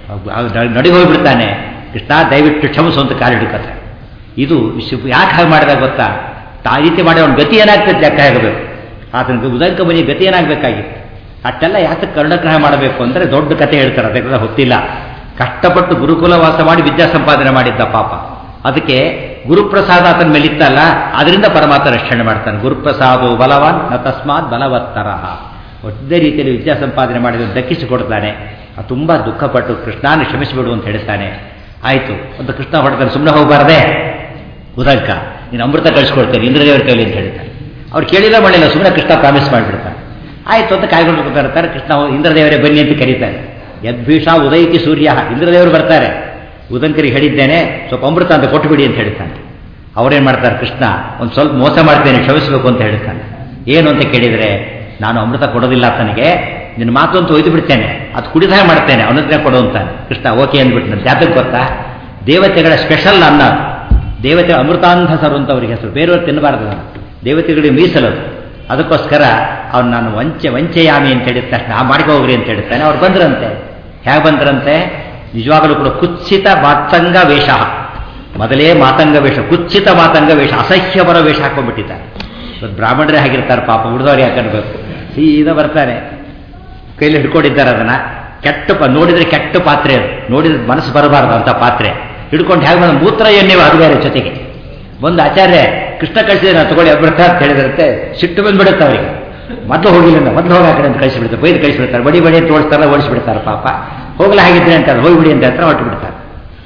ನಡಿ ಹೋಗ್ಬಿಡ್ತಾನೆ ಕೃಷ್ಣ ದಯವಿಟ್ಟು ಕ್ಷಮಿಸು ಅಂತ ಕಾಲಿಡ್ಕತ್ತೆ ಇದು ವಿಶ್ವ ಯಾಕೆ ಹಾಗೆ ಮಾಡಿದಾಗ ಗೊತ್ತಾ ಆ ರೀತಿ ಮಾಡಿ ಅವನ ಗತಿ ಏನಾಗ್ತದೆ ಲೆಕ್ಕ ಆಗಬೇಕು ಆತನಿಗೆ ಉದಂಕ ಮನಿ ಗತಿ ಏನಾಗಬೇಕಾಗಿತ್ತು ಅಷ್ಟೆಲ್ಲ ಯಾಕೆ ಕರ್ಣಗ್ರಹ ಮಾಡಬೇಕು ಅಂದರೆ ದೊಡ್ಡ ಕತೆ ಹೇಳ್ತಾರೆ ಅದಕ್ಕೆಲ್ಲ ಗೊತ್ತಿಲ್ಲ ಕಷ್ಟಪಟ್ಟು ಗುರುಕುಲ ವಾಸ ಮಾಡಿ ವಿದ್ಯಾ ಸಂಪಾದನೆ ಮಾಡಿದ್ದ ಪಾಪ ಅದಕ್ಕೆ ಗುರುಪ್ರಸಾದ ಆತನ ಮೇಲಿತ್ತಲ್ಲ ಅದರಿಂದ ಪರಮಾತ್ಮ ರಕ್ಷಣೆ ಮಾಡ್ತಾನೆ ಗುರುಪ್ರಸಾದೋ ಬಲವಾನ್ ನ ತಸ್ಮಾತ್ ಬಲವತ್ತರ ಒದ್ದೇ ರೀತಿಯಲ್ಲಿ ವಿದ್ಯಾ ಸಂಪಾದನೆ ಮಾಡಿದ ದಕ್ಕಿಸಿಕೊಡ್ತಾನೆ ತುಂಬ ದುಃಖಪಟ್ಟು ಕೃಷ್ಣಾನ ಕ್ಷಮಿಸಿಬಿಡು ಅಂತ ಹೇಳ್ತಾನೆ ಆಯಿತು ಅಂತ ಕೃಷ್ಣ ಹೊಡ್ತಾನೆ ಸುಮ್ಮನೆ ಹೋಗಬಾರ್ದೆ ಉದಕ್ಕ ನೀನು ಅಮೃತ ಕಳಿಸ್ಕೊಡ್ತೇನೆ ಇಂದ್ರದೇವರ ಕೈಲಿ ಅಂತ ಹೇಳ್ತಾನೆ ಅವ್ರು ಕೇಳಿಲ್ಲ ಮಾಡಿಲ್ಲ ಸುಮ್ಮನೆ ಕೃಷ್ಣ ಪ್ರಾಮಿಸ್ ಮಾಡಿಬಿಡ್ತಾನೆ ಆಯ್ತು ಅಂತ ಕಾಯ್ಕೊಂಡು ಬರ್ತಾರೆ ಕೃಷ್ಣ ಇಂದ್ರದೇವರೇ ಬನ್ನಿ ಅಂತ ಕರೀತಾರೆ ಯದ್ಭೀಷ ಉದಯಕಿ ಸೂರ್ಯ ಇಂದ್ರದೇವರು ಬರ್ತಾರೆ ಉದಂಕರಿಗೆ ಹೇಳಿದ್ದೇನೆ ಸ್ವಲ್ಪ ಅಮೃತ ಅಂತ ಕೊಟ್ಟುಬಿಡಿ ಅಂತ ಹೇಳ್ತಾನೆ ಅವರೇನು ಮಾಡ್ತಾರೆ ಕೃಷ್ಣ ಒಂದು ಸ್ವಲ್ಪ ಮೋಸ ಮಾಡ್ತೇನೆ ಕ್ಷಮಿಸಬೇಕು ಅಂತ ಹೇಳ್ತಾನೆ ಏನು ಅಂತ ಕೇಳಿದರೆ ನಾನು ಅಮೃತ ಕೊಡೋದಿಲ್ಲ ತನಗೆ ನಿನ್ನ ಮಾತು ಅಂತ ಒಯ್ದು ಬಿಡ್ತೇನೆ ಅದು ಕುಡಿದ ಮಾಡ್ತೇನೆ ಅನುಗ್ರಹ ಕೊಡು ಅಂತಾನೆ ಕೃಷ್ಣ ಓಕೆ ಅಂದ್ಬಿಟ್ಟು ಜಾತಕ್ಕೆ ಗೊತ್ತಾ ದೇವತೆಗಳ ಸ್ಪೆಷಲ್ ಅನ್ನ ದೇವತೆ ಅಮೃತಾಂಧ ಸರು ಅಂತ ಅವ್ರಿಗೆ ಹೆಸರು ಬೇರೆಯವ್ರು ತಿನ್ನಬಾರ್ದು ದೇವತೆಗಳಿಗೆ ಮೀಸಲದು ಅದಕ್ಕೋಸ್ಕರ ಅವ್ನು ನಾನು ವಂಚೆ ವಂಚೆಯಾಮಿ ಅಂತ ಹೇಳಿದ ತಕ್ಷಣ ಆ ಮಾಡ್ಕೊ ಹೋಗ್ರಿ ಅಂತ ಹೇಳ್ತಾನೆ ಅವ್ರು ಬಂದ್ರಂತೆ ಹೇಗೆ ಬಂದ್ರಂತೆ ನಿಜವಾಗಲೂ ಕೂಡ ಕುತ್ಸಿತ ಮಾತಂಗ ವೇಷ ಮೊದಲೇ ಮಾತಂಗ ವೇಷ ಕುತ್ಸಿತ ಮಾತಂಗ ವೇಷ ಅಸಹ್ಯವರ ವೇಷ ಹಾಕೊಂಡ್ಬಿಟ್ಟಿದ್ದಾರೆ ಇವತ್ತು ಬ್ರಾಹ್ಮಣರೇ ಆಗಿರ್ತಾರೆ ಪಾಪ ಹುಡುಗವ್ರು ಯಾಕನ್ಬೇಕು ಸೀದಾ ಬರ್ತಾರೆ ಕೈಲಿ ಹಿಡ್ಕೊಂಡಿದ್ದಾರೆ ಅದನ್ನ ಕೆಟ್ಟ ಪ ನೋಡಿದ್ರೆ ಕೆಟ್ಟ ಪಾತ್ರೆ ಅದು ನೋಡಿದ್ರೆ ಮನಸ್ಸು ಬರಬಾರ್ದು ಅಂತ ಪಾತ್ರೆ ಹಿಡ್ಕೊಂಡು ಹೇಗೆ ಬಂದ ಮೂತ್ರ ಎಣ್ಣೆ ಅದು ಬೇರೆ ಜೊತೆಗೆ ಒಂದು ಆಚಾರ್ಯ ಕೃಷ್ಣ ಕಳಿಸಿದ್ರೆ ನಾನು ತಗೊಳ್ಳಿ ಅಭ್ಯರ್ಥ ಅಂತ ಹೇಳಿದ್ರಂತೆ ಸಿಟ್ಟು ಬಂದ್ಬಿಡುತ್ತೆ ಅವರಿಗೆ ಮೊದಲು ಹೋಗಿಲ್ಲ ಮೊದಲು ಹೋಗಿ ಆ ಕಡೆ ಅಂತ ಕಳಿಸಿಬಿಡ್ತಾರೆ ಬೈದು ಕಳಿಸಿಬಿಡ್ತಾರೆ ಬಡಿ ಬಡಿ ಅಂತ ಓಡಿಸ್ತಾರೆ ಓಡಿಸ್ಬಿಡ್ತಾರೆ ಪಾಪ ಹೋಗ್ಲ ಹಾಗಿದ್ರೆ ಅಂತಾರೆ ಹೋಗ್ಬಿಡಿ ಅಂತ ಹತ್ರ ಹೊಟ್ಟು ಬಿಡ್ತಾರೆ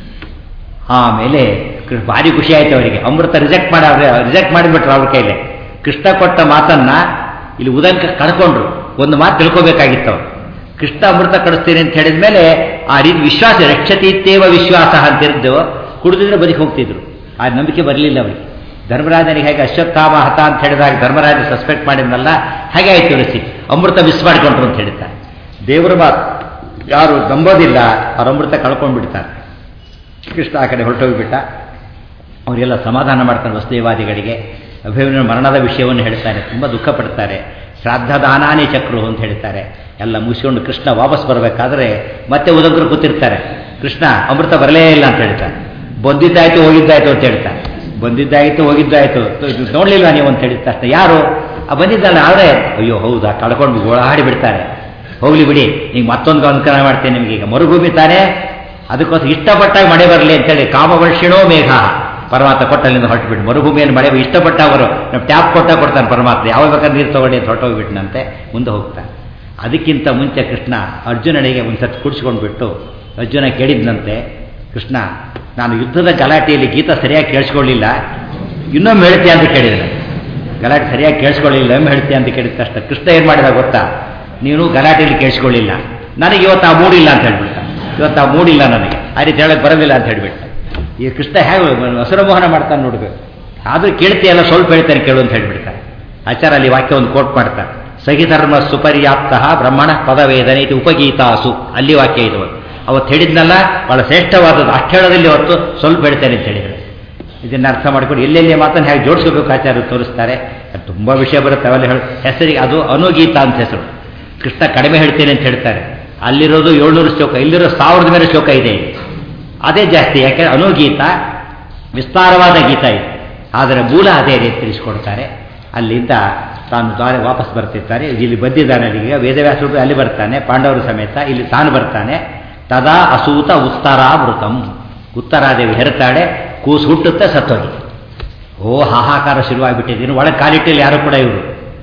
ಆಮೇಲೆ ಭಾರಿ ಖುಷಿ ಆಯ್ತು ಅವರಿಗೆ ಅಮೃತ ರಿಜೆಕ್ಟ್ ಮಾಡವ್ರೆ ರಿಜೆಕ್ಟ್ ಮಾಡಿಬಿಟ್ರು ಅವ್ರ ಕೈಲಿ ಕೃಷ್ಣ ಕೊಟ್ಟ ಮಾತನ್ನ ಇಲ್ಲಿ ಉದಂಕ ಕಳ್ಕೊಂಡ್ರು ಒಂದು ಮಾತು ತಿಳ್ಕೋಬೇಕಾಗಿತ್ತು ಅವ್ರು ಕೃಷ್ಣ ಅಮೃತ ಕಳಿಸ್ತೀನಿ ಅಂತ ಹೇಳಿದ ಮೇಲೆ ಆ ರೀತಿ ವಿಶ್ವಾಸ ರಕ್ಷತಿ ಇತ್ತೇವ ವಿಶ್ವಾಸ ಅಂತಿದ್ದು ಕುಡಿದಿದ್ರೆ ಬದುಕಿ ಹೋಗ್ತಿದ್ರು ಆ ನಂಬಿಕೆ ಬರಲಿಲ್ಲ ಅವರಿಗೆ ಧರ್ಮರಾಜನಿಗೆ ಹೇಗೆ ಅಶ್ವತ್ಥಾಮ ಹತ ಅಂತ ಹೇಳಿದಾಗ ಧರ್ಮರಾಜ ಸಸ್ಪೆಕ್ಟ್ ಮಾಡಿದ್ನಲ್ಲ ಹಾಗೆ ಆಯ್ತು ಪರಿಸ್ಥಿತಿ ಅಮೃತ ಮಿಸ್ ಮಾಡಿಕೊಂಡ್ರು ಅಂತ ಹೇಳ್ತಾರೆ ದೇವರ ಮಾತು ಯಾರು ನಂಬೋದಿಲ್ಲ ಅವ್ರ ಅಮೃತ ಕಳ್ಕೊಂಡ್ಬಿಡ್ತಾರೆ ಕೃಷ್ಣ ಆ ಕಡೆ ಹೊರಟೋಗ್ಬಿಟ್ಟ ಅವರೆಲ್ಲ ಸಮಾಧಾನ ಮಾಡ್ತಾರೆ ವಸುದೇವಾದಿಗಳಿಗೆ ಅಭಿಮನ್ಯು ಮರಣದ ವಿಷಯವನ್ನು ಹೇಳ್ತಾರೆ ತುಂಬ ದುಃಖ ಪಡ್ತಾರೆ ಶ್ರಾದ್ದದಾನಾನೇ ಚಕ್ರು ಅಂತ ಹೇಳ್ತಾರೆ ಎಲ್ಲ ಮುಗಿಸ್ಕೊಂಡು ಕೃಷ್ಣ ವಾಪಸ್ ಬರಬೇಕಾದ್ರೆ ಮತ್ತೆ ಉದಂಕರು ಕೂತಿರ್ತಾರೆ ಕೃಷ್ಣ ಅಮೃತ ಬರಲೇ ಇಲ್ಲ ಅಂತ ಹೇಳ್ತಾರೆ ಬಂದಿದ್ದಾಯ್ತು ಹೋಗಿದ್ದಾಯ್ತು ಅಂತ ಹೇಳ್ತಾರೆ ಬಂದಿದ್ದಾಯ್ತು ಹೋಗಿದ್ದಾಯ್ತು ನೋಡ್ಲಿಲ್ಲ ನೀವು ಅಂತ ಹೇಳಿದ ತಕ್ಷಣ ಯಾರು ಆ ಬಂದಿದ್ದಲ್ಲ ಅವರೇ ಅಯ್ಯೋ ಹೌದಾ ಕಳ್ಕೊಂಡು ಗೋಳಾಡಿ ಬಿಡ್ತಾರೆ ಹೋಗ್ಲಿ ಬಿಡಿ ಈಗ ಮತ್ತೊಂದು ಅನುಕರಣ ಮಾಡ್ತೇನೆ ನಿಮಗೆ ಈಗ ಮರುಭೂಮಿ ತಾನೇ ಅದಕ್ಕೋಸ್ಕರ ಇಷ್ಟಪಟ್ಟಾಗ ಮಳೆ ಬರಲಿ ಅಂತೇಳಿ ಕಾಮವರ್ಷಿಣೋ ಮೇಘ ಪರಮಾತ್ಮ ಕೊಟ್ಟಲ್ಲಿಂದ ಹೊರಟುಬಿಟ್ಟು ಮರುಭೂಮಿಯನ್ನು ಮಳೆ ಇಷ್ಟಪಟ್ಟವರು ನಮ್ಮ ಟ್ಯಾಪ್ ಕೊಟ್ಟ ಕೊಡ್ತಾನೆ ಪರಮಾತ್ಮ ಯಾವ ಬೇಕಾದ್ರೆ ನೀರು ತಗೊಂಡು ಅಂತ ಹೊರಟೋಗ್ಬಿಟ್ನಂತೆ ಮುಂದೆ ಹೋಗ್ತಾನೆ ಅದಕ್ಕಿಂತ ಮುಂಚೆ ಕೃಷ್ಣ ಅರ್ಜುನನಿಗೆ ಒಂದು ಸತ್ತು ಕುಡಿಸ್ಕೊಂಡು ಬಿಟ್ಟು ಅರ್ಜುನ ಕೇಳಿದ್ನಂತೆ ಕೃಷ್ಣ ನಾನು ಯುದ್ಧದ ಗಲಾಟೆಯಲ್ಲಿ ಗೀತ ಸರಿಯಾಗಿ ಕೇಳಿಸ್ಕೊಳ್ಳಿಲ್ಲ ಇನ್ನೊಮ್ಮೆ ಹೇಳ್ತೀಯ ಅಂತ ಕೇಳಿದ್ರೆ ಗಲಾಟೆ ಸರಿಯಾಗಿ ಕೇಳಿಸ್ಕೊಳ್ಳಿಲ್ಲ ಒಮ್ಮೆ ಹೇಳ್ತೀಯ ಅಂತ ಕೇಳಿದ ತಕ್ಷಣ ಕೃಷ್ಣ ಏನು ಮಾಡಿದ ಗೊತ್ತಾ ನೀನು ಗಲಾಟೆಯಲ್ಲಿ ಕೇಳಿಸ್ಕೊಳ್ಳಿಲ್ಲ ನನಗೆ ಇವತ್ತು ಆ ಮೂಡಿಲ್ಲ ಅಂತ ಹೇಳ್ಬಿಟ್ಟ ಇವತ್ತು ಆ ಮೂಡಿಲ್ಲ ನನಗೆ ಆ ರೀತಿ ಹೇಳಕ್ಕೆ ಬರೋದಿಲ್ಲ ಅಂತ ಹೇಳ್ಬಿಟ್ಟ ಈ ಕೃಷ್ಣ ಹೇಗೆ ಹಸುರಮೋಹನ ಮಾಡ್ತಾನೆ ನೋಡ್ಬೇಕು ಆದರೂ ಕೇಳ್ತೀಯಲ್ಲ ಸ್ವಲ್ಪ ಹೇಳ್ತಾನೆ ಕೇಳು ಅಂತ ಹೇಳ್ಬಿಡ್ತಾರೆ ಆಚಾರ ಅಲ್ಲಿ ವಾಕ್ಯ ಒಂದು ಕೋಟ್ ಮಾಡ್ತಾರೆ ಸಹಿಧರ್ಮ ಸುಪರ್ಯಾಪ್ತ ಬ್ರಹ್ಮಣ ಪದವೇದನೆ ಇದು ಉಪಗೀತಾಸು ಅಲ್ಲಿ ವಾಕ್ಯ ಇದು ಅವತ್ತು ಹೇಳಿದ್ನಲ್ಲ ಬಹಳ ಶ್ರೇಷ್ಠವಾದದ್ದು ಅಷ್ಟು ಹೇಳೋದಲ್ಲಿ ಅವತ್ತು ಸ್ವಲ್ಪ ಹೇಳ್ತೇನೆ ಅಂತ ಹೇಳಿದರೆ ಇದನ್ನು ಅರ್ಥ ಮಾಡ್ಕೊಂಡು ಎಲ್ಲೆಲ್ಲಿ ಮಾತನ್ನು ಹೇಗೆ ಜೋಡಿಸ್ಕೋಬೇಕು ಆಚಾರ್ಯರು ತೋರಿಸ್ತಾರೆ ಅದು ತುಂಬ ವಿಷಯ ಬರುತ್ತೆ ಅವೆಲ್ಲ ಹೇಳಿ ಹೆಸರಿಗೆ ಅದು ಅನುಗೀತ ಅಂತ ಹೆಸರು ಕೃಷ್ಣ ಕಡಿಮೆ ಹೇಳ್ತೇನೆ ಅಂತ ಹೇಳ್ತಾರೆ ಅಲ್ಲಿರೋದು ಏಳ್ನೂರು ಶ್ಲೋಕ ಇಲ್ಲಿರೋ ಸಾವಿರದ ಮೇಲೆ ಶ್ಲೋಕ ಇದೆ ಅದೇ ಜಾಸ್ತಿ ಯಾಕೆಂದ್ರೆ ಅನುಗೀತ ವಿಸ್ತಾರವಾದ ಗೀತ ಇದೆ ಆದರೆ ಮೂಲ ಅದೇ ರೀತಿ ತಿಳಿಸ್ಕೊಡ್ತಾರೆ ಅಲ್ಲಿಂದ ತಾನು ದ್ವಾರ ವಾಪಸ್ ಬರ್ತಿರ್ತಾರೆ ಇಲ್ಲಿ ಬಂದಿದ್ದಾನೆ ಅಲ್ಲಿಗೆ ವೇದವ್ಯಾಸರು ಅಲ್ಲಿ ಬರ್ತಾನೆ ಪಾಂಡವರು ಸಮೇತ ಇಲ್ಲಿ ತಾನು ಬರ್ತಾನೆ ತದಾ ಅಸೂತ ಉತ್ತರಾಮೃತಂ ಉತ್ತರಾದೇವಿ ಹೆರತಾಳೆ ಕೂಸು ಹುಟ್ಟುತ್ತೆ ಸತ್ತೋಗಿ ಓ ಹಾಹಾಕಾರ ಶುರುವಾಗಿಬಿಟ್ಟಿದ್ದೀನಿ ಒಳಗೆ ಕಾಲಿಟ್ಟಿಲ್ಲ ಯಾರು ಕೂಡ ಇವರು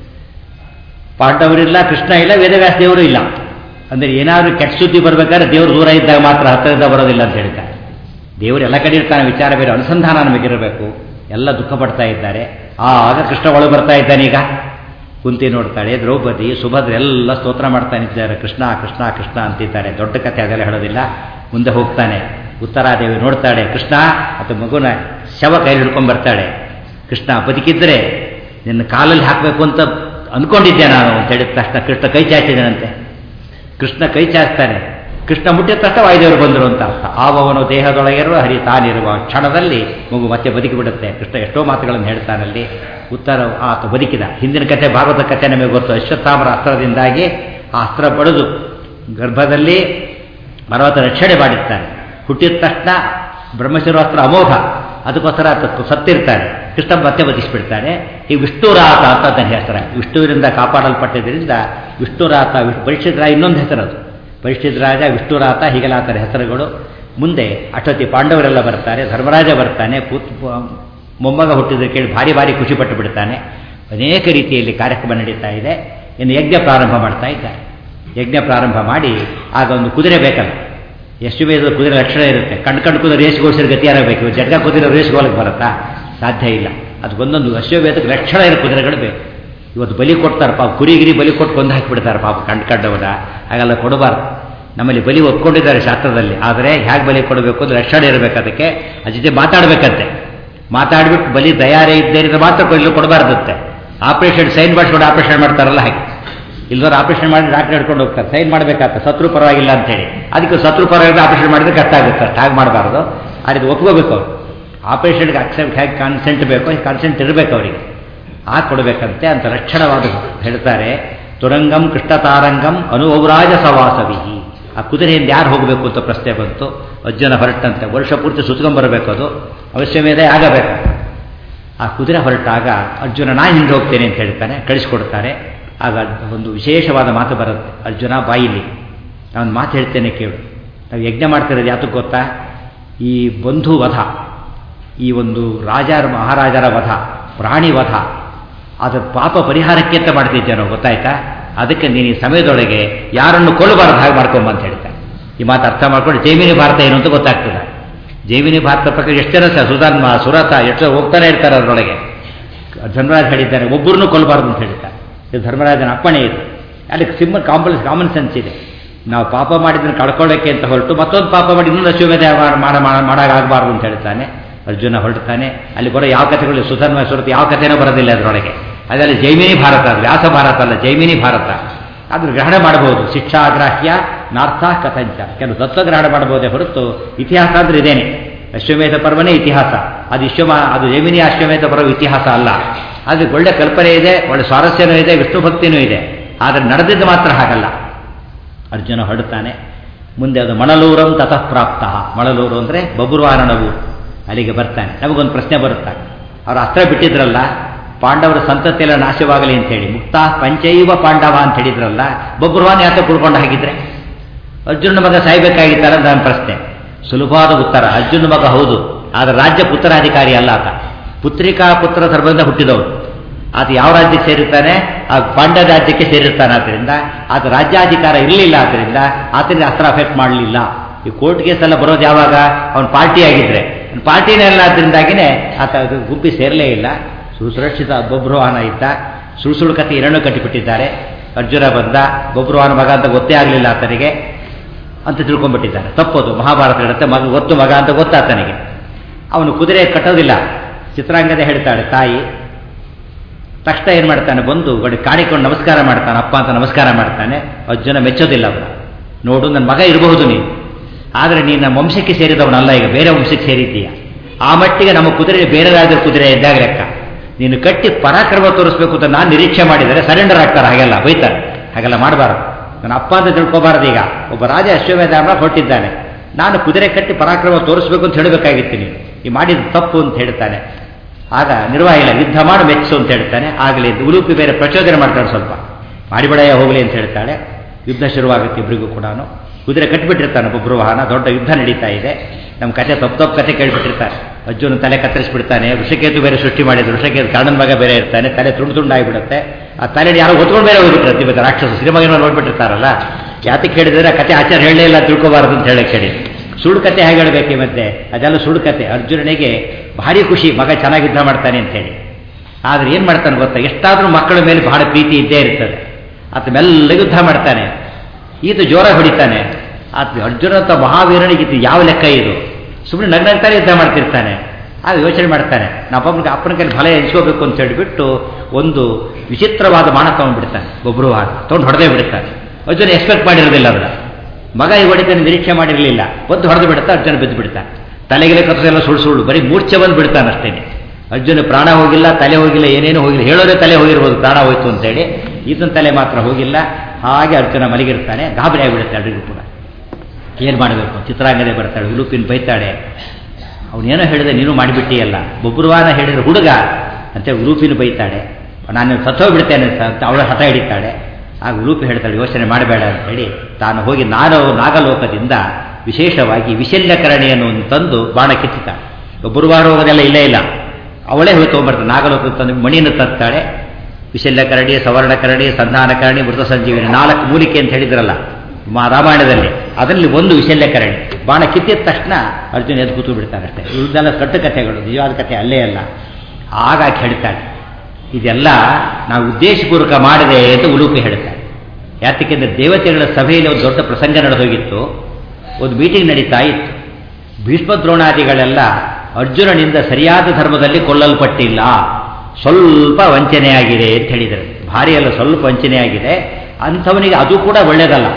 ಪಾಂಡವರಿಲ್ಲ ಕೃಷ್ಣ ಇಲ್ಲ ವೇದವ್ಯಾಸ ದೇವರು ಇಲ್ಲ ಅಂದರೆ ಏನಾದರೂ ಕೆಟ್ಟ ಸುದ್ದಿ ಬರ್ಬೇಕಾದ್ರೆ ದೇವರು ದೂರ ಇದ್ದಾಗ ಮಾತ್ರ ಹತ್ತಿರದಿಂದ ಬರೋದಿಲ್ಲ ಅಂತ ಹೇಳ್ತಾರೆ ದೇವರು ಎಲ್ಲ ಕಡೆ ಇರ್ತಾನೆ ವಿಚಾರ ಬೇರೆ ಅನುಸಂಧಾನ ನಮಗಿರಬೇಕು ಎಲ್ಲ ದುಃಖ ಪಡ್ತಾ ಇದ್ದಾರೆ ಆಗ ಕೃಷ್ಣ ಒಳಗೆ ಬರ್ತಾ ಇದ್ದಾನೆ ಈಗ ಕುಂತಿ ನೋಡ್ತಾಳೆ ದ್ರೌಪದಿ ಸುಭದ್ರ ಎಲ್ಲ ಸ್ತೋತ್ರ ಮಾಡ್ತಾ ನಿಂತಿದ್ದಾರೆ ಕೃಷ್ಣ ಕೃಷ್ಣ ಕೃಷ್ಣ ಅಂತಿದ್ದಾರೆ ದೊಡ್ಡ ಕಥೆ ಅದೆಲ್ಲ ಹೇಳೋದಿಲ್ಲ ಮುಂದೆ ಹೋಗ್ತಾನೆ ಉತ್ತರಾದೇವಿ ನೋಡ್ತಾಳೆ ಕೃಷ್ಣ ಮತ್ತು ಮಗುನ ಶವ ಕೈಲಿ ಹಿಡ್ಕೊಂಡು ಬರ್ತಾಳೆ ಕೃಷ್ಣ ಬದುಕಿದ್ರೆ ನಿನ್ನ ಕಾಲಲ್ಲಿ ಹಾಕಬೇಕು ಅಂತ ಅಂದ್ಕೊಂಡಿದ್ದೆ ನಾನು ಅಂತ ಹೇಳಿದ ತಕ್ಷಣ ಕೃಷ್ಣ ಕೈ ಚಾಚಿದನಂತೆ ಕೃಷ್ಣ ಕೈ ಚಾಚ್ತಾನೆ ಕೃಷ್ಣ ಮುಟ್ಟಿದ ತಕ್ಷಣ ವಾಯುದೇವರು ಬಂದರು ಅಂತ ಅರ್ಥ ಆವವನು ದೇಹದೊಳಗಿರುವ ಹರಿ ತಾನಿರುವ ಕ್ಷಣದಲ್ಲಿ ಮಗು ಮತ್ತೆ ಬದುಕಿ ಬಿಡುತ್ತೆ ಕೃಷ್ಣ ಎಷ್ಟೋ ಮಾತುಗಳನ್ನು ಹೇಳ್ತಾನಲ್ಲಿ ಉತ್ತರ ಆತ ಬದುಕಿದ ಹಿಂದಿನ ಕಥೆ ಭಾಗವತ ಕಥೆ ನಮಗೆ ಗೊತ್ತು ಅಶ್ವತ್ಥಾಮರ ಅಸ್ತ್ರದಿಂದಾಗಿ ಆ ಅಸ್ತ್ರ ಪಡೆದು ಗರ್ಭದಲ್ಲಿ ಪರ್ವತ ರಕ್ಷಣೆ ಮಾಡಿರ್ತಾನೆ ಹುಟ್ಟಿದ ತಕ್ಷಣ ಬ್ರಹ್ಮಶಿರೋಸ್ತ್ರ ಅಮೋಘ ಅದಕ್ಕೋಸ್ಕರ ಆತ ಸತ್ತಿರ್ತಾನೆ ಕೃಷ್ಣ ಮತ್ತೆ ಬದುಕಿಸ್ಬಿಡ್ತಾನೆ ಈ ವಿಷ್ಣುರಾತ ಅಂತ ಅದನ್ನ ಹೆಸರ ವಿಷ್ಣುವಿನಿಂದ ಕಾಪಾಡಲ್ಪಟ್ಟಿದ್ದರಿಂದ ವಿಷ್ಣುರಾತ ಪರೀಕ್ಷಿತ ರಾಜ ಇನ್ನೊಂದು ಹೆಸರದು ಪರೀಕ್ಷಿತ ರಾಜ ವಿಷ್ಣುರಾತ ಹೀಗೆಲ್ಲ ಆತರ ಹೆಸರುಗಳು ಮುಂದೆ ಅಷ್ಟೊತ್ತಿ ಪಾಂಡವರೆಲ್ಲ ಬರ್ತಾರೆ ಧರ್ಮರಾಜ ಬರ್ತಾನೆ ಪುತ್ ಮೊಮ್ಮಗ ಹುಟ್ಟಿದ್ರೆ ಕೇಳಿ ಭಾರಿ ಭಾರಿ ಖುಷಿ ಪಟ್ಟು ಬಿಡ್ತಾನೆ ಅನೇಕ ರೀತಿಯಲ್ಲಿ ಕಾರ್ಯಕ್ರಮ ನಡೀತಾ ಇದೆ ಇನ್ನು ಯಜ್ಞ ಪ್ರಾರಂಭ ಮಾಡ್ತಾ ಇದ್ದಾರೆ ಯಜ್ಞ ಪ್ರಾರಂಭ ಮಾಡಿ ಆಗ ಒಂದು ಕುದುರೆ ಬೇಕಲ್ಲ ಎಷ್ಟು ಬೇದ ಕುದುರೆ ಲಕ್ಷಣ ಇರುತ್ತೆ ಕಣ್ ಕಣ್ ಕುದುರೆ ರೇಸ್ಗೋಸ್ಕರ ಗತಿಯಾಗಬೇಕು ಜಡ್ಗ ಕುದುರೆ ರೇಸ್ಗೋಲಕ್ಕೆ ಬರುತ್ತಾ ಸಾಧ್ಯ ಇಲ್ಲ ಅದಕ್ಕೊಂದೊಂದು ಅಶ್ವವೇದಕ್ಕೆ ಲಕ್ಷಣ ಇರೋ ಕುದುರೆಗಳು ಬೇಕು ಇವತ್ತು ಬಲಿ ಕೊಡ್ತಾರೆ ಪಾಪ ಕುರಿಗಿರಿ ಬಲಿ ಕೊಟ್ಟು ಕೊಂದು ಹಾಕಿಬಿಡ್ತಾರೆ ಪಾಪ ಕಂಡು ಕಂಡವನ ಹಾಗೆಲ್ಲ ಕೊಡಬಾರ್ದು ನಮ್ಮಲ್ಲಿ ಬಲಿ ಒಪ್ಕೊಂಡಿದ್ದಾರೆ ಶಾಸ್ತ್ರದಲ್ಲಿ ಆದರೆ ಹೇಗೆ ಬಲಿ ಕೊಡಬೇಕು ಅಂದ್ರೆ ಲಕ್ಷಣ ಇರಬೇಕು ಅದಕ್ಕೆ ಅದ್ರ ಜೊತೆ ಮಾತಾಡಬೇಕಂತೆ ಮಾತಾಡ್ಬಿಟ್ಟು ಬಲಿ ತಯಾರೇ ಇದ್ದೇರಿದ್ರೆ ಮಾತ್ರ ಕೊಡಲು ಕೊಡಬಾರ್ದಂತೆ ಆಪರೇಷನ್ ಸೈನ್ ಮಾಡಿಸ್ಕೊಂಡು ಆಪರೇಷನ್ ಮಾಡ್ತಾರಲ್ಲ ಹಾಗೆ ಇಲ್ದವ್ರು ಆಪರೇಷನ್ ಮಾಡಿ ಡಾಕ್ಟರ್ ಹಿಡ್ಕೊಂಡು ಹೋಗ್ತಾರೆ ಸೈನ್ ಮಾಡಬೇಕಾಗ್ತದೆ ಸತ್ರು ಪರವಾಗಿಲ್ಲ ಅಂತೇಳಿ ಅದಕ್ಕೆ ಸತ್ರು ಪರವಾಗಿಲ್ಲ ಆಪರೇಷನ್ ಮಾಡಿದ್ರೆ ಕಷ್ಟ ಆಗುತ್ತೆ ಅಷ್ಟು ಹಾಗೆ ಮಾಡಬಾರ್ದು ಆ ರೀತಿ ಒಪ್ಕೋಬೇಕು ಅವರು ಆಪರೇಷನ್ಗೆ ಅಕ್ಸೆಪ್ಟ್ ಹೇಗೆ ಕಾನ್ಸೆಂಟ್ ಬೇಕು ಕಾನ್ಸೆಂಟ್ ಇರಬೇಕು ಅವರಿಗೆ ಆ ಕೊಡಬೇಕಂತೆ ಅಂತ ಲಕ್ಷಣವಾದ ಹೇಳ್ತಾರೆ ತುರಂಗಂ ಕೃಷ್ಣತಾರಂಗಂ ಅನುಭವರಾಜ ಸವಾಸವಿಹಿ ಆ ಕುದುರೆಯಿಂದ ಯಾರು ಹೋಗಬೇಕು ಅಂತ ಪ್ರಶ್ನೆ ಬಂತು ಅಜ್ಜನ ಹೊರಟಂತೆ ವರ್ಷ ಪೂರ್ತಿ ಸುತ್ಕೊಂಡ್ಬರಬೇಕು ಅದು ಅವಶ್ಯಮೇದೆ ಆಗಬೇಕು ಆ ಕುದುರೆ ಹೊರಟಾಗ ಅರ್ಜುನ ನಾ ಹಿಂದೆ ಹೋಗ್ತೇನೆ ಅಂತ ಹೇಳ್ತಾನೆ ಕಳಿಸ್ಕೊಡ್ತಾರೆ ಆಗ ಒಂದು ವಿಶೇಷವಾದ ಮಾತು ಬರುತ್ತೆ ಅರ್ಜುನ ಬಾಯಿಲಿ ನಾನು ಮಾತು ಹೇಳ್ತೇನೆ ಕೇಳು ನಾವು ಯಜ್ಞ ಮಾಡ್ತಿರೋದು ಯಾತಕ್ಕೆ ಗೊತ್ತಾ ಈ ಬಂಧು ವಧ ಈ ಒಂದು ರಾಜರ ಮಹಾರಾಜರ ವಧ ಪ್ರಾಣಿ ವಧ ಅದರ ಪಾಪ ಪರಿಹಾರಕ್ಕೆ ಅಂತ ಮಾಡ್ತಿದ್ದೆ ನಾವು ಗೊತ್ತಾಯ್ತಾ ಅದಕ್ಕೆ ನೀನು ಈ ಸಮಯದೊಳಗೆ ಯಾರನ್ನು ಕೊಲ್ಲಬಾರದು ಹಾಗೆ ಮಾಡ್ಕೊಂಬ ಅಂತ ಹೇಳ್ತಾರೆ ಈ ಮಾತು ಅರ್ಥ ಮಾಡ್ಕೊಂಡು ಜೈಮಿನಿ ಭಾರತ ಏನು ಅಂತ ಗೊತ್ತಾಗ್ತದೆ ಜೈಮಿನಿ ಭಾರತ ಪ್ರಕಾರ ಎಷ್ಟು ಜನ ಸಹ ಸುಧಾರ್ಮ ಸುರತ ಎಷ್ಟು ಜನ ಹೋಗ್ತಾನೆ ಇರ್ತಾರೆ ಅದರೊಳಗೆ ಧರ್ಮರಾಜ್ ಹೇಳಿದ್ದಾನೆ ಒಬ್ಬರನ್ನು ಕೊಲ್ಲಬಾರ್ದು ಅಂತ ಹೇಳ್ತಾರೆ ಇದು ಧರ್ಮರಾಜನ ಅಪ್ಪಣೆ ಇದು ಅದಕ್ಕೆ ಸಿಂಪಲ್ ಕಾಂಪಲ್ ಕಾಮನ್ ಸೆನ್ಸ್ ಇದೆ ನಾವು ಪಾಪ ಮಾಡಿದ್ದನ್ನು ಕಳ್ಕೊಳ್ಳೋಕ್ಕೆ ಅಂತ ಹೊರಟು ಮತ್ತೊಂದು ಪಾಪ ಮಾಡಿ ಇನ್ನೊಂದು ಅಶ್ವಮೇಧ ಮಾಡ ಮಾಡಾಗಬಾರ್ದು ಅಂತ ಹೇಳ್ತಾನೆ ಅರ್ಜುನ ಹೊರಡ್ತಾನೆ ಅಲ್ಲಿ ಬರೋ ಯಾವ ಕಥೆಗಳು ಸುಧರ್ಮ ಸುರತಿ ಯಾವ ಕಥೆನೂ ಬರೋದಿಲ್ಲ ಅದರೊಳಗೆ ಅದರಲ್ಲಿ ಜೈಮಿನಿ ಭಾರತ ಅದು ವ್ಯಾಸ ಭಾರತ ಅಲ್ಲ ಜೈಮಿನಿ ಭಾರತ ಅದ್ರ ಗ್ರಹಣ ಮಾಡಬಹುದು ಶಿಕ್ಷಾಗ್ರಾಹ್ಯ ನಾರ್ಥ ಕಥಂಚ ಕೆಲವು ತತ್ವಗ್ರಹಣ ಮಾಡಬಹುದೇ ಹೊರತು ಇತಿಹಾಸ ಅಂದ್ರೆ ಇದೇನೆ ಅಶ್ವಮೇಧ ಪರ್ವನೇ ಇತಿಹಾಸ ಅದು ವಿಶ್ವಮ ಅದು ಜೈಮಿನಿ ಅಶ್ವಮೇಧ ಪರ್ವ ಇತಿಹಾಸ ಅಲ್ಲ ಅದಕ್ಕೆ ಒಳ್ಳೆ ಕಲ್ಪನೆ ಇದೆ ಒಳ್ಳೆ ಸ್ವಾರಸ್ಯನೂ ಇದೆ ವಿಷ್ಣು ಭಕ್ತಿನೂ ಇದೆ ಆದರೆ ನಡೆದಿದ್ದು ಮಾತ್ರ ಹಾಗಲ್ಲ ಅರ್ಜುನ ಹೊರಡ್ತಾನೆ ಮುಂದೆ ಅದು ಮಣಲೂರಂ ತತಃ ಪ್ರಾಪ್ತ ಮಳಲೂರು ಅಂದರೆ ಬಬುರ್ವಾರಣವು ಅಲ್ಲಿಗೆ ಬರ್ತಾನೆ ನಮಗೊಂದು ಪ್ರಶ್ನೆ ಬರುತ್ತೆ ಅವ್ರು ಅಸ್ತ್ರ ಬಿಟ್ಟಿದ್ರಲ್ಲ ಪಾಂಡವರ ಸಂತತಿಯೆಲ್ಲ ನಾಶವಾಗಲಿ ಅಂತೇಳಿ ಮುಕ್ತ ಪಂಚೈವ ಪಾಂಡವ ಅಂತ ಹೇಳಿದ್ರಲ್ಲ ಬಬ್ರುವಾನ್ ಯಾಕೆ ಕುಡ್ಕೊಂಡು ಹಾಗಿದ್ರೆ ಅರ್ಜುನ ಮಗ ಸಾಯ್ಬೇಕಾಗಿತ್ತಲ್ಲ ನನ್ನ ಪ್ರಶ್ನೆ ಸುಲಭವಾದ ಉತ್ತರ ಅರ್ಜುನ ಮಗ ಹೌದು ಆದರೆ ರಾಜ್ಯ ಪುತ್ರಾಧಿಕಾರಿ ಅಲ್ಲ ಆತ ಪುತ್ರಿಕಾ ಪುತ್ರ ಧರ್ಮದಿಂದ ಹುಟ್ಟಿದವರು ಆತ ಯಾವ ರಾಜ್ಯಕ್ಕೆ ಸೇರಿರ್ತಾನೆ ಆ ಪಾಂಡ್ಯ ರಾಜ್ಯಕ್ಕೆ ಸೇರಿರ್ತಾನೆ ಆದ್ದರಿಂದ ಆತ ರಾಜ್ಯಾಧಿಕಾರ ಇರಲಿಲ್ಲ ಆದ್ದರಿಂದ ಆತನಿಗೆ ಅಸ್ತ್ರ ಅಫೆಕ್ಟ್ ಮಾಡಲಿಲ್ಲ ಈ ಕೋರ್ಟ್ ಕೇಸ್ ಎಲ್ಲ ಬರೋದು ಯಾವಾಗ ಅವನ ಪಾರ್ಟಿ ಆಗಿದ್ರೆ ಪಾರ್ಟಿನೇ ಅಲ್ಲ ಅದರಿಂದಾಗಿನೇ ಆತ ಗುಂಪಿ ಸೇರಲೇ ಇಲ್ಲ ಸುಸುರಕ್ಷಿತ ಬೊಬ್ರುವಾಹನ ಇದ್ದ ಸುಳ್ಳು ಸುಳ್ಳು ಕತೆ ಎರಡೂ ಕಟ್ಟಿಬಿಟ್ಟಿದ್ದಾರೆ ಅರ್ಜುನ ಬಂದ ಬೊಬ್ರುವಾಹನ ಮಗ ಅಂತ ಗೊತ್ತೇ ಆಗಲಿಲ್ಲ ಆತನಿಗೆ ಅಂತ ತಿಳ್ಕೊಂಡ್ಬಿಟ್ಟಿದ್ದಾರೆ ತಪ್ಪೋದು ಮಹಾಭಾರತ ಹೇಳುತ್ತೆ ಮಗ ಗೊತ್ತು ಮಗ ಅಂತ ಗೊತ್ತಾತನಿಗೆ ಅವನು ಕುದುರೆ ಕಟ್ಟೋದಿಲ್ಲ ಚಿತ್ರಾಂಗದ ಹೇಳ್ತಾಳೆ ತಾಯಿ ತಕ್ಷಣ ಏನು ಮಾಡ್ತಾನೆ ಬಂದು ಗಡಿ ಕಾಣಿಕೊಂಡು ನಮಸ್ಕಾರ ಮಾಡ್ತಾನೆ ಅಪ್ಪ ಅಂತ ನಮಸ್ಕಾರ ಮಾಡ್ತಾನೆ ಅರ್ಜುನ ಮೆಚ್ಚೋದಿಲ್ಲ ಅವನು ನೋಡು ನನ್ನ ಮಗ ಇರಬಹುದು ನೀನು ಆದರೆ ನೀನು ನಮ್ಮ ವಂಶಕ್ಕೆ ಸೇರಿದವನಲ್ಲ ಈಗ ಬೇರೆ ವಂಶಕ್ಕೆ ಸೇರಿದ್ದೀಯ ಆ ಮಟ್ಟಿಗೆ ನಮ್ಮ ಕುದುರೆ ಬೇರೆ ರಾಜ್ಯದ ಕುದುರೆ ಇದ್ದಾಗ ಲೆಕ್ಕ ನೀನು ಕಟ್ಟಿ ಪರಾಕ್ರಮ ತೋರಿಸ್ಬೇಕು ಅಂತ ನಾನು ನಿರೀಕ್ಷೆ ಮಾಡಿದರೆ ಸರೆಂಡರ್ ಆಗ್ತಾರೆ ಹಾಗೆಲ್ಲ ಬೈತಾರೆ ಹಾಗೆಲ್ಲ ಮಾಡಬಾರದು ನನ್ನ ಅಪ್ಪ ಅಂತ ತಿಳ್ಕೊಬಾರದು ಈಗ ಒಬ್ಬ ರಾಜ ಅಶ್ವಮೇಧಾಮ ಹೊಟ್ಟಿದ್ದಾನೆ ನಾನು ಕುದುರೆ ಕಟ್ಟಿ ಪರಾಕ್ರಮ ತೋರಿಸ್ಬೇಕು ಅಂತ ಹೇಳಬೇಕಾಗಿತ್ತು ನೀನು ಈ ಮಾಡಿದ ತಪ್ಪು ಅಂತ ಹೇಳ್ತಾನೆ ಆಗ ನಿರ್ವಾಹಿಲ್ಲ ಯುದ್ಧ ಮಾಡು ಮೆಚ್ಚು ಅಂತ ಹೇಳ್ತಾನೆ ಆಗಲಿ ಉಲೂಪಿ ಬೇರೆ ಪ್ರಚೋದನೆ ಮಾಡ್ತಾಳೆ ಸ್ವಲ್ಪ ಮಾಡಿಬಿಡಯ್ಯ ಹೋಗಲಿ ಅಂತ ಹೇಳ್ತಾಳೆ ಯುದ್ಧ ಶುರುವಾಗುತ್ತೆ ಇಬ್ಬರಿಗೂ ಕೂಡ ಕುದುರೆ ಕಟ್ಟಿಬಿಟ್ಟಿರ್ತಾನೆ ಒಬ್ಬರು ವಾಹನ ದೊಡ್ಡ ಯುದ್ಧ ನಡೀತಾ ಇದೆ ನಮ್ಮ ಕತೆ ತಪ್ಪು ತಪ್ಪು ಕತೆ ಕೇಳಿಬಿಟ್ಟಿರ್ತಾರೆ ಅರ್ಜುನ ತಲೆ ಕತ್ತರಿಸ್ಬಿಡ್ತಾನೆ ಋಷಿಕೇತು ಬೇರೆ ಸೃಷ್ಟಿ ಮಾಡಿದ್ರು ಋಷಿಕೇತು ಕರ್ಣನ ಮಗ ಬೇರೆ ಇರ್ತಾನೆ ತಲೆ ತುಂಡು ತುಂಡಾಗಿಬಿಡುತ್ತೆ ಆ ತಲೆ ಯಾರೋ ಹೊತ್ಕೊಂಡು ಬೇರೆ ಹೋಗ್ಬಿಟ್ಟಿರ್ತಾರೆ ಇವತ್ತು ರಾಕ್ಷಸ ಸಿನಿಮಾಗಿನ ನೋಡ್ಬಿಟ್ಟಿರ್ತಾರಲ್ಲ ಯಾತಕ್ಕೆ ಹೇಳಿದ್ರೆ ಕತೆ ಆಚಾರ ಹೇಳಲೇ ಇಲ್ಲ ತಿಳ್ಕೊಬಾರದು ಅಂತ ಹೇಳಕ್ಕೆ ಹೇಳಿ ಸುಳ್ಳು ಕತೆ ಹೇಗೆ ಹೇಳಬೇಕು ಮತ್ತೆ ಅದೆಲ್ಲ ಸುಳ್ಳು ಕತೆ ಅರ್ಜುನನಿಗೆ ಭಾರಿ ಖುಷಿ ಮಗ ಚೆನ್ನಾಗಿ ಯುದ್ಧ ಮಾಡ್ತಾನೆ ಅಂತೇಳಿ ಆದರೆ ಏನು ಮಾಡ್ತಾನೆ ಗೊತ್ತಾ ಎಷ್ಟಾದರೂ ಮಕ್ಕಳ ಮೇಲೆ ಬಹಳ ಪ್ರೀತಿ ಇದ್ದೇ ಇರ್ತದೆ ಆತ ಮೆಲ್ಲ ಯುದ್ಧ ಮಾಡ್ತಾನೆ ಈತ ಜೋರಾಗಿ ಹೊಡಿತಾನೆ ಆತ ಅರ್ಜುನ ಅಂತ ಮಹಾವೀರನಿಗೆ ಇದು ಯಾವ ಲೆಕ್ಕ ಇದು ಸುಮ್ಮನೆ ನಗ್ನಗ್ತಾನೆ ಯುದ್ಧ ಮಾಡ್ತಿರ್ತಾನೆ ಆಗ ಯೋಚನೆ ಮಾಡ್ತಾನೆ ನಮ್ಮಪ್ಪನಿಗೆ ಅಪ್ಪನ ಕೈಲಿ ಫಲ ಎನ್ಸ್ಕೋಬೇಕು ಅಂತ ಹೇಳಿಬಿಟ್ಟು ಒಂದು ವಿಚಿತ್ರವಾದ ಮಾನ ತಗೊಂಡ್ಬಿಡ್ತಾನೆ ಒಬ್ಬರು ಹಾಗೆ ತೊಗೊಂಡು ಹೊಡೆದೇ ಬಿಡ್ತಾನೆ ಅರ್ಜುನ ಎಕ್ಸ್ಪೆಕ್ಟ್ ಮಾಡಿರೋದಿಲ್ಲ ಅದನ್ನ ಮಗ ಈ ಹೊಡಿತಾನೆ ನಿರೀಕ್ಷೆ ಮಾಡಿರಲಿಲ್ಲ ಒಂದು ಹೊಡೆದು ಬಿಡುತ್ತಾ ಅರ್ಜುನ ಬಿದ್ದು ಬಿಡ್ತಾನೆ ತಲೆಗೆಲೆ ಕಥೆಲ್ಲ ಸುಳ್ಳು ಸುಳ್ಳು ಬರೀ ಮೂರ್ಛೆ ಬಂದು ಬಿಡ್ತಾನೆ ಅಷ್ಟೇನೆ ಅರ್ಜುನ ಪ್ರಾಣ ಹೋಗಿಲ್ಲ ತಲೆ ಹೋಗಿಲ್ಲ ಏನೇನು ಹೋಗಿಲ್ಲ ಹೇಳೋದೇ ತಲೆ ಹೋಗಿರ್ಬೋದು ಪ್ರಾಣ ಹೋಯ್ತು ಅಂತೇಳಿ ಈತನ ತಲೆ ಮಾತ್ರ ಹೋಗಿಲ್ಲ ಹಾಗೆ ಅರ್ಜುನ ಮಲಗಿರ್ತಾನೆ ಗಾಬರಿ ಆಗಿಬಿಡುತ್ತೆ ಎಲ್ರಿಗೂ ಕೂಡ ಏನು ಮಾಡಬೇಕು ಚಿತ್ರಾಂಗದೆ ಬರ್ತಾಳೆ ಉಲುಪಿನ ಬೈತಾಳೆ ಅವನೇನೋ ಹೇಳಿದೆ ನೀನು ಮಾಡಿಬಿಟ್ಟಿಯಲ್ಲ ಬೊಬ್ರುವಾನ ಹೇಳಿದ್ರೆ ಹುಡುಗ ಅಂತ ಉಲೂಪಿನ ಬೈತಾಳೆ ನಾನು ಸತ್ತೋಗ್ಬಿಡ್ತೇನೆ ಅಂತ ಅವಳ ಹಠ ಹಿಡಿತಾಳೆ ಆಗ ಉಲೂಪಿ ಹೇಳ್ತಾಳೆ ಯೋಚನೆ ಮಾಡಬೇಡ ಅಂತ ಹೇಳಿ ತಾನು ಹೋಗಿ ನಾನು ನಾಗಲೋಕದಿಂದ ವಿಶೇಷವಾಗಿ ವಿಶಲ್ಯಕರಣಿಯನ್ನು ತಂದು ಬಾಣ ಕಿತ್ತಾಳೆ ಬೊಬ್ರುವಾರ ಹೋಗೋದೆಲ್ಲ ಇಲ್ಲೇ ಇಲ್ಲ ಅವಳೇ ಹೋಗಿ ತೊಗೊಂಬರ್ತಾಳೆ ನಾಗಲೋಕ ತಂದು ಮಣಿಯನ್ನು ತರ್ತಾಳೆ ವಿಶಲ್ಯಕರಣಿ ಸವರ್ಣಕರಣಿ ಸಂಧಾನಕರಣಿ ಮೃತ ಸಂಜೀವಿನಿ ನಾಲ್ಕು ಮೂಲಿಕೆ ಅಂತ ಹೇಳಿದ್ರಲ್ಲ ಮಾ ರಾಮಾಯಣದಲ್ಲಿ ಅದರಲ್ಲಿ ಒಂದು ವಿಶಲ್ಯಕರಣಿ ಬಾಣ ಕಿತ್ತಿದ ತಕ್ಷಣ ಅರ್ಜುನ ಎದ್ದು ಕೂತು ಬಿಡ್ತಾನೆ ಅಷ್ಟೇ ಇವ್ರದ್ದೆಲ್ಲ ಕಟ್ಟು ಕಥೆಗಳು ನಿಜವಾದ ಕಥೆ ಅಲ್ಲೇ ಅಲ್ಲ ಆಗ ಹೇಳ್ತಾಳೆ ಇದೆಲ್ಲ ನಾವು ಉದ್ದೇಶಪೂರ್ವಕ ಮಾಡಿದೆ ಅಂತ ಉಲೂಪಿ ಹೇಳ್ತಾರೆ ಯಾತಕ್ಕೆಂದ್ರೆ ದೇವತೆಗಳ ಸಭೆಯಲ್ಲಿ ಒಂದು ದೊಡ್ಡ ಪ್ರಸಂಗ ನಡೆದೋಗಿತ್ತು ಒಂದು ಮೀಟಿಂಗ್ ನಡೀತಾ ಇತ್ತು ಭೀಷ್ಮ ದ್ರೋಣಾದಿಗಳೆಲ್ಲ ಅರ್ಜುನನಿಂದ ಸರಿಯಾದ ಧರ್ಮದಲ್ಲಿ ಕೊಲ್ಲಲ್ಪಟ್ಟಿಲ್ಲ ಸ್ವಲ್ಪ ವಂಚನೆಯಾಗಿದೆ ಅಂತ ಹೇಳಿದರು ಭಾರಿ ಅಲ್ಲ ಸ್ವಲ್ಪ ವಂಚನೆಯಾಗಿದೆ ಅಂಥವನಿಗೆ ಅದು ಕೂಡ ಒಳ್ಳೇದಲ್ಲ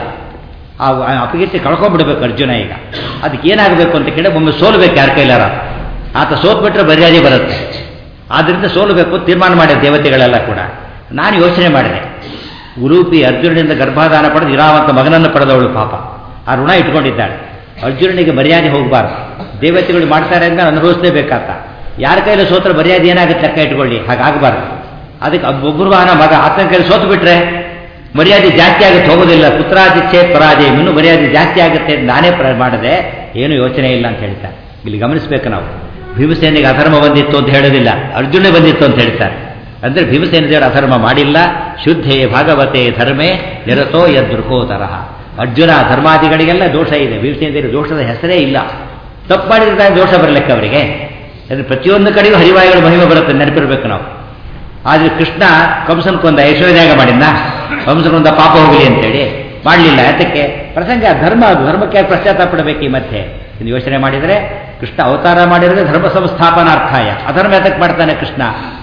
ಆ ಅಪಕೀರ್ತಿ ಕಳ್ಕೊಂಡ್ಬಿಡ್ಬೇಕು ಅರ್ಜುನ ಈಗ ಅದಕ್ಕೆ ಏನಾಗಬೇಕು ಅಂತ ಕೇಳಿ ಒಮ್ಮೆ ಸೋಲ್ಬೇಕು ಯಾರ ಕೈಲಾರ ಆತ ಸೋತ್ಬಿಟ್ರೆ ಮರ್ಯಾದೆ ಬರುತ್ತೆ ಆದ್ದರಿಂದ ಸೋಲಬೇಕು ತೀರ್ಮಾನ ಮಾಡಿದ ದೇವತೆಗಳೆಲ್ಲ ಕೂಡ ನಾನು ಯೋಚನೆ ಮಾಡಿದೆ ಉಲೂಪಿ ಅರ್ಜುನನಿಂದ ಗರ್ಭಾಧಾನ ಪಡೆದು ಇರಾವಂತ ಮಗನನ್ನು ಪಡೆದವಳು ಪಾಪ ಆ ಋಣ ಇಟ್ಕೊಂಡಿದ್ದಾಳೆ ಅರ್ಜುನನಿಗೆ ಮರ್ಯಾದೆ ಹೋಗಬಾರ್ದು ದೇವತೆಗಳು ಮಾಡ್ತಾರೆ ಅಂತ ಅನುಭವಿಸಲೇಬೇಕಾತ ಯಾರ ಕೈಲಿ ಸೋತ್ರ ಮರ್ಯಾದೆ ಏನಾಗುತ್ತೆ ಲೆಕ್ಕ ಇಟ್ಕೊಳ್ಳಿ ಹಾಗಾಗಬಾರ್ದು ಅದಕ್ಕೆ ಒಬ್ಬರು ವಾಹನ ಮಗ ಆತನ ಕೈಲಿ ಸೋತು ಬಿಟ್ರೆ ಮರ್ಯಾದೆ ಜಾಸ್ತಿ ಆಗುತ್ತೆ ಹೋಗೋದಿಲ್ಲ ಪುತ್ರಾದಿಚ್ಛೆ ಪರಾಜಯ ಇನ್ನೂ ಮರ್ಯಾದೆ ಜಾಸ್ತಿ ಆಗುತ್ತೆ ಅಂತ ನಾನೇ ಪ್ರ ಮಾಡಿದೆ ಏನು ಯೋಚನೆ ಇಲ್ಲ ಅಂತ ಹೇಳ್ತಾರೆ ಇಲ್ಲಿ ಗಮನಿಸಬೇಕು ನಾವು ಭೀಮಸೇನಿಗೆ ಅಧರ್ಮ ಬಂದಿತ್ತು ಅಂತ ಹೇಳೋದಿಲ್ಲ ಅರ್ಜುನೇ ಬಂದಿತ್ತು ಅಂತ ಹೇಳ್ತಾರೆ ಅಂದರೆ ಭೀಮಸೇನ ದೇವರು ಅಧರ್ಮ ಮಾಡಿಲ್ಲ ಶುದ್ಧೇ ಭಾಗವತೆ ಧರ್ಮೇ ನಿರತೋ ಯದೃಕೋದರ ಅರ್ಜುನ ಧರ್ಮಾದಿಗಳಿಗೆಲ್ಲ ದೋಷ ಇದೆ ಭೀಮಸೇನ ದೇವರು ದೋಷದ ಹೆಸರೇ ಇಲ್ಲ ತಪ್ಪು ಮಾಡಿದ್ರೆ ದೋಷ ಬರಲಿಕ್ಕೆ ಅವರಿಗೆ ಅಂದರೆ ಪ್ರತಿಯೊಂದು ಕಡೆಯೂ ಹರಿವಾಯುಗಳ ಮಹಿಮೆ ಬರುತ್ತೆ ನೆನಪಿರ್ಬೇಕು ನಾವು ಆದರೆ ಕೃಷ್ಣ ಕಂಸನ್ಕೊಂದ ಯಶೋಧ್ಯಾಗ ಮಾಡಿದ್ನ ಕಂಸನ್ಕೊಂದ ಪಾಪ ಹೋಗಲಿ ಅಂತೇಳಿ ಮಾಡಲಿಲ್ಲ ಯಾತಕ್ಕೆ ಪ್ರಸಂಗ ಧರ್ಮ ಅದು ಧರ್ಮಕ್ಕೆ ಪಶ್ಚಾತ್ತಾಪ ಪಡಬೇಕು ಈ ಮಧ್ಯೆ ಇನ್ನು ಯೋಚನೆ ಮಾಡಿದರೆ ಕೃಷ್ಣ ಅವತಾರ ಮಾಡಿದರೆ ಧರ್ಮ ಸಂಸ್ಥಾಪನಾರ್ಥಾಯ ಅಧರ್ಮ ಯಾತಕ್ಕೆ ಮಾಡ್ತಾನೆ ಕೃಷ್ಣ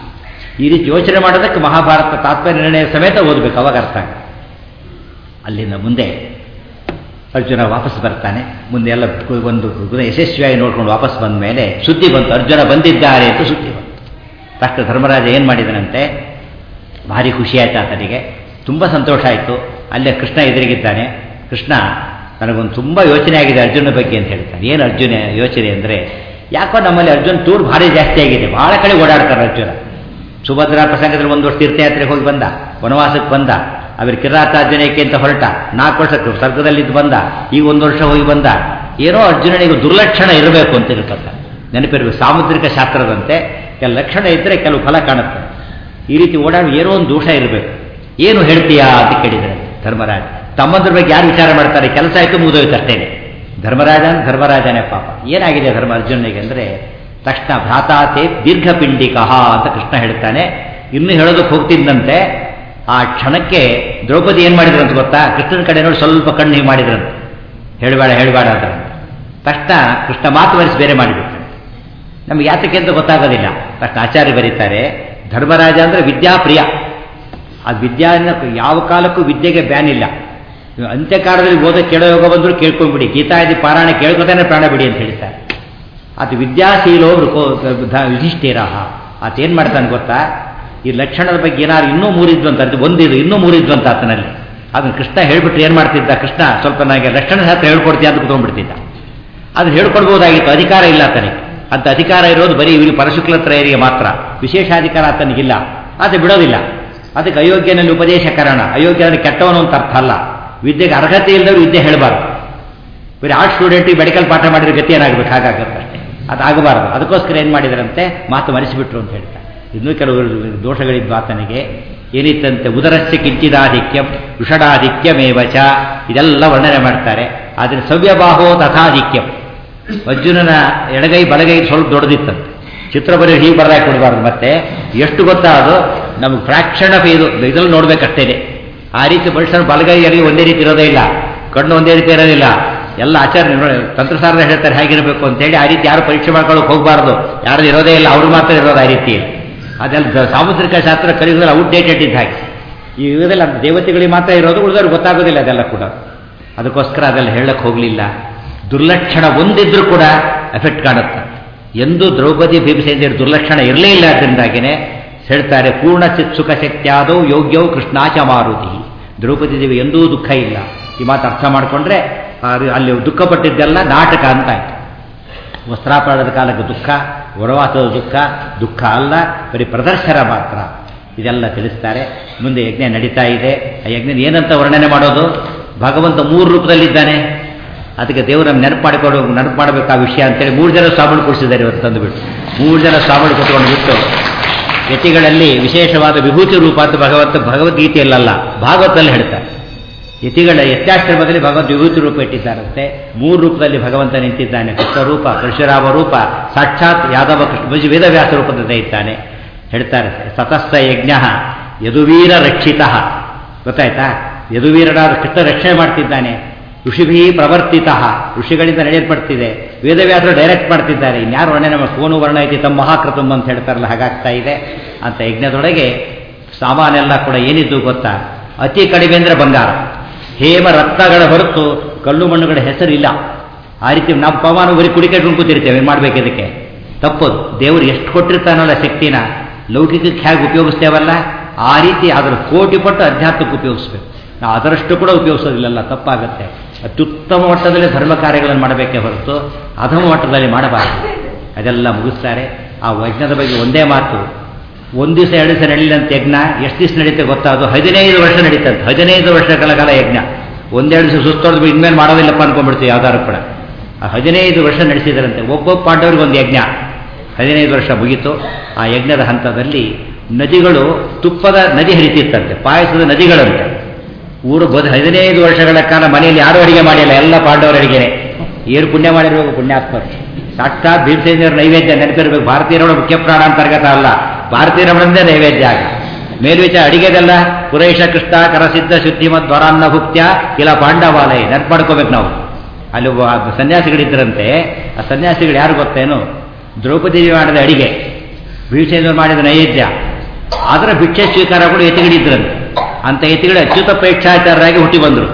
ಈ ರೀತಿ ಯೋಚನೆ ಮಾಡೋದಕ್ಕೆ ಮಹಾಭಾರತ ತಾತ್ಪರ್ಯ ನಿರ್ಣಯ ಸಮೇತ ಓದಬೇಕು ಅವಾಗ ಅರ್ಥ ಆಗುತ್ತೆ. ಅಲ್ಲಿಂದ ಮುಂದೆ ಅರ್ಜುನ ವಾಪಸ್ ಬರ್ತಾನೆ ಮುಂದೆ ಎಲ್ಲ ಕು- ಒಂದು ಕು- ಯಶಸ್ವಿಯಾಗಿ ನೋಡ್ಕೊಂಡು ವಾಪಸ್ ಬಂದ ಮೇಲೆ ಸುದ್ದಿ ಬಂತು ಅರ್ಜುನ ಬಂದಿದ್ದಾರೆ ಅಂತ ಸುದ್ದಿ ಬಂತು ತಕ್ಷಣ ಧರ್ಮರಾಜ ಏನು ಮಾಡಿದನಂತೆ ಭಾರಿ ಖುಷಿ ಆಯ್ತು ಆತನಿಗೆ ತುಂಬ ಸಂತೋಷ ಆಯಿತು ಅಲ್ಲೇ ಕೃಷ್ಣ ಎದುರಿಗಿದ್ದಾನೆ ಕೃಷ್ಣ ನನಗೊಂದು ತುಂಬ ಯೋಚನೆ ಆಗಿದೆ ಅರ್ಜುನ ಬಗ್ಗೆ ಅಂತ ಹೇಳ್ತಾನೆ ಏನು ಅರ್ಜುನ ಯೋಚನೆ ಅಂದರೆ ಯಾಕೋ ನಮ್ಮಲ್ಲಿ ಅರ್ಜುನ್ ಟೂರ್ ಭಾರಿ ಜಾಸ್ತಿ ಆಗಿದೆ ಭಾಳ ಕಡೆ ಓಡಾಡ್ತಾರೆ ಅರ್ಜುನ ಸುಭದ್ರಾ ಪ್ರಸಂಗದಲ್ಲಿ ಒಂದು ವರ್ಷ ತೀರ್ಥಯಾತ್ರೆಗೆ ಹೋಗಿ ಬಂದ ವನವಾಸಕ್ಕೆ ಬಂದ ಅವ್ರ ಕಿರಾತಾರ್ಜನೆಗೆ ಅಂತ ಹೊರಟ ನಾಲ್ಕು ವರ್ಷ ಸ್ವರ್ಗದಲ್ಲಿದ್ದು ಬಂದ ಈಗ ಒಂದು ವರ್ಷ ಹೋಗಿ ಬಂದ ಏನೋ ಅರ್ಜುನನಿಗೆ ದುರ್ಲಕ್ಷಣ ಇರಬೇಕು ಅಂತ ಇರ್ತಕ್ಕ ನೆನಪಿರ್ಬೇಕು ಸಾಮುದ್ರಿಕ ಶಾಸ್ತ್ರದಂತೆ ಕೆಲ ಲಕ್ಷಣ ಇದ್ದರೆ ಕೆಲವು ಫಲ ಕಾಣುತ್ತೆ ಈ ರೀತಿ ಓಡಾಡಿ ಏನೋ ಒಂದು ದೋಷ ಇರಬೇಕು ಏನು ಹೇಳ್ತೀಯಾ ಅಂತ ಕೇಳಿದರೆ ಧರ್ಮರಾಜ ತಮ್ಮಂದ್ರ ಬಗ್ಗೆ ಯಾರು ವಿಚಾರ ಮಾಡ್ತಾರೆ ಕೆಲಸ ಆಯಿತು ಮುಗಿದೋಯ್ತು ಅಷ್ಟೇನೆ ಧರ್ಮರಾಜನ್ ಧರ್ಮರಾಜನೇ ಪಾಪ ಏನಾಗಿದೆ ಧರ್ಮ ಅರ್ಜುನನಿಗೆ ಅಂದರೆ ತಕ್ಷಣ ಭ್ರಾತಾತೆ ದೀರ್ಘಪಿಂಡಿಕಃ ಅಂತ ಕೃಷ್ಣ ಹೇಳ್ತಾನೆ ಇನ್ನು ಹೇಳೋದಕ್ಕೆ ಹೋಗ್ತಿದ್ದಂತೆ ಆ ಕ್ಷಣಕ್ಕೆ ದ್ರೌಪದಿ ಏನು ಮಾಡಿದ್ರಂತ ಗೊತ್ತಾ ಕೃಷ್ಣನ ಕಡೆ ನೋಡಿ ಸ್ವಲ್ಪ ಕಣ್ಣು ಹೀಗೆ ಮಾಡಿದ್ರಂತೆ ಹೇಳಬೇಡ ಹೇಳಬೇಡ ಅಂತ ತಕ್ಷಣ ಕೃಷ್ಣ ಮಾತು ಬರೆಸಿ ಬೇರೆ ಮಾಡಿಬಿಟ್ರು ನಮ್ಗೆ ಯಾತಕ್ಕೆ ಅಂತ ಗೊತ್ತಾಗೋದಿಲ್ಲ ತಕ್ಷಣ ಆಚಾರ್ಯ ಬರೀತಾರೆ ಧರ್ಮರಾಜ ಅಂದರೆ ವಿದ್ಯಾಪ್ರಿಯ ಆ ವಿದ್ಯಾನ ಯಾವ ಕಾಲಕ್ಕೂ ವಿದ್ಯೆಗೆ ಬ್ಯಾನ್ ಇಲ್ಲ ನೀವು ಅಂತ್ಯಕಾಲದಲ್ಲಿ ಓದ ಕೇಳೋ ಯೋಗ ಬಂದರೂ ಕೇಳ್ಕೊಂಡ್ಬಿಡಿ ಗೀತಾದಿ ಪಾರಾಯಣ ಕೇಳ್ಕೊತಾನೆ ಪ್ರಾಣ ಬಿಡಿ ಅಂತ ಹೇಳ್ತಾರೆ ಅದು ವಿದ್ಯಾಶೀಲೋ ವೃಕೋ ಧ- ಯುಧಿಷ್ಠಿರ ಆತ ಏನು ಮಾಡ್ತಾನೆ ಗೊತ್ತಾ ಈ ಲಕ್ಷಣದ ಬಗ್ಗೆ ಏನಾದ್ರು ಇನ್ನೂ ಮೂರಿದ್ವಂತ ಅದು ಒಂದಿದು ಇನ್ನೂ ಮೂರಿದ್ವಂತ ಆತನಲ್ಲಿ ಅದನ್ನು ಕೃಷ್ಣ ಹೇಳ್ಬಿಟ್ರೆ ಏನು ಮಾಡ್ತಿದ್ದ ಕೃಷ್ಣ ಸ್ವಲ್ಪ ನನಗೆ ಲಕ್ಷಣ ಶಾಸ್ತ್ರ ಹೇಳ್ಕೊಡ್ತೀಯ ಅಂತ ಕುತ್ಕೊಂಡ್ಬಿಡ್ತಿದ್ದ ಅದನ್ನು ಹೇಳ್ಕೊಡ್ಬೋದಾಗಿತ್ತು ಅಧಿಕಾರ ಇಲ್ಲ ಆತನಿಗೆ ಅಂತ ಅಧಿಕಾರ ಇರೋದು ಬರೀ ಇವರು ಪರಶುಕ್ಲತ್ರಯರಿಗೆ ಮಾತ್ರ ವಿಶೇಷಾಧಿಕಾರ ಆತನಿಗಿಲ್ಲ ಆತ ಬಿಡೋದಿಲ್ಲ ಅದಕ್ಕೆ ಅಯೋಗ್ಯನಲ್ಲಿ ಉಪದೇಶ ಕಾರಣ ಅಯೋಗ್ಯನಲ್ಲಿ ಕೆಟ್ಟವನು ಅಂತ ಅರ್ಥ ಅಲ್ಲ ವಿದ್ಯೆಗೆ ಅರ್ಹತೆ ಇಲ್ಲದವರು ವಿದ್ಯೆ ಹೇಳಬಾರ್ದು ಬರೀ ಆರ್ಟ್ ಸ್ಟೂಡೆಂಟಿಗೆ ಮೆಡಿಕಲ್ ಪಾಠ ಮಾಡಿದ್ರೆ ಗತಿ ಏನಾಗಬೇಕು ಹಾಗಾಗುತ್ತೆ ಅಷ್ಟೇ ಅದು ಆಗಬಾರ್ದು ಅದಕ್ಕೋಸ್ಕರ ಏನು ಮಾಡಿದರಂತೆ ಮಾತು ಮರೆಸಿಬಿಟ್ರು ಅಂತ ಹೇಳ್ತಾರೆ ಇನ್ನೂ ಕೆಲವು ದೋಷಗಳಿದ್ವು ಆತನಿಗೆ ಏನಿತ್ತಂತೆ ಉದರಸ್ಯ ಕಿಂಚಿದಾಧಿಕ್ಯಂ ವೃಷಡಾಧಿಕ್ಯಮೇವಚ ಇದೆಲ್ಲ ವರ್ಣನೆ ಮಾಡ್ತಾರೆ ಆದರೆ ಸವ್ಯಬಾಹೋ ತಥಾಧಿಕ್ಯಂ ಅರ್ಜುನನ ಎಡಗೈ ಬಲಗೈ ಸ್ವಲ್ಪ ದೊಡ್ಡದಿತ್ತಂತೆ ಚಿತ್ರ ಬರೀ ಹೀಗೆ ಬರದಾಗಿ ಕೊಡಬಾರ್ದು ಮತ್ತೆ ಎಷ್ಟು ಗೊತ್ತಾ ಅದು ನಮಗೆ ಫ್ರಾಕ್ಷನ್ ಆಫ್ ಇದು ಇದ್ರಲ್ಲಿ ನೋಡ್ಬೇಕಷ್ಟೇನೆ ಆ ರೀತಿ ಮನುಷ್ಯನ ಬಲಗೈ ಎಡಗೈ ಒಂದೇ ರೀತಿ ಇರೋದೇ ಇಲ್ಲ ಕಣ್ಣು ಒಂದೇ ರೀತಿ ಇರೋದಿಲ್ಲ ಎಲ್ಲ ಆಚಾರ ತಂತ್ರಸಾರದ ಹೇಳ್ತಾರೆ ಹೇಗಿರಬೇಕು ಅಂತೇಳಿ ಆ ರೀತಿ ಯಾರು ಪರೀಕ್ಷೆ ಮಾಡ್ಕೊಳ್ಳೋಕೆ ಹೋಗಬಾರ್ದು ಯಾರು ಇರೋದೇ ಇಲ್ಲ ಅವ್ರು ಮಾತ್ರ ಇರೋದು ಆ ರೀತಿ ಅದೆಲ್ಲ ದ- ಸಾಮುದ್ರಿಕ ಶಾಸ್ತ್ರ ಕಲಿಯೋದ್ರಲ್ಲಿ ಔಟ್ಡೇಟೆಡ್ ಇದ್ದ ಹಾಗೆ ಈ ಇದೆಲ್ಲ ದೇವತೆಗಳಿಗೆ ಮಾತ್ರ ಇರೋದು ಉಳಿದವ್ರಿಗೆ ಗೊತ್ತಾಗೋದಿಲ್ಲ ಅದೆಲ್ಲ ಕೂಡ ಅದಕ್ಕೋಸ್ಕರ ಅದೆಲ್ಲ ಹೇಳಕ್ಕೆ ಹೋಗಲಿಲ್ಲ ದುರ್ಲಕ್ಷಣ ಒಂದಿದ್ರೂ ಕೂಡ ಎಫೆಕ್ಟ್ ಕಾಣುತ್ತೆ ಎಂದು ದ್ರೌಪದಿ ಭೀಮಸೇನ ದುರ್ಲಕ್ಷಣ ಇರಲೇ ಇಲ್ಲ ಅದರಿಂದಾಗಿನೇ ಹೇಳ್ತಾರೆ ಪೂರ್ಣ ಚಿತ್ ಸುಖ ಶಕ್ತಿಯಾದವು ಯೋಗ್ಯವು ಕೃಷ್ಣಾಚ ಮಾರುತಿ ದ್ರೌಪದಿ ದೇವಿ ಎಂದೂ ದುಃಖ ಇಲ್ಲ ಈ ಮಾತು ಅರ್ಥ ಮಾಡಿಕೊಂಡ್ರೆ ಅಲ್ಲಿ ದುಃಖಪಟ್ಟಿದ್ದೆಲ್ಲ ನಾಟಕ ಅಂತ ಆಯ್ತು ವಸ್ತ್ರಾಪರಣದ ಕಾಲಕ್ಕೆ ದುಃಖ ವನವಾಸದ ದುಃಖ ದುಃಖ ಅಲ್ಲ ಬರೀ ಪ್ರದರ್ಶನ ಮಾತ್ರ ಇದೆಲ್ಲ ತಿಳಿಸ್ತಾರೆ ಮುಂದೆ ಯಜ್ಞ ನಡೀತಾ ಇದೆ ಆ ಯಜ್ಞ ಏನಂತ ವರ್ಣನೆ ಮಾಡೋದು ಭಗವಂತ ಮೂರು ರೂಪದಲ್ಲಿದ್ದಾನೆ ಅದಕ್ಕೆ ದೇವರು ನಮ್ಗೆ ನೆನಪು ಮಾಡಿಕೊಡು ನೆನಪು ಮಾಡಬೇಕು ಆ ವಿಷಯ ಅಂತೇಳಿ ಮೂರು ಜನ ಸ್ವಾಮಿಗಳು ಕೊಡಿಸಿದ್ದಾರೆ ಇವತ್ತು ತಂದುಬಿಟ್ಟು ಮೂರು ಜನ ಸ್ವಾಮಿಗಳು ಕೊಟ್ಕೊಂಡು ಬಿಟ್ಟು ಯತಿಗಳಲ್ಲಿ ವಿಶೇಷವಾದ ವಿಭೂತಿ ರೂಪ ಅಂತ ಭಗವಂತ ಭಗವದ್ಗೀತೆಯಲ್ಲ ಭಾಗವತದಲ್ಲಿ ಹೇಳ್ತಾರೆ ಯತಿಗಳ ಯತ್ಯಾಶ್ರಮದಲ್ಲಿ ಭಗವಂತ ವಿಭೂತಿ ರೂಪ ಇಟ್ಟಿದ್ದಾರಂತೆ ಮೂರು ರೂಪದಲ್ಲಿ ಭಗವಂತ ನಿಂತಿದ್ದಾನೆ ಕೃಷ್ಣ ರೂಪ ಪರಶುರಾಮ ರೂಪ ಸಾಕ್ಷಾತ್ ಯಾದವ ಕೃಷ್ಣ ವೇದವ್ಯಾಸ ರೂಪದಿಂದ ಇದ್ದಾನೆ ಹೇಳ್ತಾರೆ ಸತಸ್ಥ ಯಜ್ಞ ಯದುವೀರ ರಕ್ಷಿತ ಗೊತ್ತಾಯ್ತಾ ಯದುವೀರನಾದ ಕೃಷ್ಣ ರಕ್ಷಣೆ ಮಾಡ್ತಿದ್ದಾನೆ ಋಷಿಭಿ ಪ್ರವರ್ತಿತ ಋಷಿಗಳಿಂದ ನಡೆಯಲ್ಪಡ್ತಿದೆ ವೇದವ್ಯಾಸರು ಡೈರೆಕ್ಟ್ ಮಾಡ್ತಿದ್ದಾರೆ ಇನ್ಯಾರು ವರ್ಣನೆ ಮಾಡಿ ಕೋನು ವರ್ಣ ಐತಿ ತಮ್ಮ ಮಹಾಕೃತಂ ಅಂತ ಹೇಳ್ತಾರಲ್ಲ ಹಾಗಾಗ್ತಾ ಇದೆ ಅಂತ ಯಜ್ಞದೊಳಗೆ ಸಾಮಾನೆಲ್ಲ ಕೂಡ ಏನಿದ್ದು ಗೊತ್ತಾ ಅತಿ ಕಡಿಮೆ ಅಂದರೆ ಬಂಗಾರ ಹೇಮ ರತ್ನಗಳ ಹೊರತು ಕಲ್ಲು ಮಣ್ಣುಗಳ ಹೆಸರಿಲ್ಲ ಆ ರೀತಿ ನಮ್ಮ ಪವನ ಬರೀ ಕುಡಿಕೆಟ್ಕೊಂಡು ಕೂತಿರ್ತೇವೆ ಏನು ಮಾಡ್ಬೇಕು ಇದಕ್ಕೆ ತಪ್ಪದು ದೇವರು ಎಷ್ಟು ಕೊಟ್ಟಿರ್ತಾನಲ್ಲ ಶಕ್ತಿನ ಲೌಕಿಕಕ್ಕೆ ಹೇಗೆ ಉಪಯೋಗಿಸ್ತೇವಲ್ಲ ಆ ರೀತಿ ಅದರ ಕೋಟಿ ಪಟ್ಟು ಅಧ್ಯಾತ್ಮಕ್ಕೆ ಉಪಯೋಗಿಸ್ಬೇಕು ನಾವು ಅದರಷ್ಟು ಕೂಡ ಉಪಯೋಗಿಸೋದಿಲ್ಲಲ್ಲ ತಪ್ಪಾಗುತ್ತೆ ಅತ್ಯುತ್ತಮ ಮಟ್ಟದಲ್ಲಿ ಧರ್ಮ ಕಾರ್ಯಗಳನ್ನು ಮಾಡಬೇಕೇ ಹೊರತು ಅಧಮ ಮಟ್ಟದಲ್ಲಿ ಮಾಡಬಾರದು ಅದೆಲ್ಲ ಮುಗಿಸ್ತಾರೆ ಆ ಯಜ್ಞದ ಬಗ್ಗೆ ಒಂದೇ ಮಾತು ಒಂದು ದಿವಸ ಎರಡು ದಿವಸ ನಡೀಲಂತ ಯಜ್ಞ ಎಷ್ಟು ದಿವಸ ನಡೀತೆ ಗೊತ್ತಾ ಅದು ಹದಿನೈದು ವರ್ಷ ನಡೀತಂತೆ ಹದಿನೈದು ವರ್ಷಗಳ ಕಾಲ ಯಜ್ಞ ಒಂದೆರಡು ದಿವಸ ಸುಸ್ತೊಡೆದು ಇನ್ಮೇಲೆ ಮಾಡೋದಿಲ್ಲಪ್ಪ ಅನ್ಕೊಂಡ್ಬಿಡ್ತೀವಿ ಯಾವ್ದಾದ್ರು ಕೂಡ ಆ ಹದಿನೈದು ವರ್ಷ ನಡೆಸಿದರಂತೆ ಒಬ್ಬೊಬ್ಬ ಪಾಂಡವರಿಗೆ ಒಂದು ಯಜ್ಞ ಹದಿನೈದು ವರ್ಷ ಮುಗೀತು ಆ ಯಜ್ಞದ ಹಂತದಲ್ಲಿ ನದಿಗಳು ತುಪ್ಪದ ನದಿ ಹರಿತಿತ್ತಂತೆ ಪಾಯಸದ ನದಿಗಳಂತೆ ಊರು ಬದು ಹದಿನೈದು ವರ್ಷಗಳ ಕಾಲ ಮನೆಯಲ್ಲಿ ಯಾರೂ ಅಡಿಗೆ ಮಾಡಿಲ್ಲ ಎಲ್ಲ ಪಾಂಡವರ ಅಡಿಗೆನೆ ಏನು ಪುಣ್ಯ ಮಾಡಿರ್ಬೇಕು ಪುಣ್ಯಾತ್ಮರು ಸಾಕ್ಷಾತ್ ಭೀಮಸೇನರ ನೈವೇದ್ಯ ನೆನಪಿರ್ಬೇಕು ಭಾರತೀಯರೊಳ ಮುಖ್ಯ ಪ್ರಾಣ ಅಂತರ್ಗತ ಅಲ್ಲ ಭಾರತೀಯರೊಳಂದೇ ನೈವೇದ್ಯ ಆಗ ಮೇಲ್ವಿಚಾರ ಅಡಿಗೆದೆಲ್ಲ ಪುರೇಶ ಕೃಷ್ಣ ಕರಸಿದ್ಧ ಶುದ್ಧಿಮತ್ ದ್ವರಾನ್ನ ಭುಕ್ತ್ಯ ಇಲ್ಲ ಪಾಂಡವಾಲಯ ನೆನಪು ಮಾಡ್ಕೋಬೇಕು ನಾವು ಅಲ್ಲಿ ಒಬ್ಬ ಸನ್ಯಾಸಿಗಳಿದ್ದರಂತೆ ಆ ಸನ್ಯಾಸಿಗಳು ಯಾರು ಗೊತ್ತೇನು ದ್ರೌಪದಿ ಮಾಡಿದ ಅಡಿಗೆ ಭೀಷೇಂದ್ರ ಮಾಡಿದ ನೈವೇದ್ಯ ಅದರ ಭಿಕ್ಷೆ ಸ್ವೀಕಾರಗಳು ಯತಿಗಳಿದ್ರಂತೆ ಅಂತ ಯತಿಗಳು ಅಚ್ಯುತ ಪ್ರೇಕ್ಷಾಚಾರ್ಯರಾಗಿ ಹುಟ್ಟಿ ಬಂದರು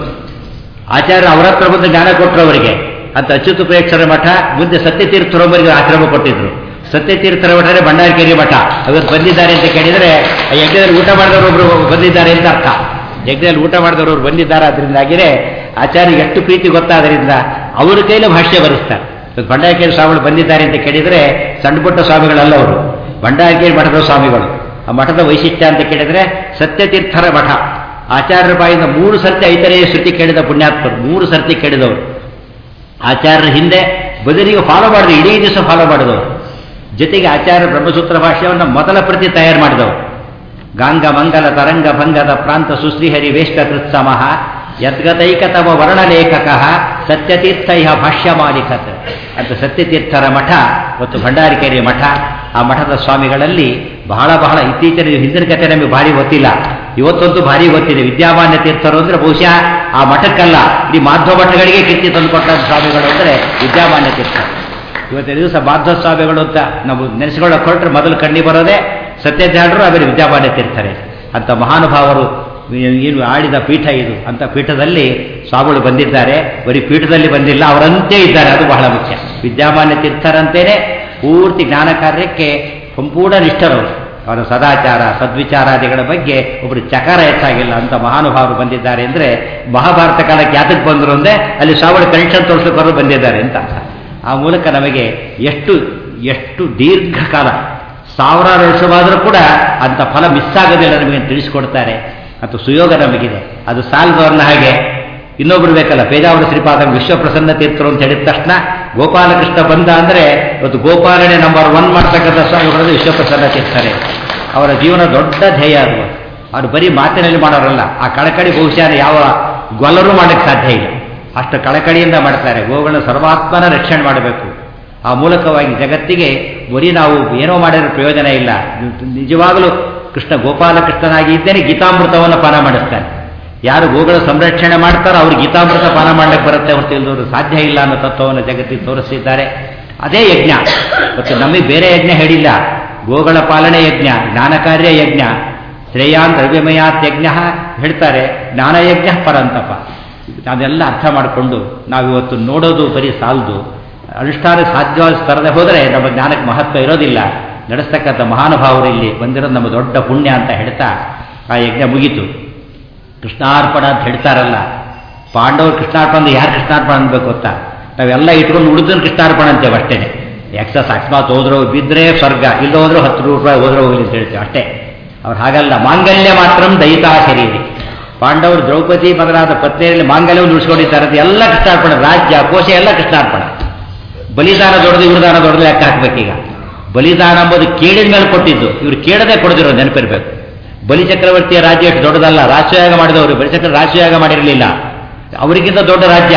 ಆಚಾರ್ಯ ಅವರ ಹತ್ರ ಬಂದು ಜ್ಞಾನ ಕೊಟ್ಟರು ಅವರಿಗೆ ಅಂತ ಅಚ್ಯುತ ಪ್ರೇಕ್ಷರ ಮಠ ಮುಂದೆ ಸತ್ಯತೀರ್ಥರೊಬ್ಬರಿಗೆ ಆಶ್ರಮ ಕೊಟ್ಟಿದ್ರು ಸತ್ಯತೀರ್ಥರ ಮಠನೇ ಭಂಡಾರಕೇರಿ ಮಠ ಅವತ್ತು ಬಂದಿದ್ದಾರೆ ಅಂತ ಕೇಳಿದರೆ ಆ ಯಜ್ಞದಲ್ಲಿ ಊಟ ಮಾಡಿದವರು ಒಬ್ರು ಬಂದಿದ್ದಾರೆ ಅಂತ ಅರ್ಥ ಯಜ್ಞದಲ್ಲಿ ಊಟ ಮಾಡಿದವರು ಬಂದಿದ್ದಾರೆ ಅದರಿಂದಾಗಿಯೇ ಆಚಾರ್ಯ ಎಷ್ಟು ಪ್ರೀತಿ ಗೊತ್ತಾದ್ರಿಂದ ಅವರ ಕೈಲೇ ಭಾಷ್ಯ ಬರೆಸ್ತಾರೆ ಇವತ್ತು ಭಂಡಾರಕೇರಿ ಸ್ವಾಮಿಗಳು ಬಂದಿದ್ದಾರೆ ಅಂತ ಕೇಳಿದರೆ ಸಣ್ಣ ಪುಟ್ಟ ಸ್ವಾಮಿಗಳಲ್ಲ ಅವರು ಭಂಡಾರಕೇರಿ ಮಠದ ಸ್ವಾಮಿಗಳು ಆ ಮಠದ ವೈಶಿಷ್ಟ್ಯ ಅಂತ ಕೇಳಿದರೆ ಸತ್ಯತೀರ್ಥರ ಮಠ ಆಚಾರ್ಯರ ಬಾಯಿಂದ ಮೂರು ಸರ್ತಿ ಐತರೆಯ ಶ್ರುತಿ ಕೇಳಿದ ಪುಣ್ಯಾತ್ಮರು ಮೂರು ಸರ್ತಿ ಕೇಳಿದವರು ಆಚಾರ್ಯರ ಹಿಂದೆ ಬದಲಿಗೆ ಫಾಲೋ ಮಾಡಿದ್ರು ಇಡೀ ದಿವಸ ಫಾಲೋ ಮಾಡಿದವರು ಜೊತೆಗೆ ಆಚಾರ್ಯ ಬ್ರಹ್ಮಸೂತ್ರ ಭಾಷ್ಯವನ್ನು ಮೊದಲ ಪ್ರತಿ ತಯಾರು ಮಾಡಿದವರು ಗಾಂಗ ಮಂಗಲ ತರಂಗ ಭಂಗದ ಪ್ರಾಂತ ಸುಶ್ರೀಹರಿ ವೇಷ್ಟ ಕೃತ್ಸಮಃ ಯದ್ಗತೈಕತಮ ವರ್ಣಲೇಖಕ ಸತ್ಯತೀರ್ಥ ಇಹ ಭಾಷ್ಯ ಮಾಲಿಕತ್ ಅಂತ ಸತ್ಯತೀರ್ಥರ ಮಠ ಮತ್ತು ಭಂಡಾರಿಕೆರೆ ಮಠ ಆ ಮಠದ ಸ್ವಾಮಿಗಳಲ್ಲಿ ಬಹಳ ಬಹಳ ಇತ್ತೀಚಿನ ಹಿಂದಿನ ಕಥೆ ನಮಗೆ ಭಾರಿ ಗೊತ್ತಿಲ್ಲ ಇವತ್ತಂತೂ ಭಾರಿ ಗೊತ್ತಿದೆ ವಿದ್ಯಾಮಾನ್ಯ ತೀರ್ಥರು ಅಂದ್ರೆ ಬಹುಶಃ ಆ ಮಠಕ್ಕಲ್ಲ ಇಡೀ ಮಾಧ್ವ ಮಠಗಳಿಗೆ ಕೀರ್ತಿ ತಂದುಕೊಟ್ಟ ಸ್ವಾಮಿಗಳು ಅಂದರೆ ವಿದ್ಯಾಮಾನ್ಯ ತೀರ್ಥರು ಇವತ್ತಿನ ದಿವಸ ಮಾಧ್ವ ಸ್ವಾಮಿಗಳು ಅಂತ ನಾವು ನೆನೆಸಿಕೊಳ್ಳೋಕೆ ಹೊರಟ್ರೆ ಮೊದಲು ಕಣ್ಣಿ ಬರೋದೇ ಸತ್ಯಧ್ಯಾನರು ಆಮೇಲೆ ವಿದ್ಯಾಮಾನ್ಯ ತೀರ್ಥರೇ ಅಂತ ಮಹಾನುಭಾವರು ಏನು ಆಡಿದ ಪೀಠ ಇದು ಅಂತ ಪೀಠದಲ್ಲಿ ಸ್ವಾಮಿಗಳು ಬಂದಿದ್ದಾರೆ ಬರೀ ಪೀಠದಲ್ಲಿ ಬಂದಿಲ್ಲ ಅವರಂತೆ ಇದ್ದಾರೆ ಅದು ಬಹಳ ಮುಖ್ಯ ವಿದ್ಯಾಮಾನ್ಯ ತೀರ್ಥರಂತೇನೆ ಪೂರ್ತಿ ಜ್ಞಾನ ಕಾರ್ಯಕ್ಕೆ ಸಂಪೂರ್ಣ ನಿಷ್ಠರವರು ಅವರ ಸದಾಚಾರ ಸದ್ವಿಚಾರಾದಿಗಳ ಬಗ್ಗೆ ಒಬ್ಬರು ಚಕಾರ ಹೆಚ್ಚಾಗಿಲ್ಲ ಅಂತ ಮಹಾನುಭಾವರು ಬಂದಿದ್ದಾರೆ ಅಂದರೆ ಮಹಾಭಾರತ ಕಾಲಕ್ಕೆ ಯಾತಕ್ಕೆ ಬಂದರು ಅಂದರೆ ಅಲ್ಲಿ ಸ್ವಾಮಿಗಳು ಕನೆಕ್ಷನ್ ತೋರಿಸ್ಲಿಕ್ಕೆ ಬಂದಿದ್ದಾರೆ ಅಂತ ಆ ಮೂಲಕ ನಮಗೆ ಎಷ್ಟು ಎಷ್ಟು ದೀರ್ಘಕಾಲ ಸಾವಿರಾರು ವರ್ಷವಾದರೂ ಕೂಡ ಅಂಥ ಫಲ ಮಿಸ್ ಆಗೋದಿಲ್ಲ ನಮಗೆ ತಿಳಿಸ್ಕೊಡ್ತಾರೆ ಮತ್ತು ಸುಯೋಗ ನಮಗಿದೆ ಅದು ಸಾಲದವ್ರನ್ನ ಹಾಗೆ ಇನ್ನೊಬ್ರು ಬೇಕಲ್ಲ ಪೇಜಾವರ ಶ್ರೀಪಾದ ವಿಶ್ವಪ್ರಸನ್ನ ತೀರ್ಥರು ಅಂತ ಹೇಳಿದ ತಕ್ಷಣ ಗೋಪಾಲಕೃಷ್ಣ ಬಂದ ಅಂದರೆ ಇವತ್ತು ಗೋಪಾಲನೆ ನಂಬರ್ ಒನ್ ಮಾಡ್ತಕ್ಕಂಥ ಸ್ವಾಮಿಗಳು ವಿಶ್ವಪ್ರಸನ್ನ ತೀರ್ಥರೇ ಅವರ ಜೀವನ ದೊಡ್ಡ ಧ್ಯೇಯ ಅದು ಅವರು ಬರೀ ಮಾತಿನಲ್ಲಿ ಮಾಡೋರಲ್ಲ ಆ ಕಳಕಳಿ ಬಹುಶಃ ಯಾವ ಗೊಲ್ಲರೂ ಮಾಡಕ್ಕೆ ಸಾಧ್ಯ ಇಲ್ಲ ಅಷ್ಟು ಕಳಕಳಿಯಿಂದ ಮಾಡ್ತಾರೆ ಗೋಗಳನ್ನ ಸರ್ವಾತ್ಮನ ರಕ್ಷಣೆ ಮಾಡಬೇಕು ಆ ಮೂಲಕವಾಗಿ ಜಗತ್ತಿಗೆ ಬರೀ ನಾವು ಏನೋ ಮಾಡಿರೋ ಪ್ರಯೋಜನ ಇಲ್ಲ ನಿಜವಾಗಲೂ ಕೃಷ್ಣ ಗೋಪಾಲಕೃಷ್ಣನಾಗಿ ಇದ್ದೇನೆ ಗೀತಾಮೃತವನ್ನು ಪಾನ ಮಾಡಿಸ್ತಾನೆ ಯಾರು ಗೋಗಳ ಸಂರಕ್ಷಣೆ ಮಾಡ್ತಾರೋ ಅವ್ರು ಗೀತಾಮೃತ ಪಾನ ಮಾಡ್ಲಿಕ್ಕೆ ಬರುತ್ತೆ ಹೊರತು ಇಲ್ದವರು ಸಾಧ್ಯ ಇಲ್ಲ ಅನ್ನೋ ತತ್ವವನ್ನು ಜಗತ್ತಿಗೆ ತೋರಿಸಿದ್ದಾರೆ ಅದೇ ಯಜ್ಞ ಮತ್ತು ನಮಗೆ ಬೇರೆ ಯಜ್ಞ ಹೇಳಿಲ್ಲ ಗೋಗಳ ಪಾಲನೆ ಯಜ್ಞ ಜ್ಞಾನಕಾರ್ಯ ಯಜ್ಞ ಶ್ರೇಯಾನ್ ದ್ರವ್ಯಮಯಾತ್ ಯಜ್ಞ ಹೇಳ್ತಾರೆ ಜ್ಞಾನಯಜ್ಞ ಪರಂತಪ ಅದೆಲ್ಲ ಅರ್ಥ ಮಾಡಿಕೊಂಡು ನಾವಿವತ್ತು ನೋಡೋದು ಬರೀ ಸಾಲದು ಅನುಷ್ಠಾನ ಸಾಧ್ಯವಾಗಿ ತರದೆ ಹೋದರೆ ನಮ್ಮ ಜ್ಞಾನಕ್ಕೆ ಮಹತ್ವ ಇರೋದಿಲ್ಲ ನಡೆಸ್ತಕ್ಕಂಥ ಮಹಾನುಭಾವರು ಇಲ್ಲಿ ಬಂದಿರೋದು ನಮ್ಮ ದೊಡ್ಡ ಪುಣ್ಯ ಅಂತ ಹೇಳ್ತಾ ಆ ಯಜ್ಞ ಮುಗೀತು ಕೃಷ್ಣಾರ್ಪಣ ಅಂತ ಹೇಳ್ತಾರಲ್ಲ ಪಾಂಡವರು ಕೃಷ್ಣಾರ್ಪಣ ಅಂದ್ರೆ ಯಾರು ಕೃಷ್ಣಾರ್ಪಣ ಅನ್ಬೇಕು ಗೊತ್ತಾ ನಾವೆಲ್ಲ ಇಟ್ಕೊಂಡು ಉಳಿದನ್ನು ಕೃಷ್ಣಾರ್ಪಣ ಅಂತೇವೆ ಅಷ್ಟೇ ಎಕ್ಸಸ್ ಅಕಸ್ಮಾತ್ ಹೋದ್ರೋ ಬಿದ್ದರೆ ಸ್ವರ್ಗ ಇಲ್ಲ ಹೋದ್ರೂ ಹತ್ತು ರೂಪಾಯಿ ಹೋದ್ರೋ ಹೋಗಲಿ ಅಂತ ಹೇಳ್ತೇವೆ ಅಷ್ಟೇ ಅವ್ರು ಹಾಗಲ್ಲ ಮಾಂಗಲ್ಯ ಮಾತ್ರ ದಯಿತಾ ಶರೀರಿ ಪಾಂಡವರು ದ್ರೌಪದಿ ಮೊದಲಾದ ಪತ್ನಿಯರಲ್ಲಿ ಮಾಂಗಲ್ಯವನ್ನು ಉಳಿಸ್ಕೊಂಡಿದ್ದಾರೆ ಅದು ಎಲ್ಲ ಕೃಷ್ಣಾರ್ಪಣ ರಾಜ್ಯ ಕೋಶ ಎಲ್ಲ ಕೃಷ್ಣಾರ್ಪಣ ಬಲಿದಾನ ದೊಡ್ಡದು ಇವ್ರ ದಾನ ದೊಡ್ಡದು ಲೆಕ್ಕ ಹಾಕ್ಬೇಕೀಗ ಬಲಿದಾನ ಎಂಬುದು ಕೇಳಿದ ಮೇಲೆ ಕೊಟ್ಟಿದ್ದು ಇವ್ರು ಕೇಳದೆ ಕೊಡದಿರೋ ನೆನಪಿರ್ಬೇಕು ಬಲಿ ಚಕ್ರವರ್ತಿಯ ರಾಜ್ಯ ಎಷ್ಟು ದೊಡ್ಡದಲ್ಲ ರಾಷ್ಟ್ರಯಾಗ ಮಾಡಿದವರು ಬಲಿಚಕ್ರ ರಾಷ್ಟ್ರಯಾಗ ಮಾಡಿರಲಿಲ್ಲ ಅವರಿಗಿಂತ ದೊಡ್ಡ ರಾಜ್ಯ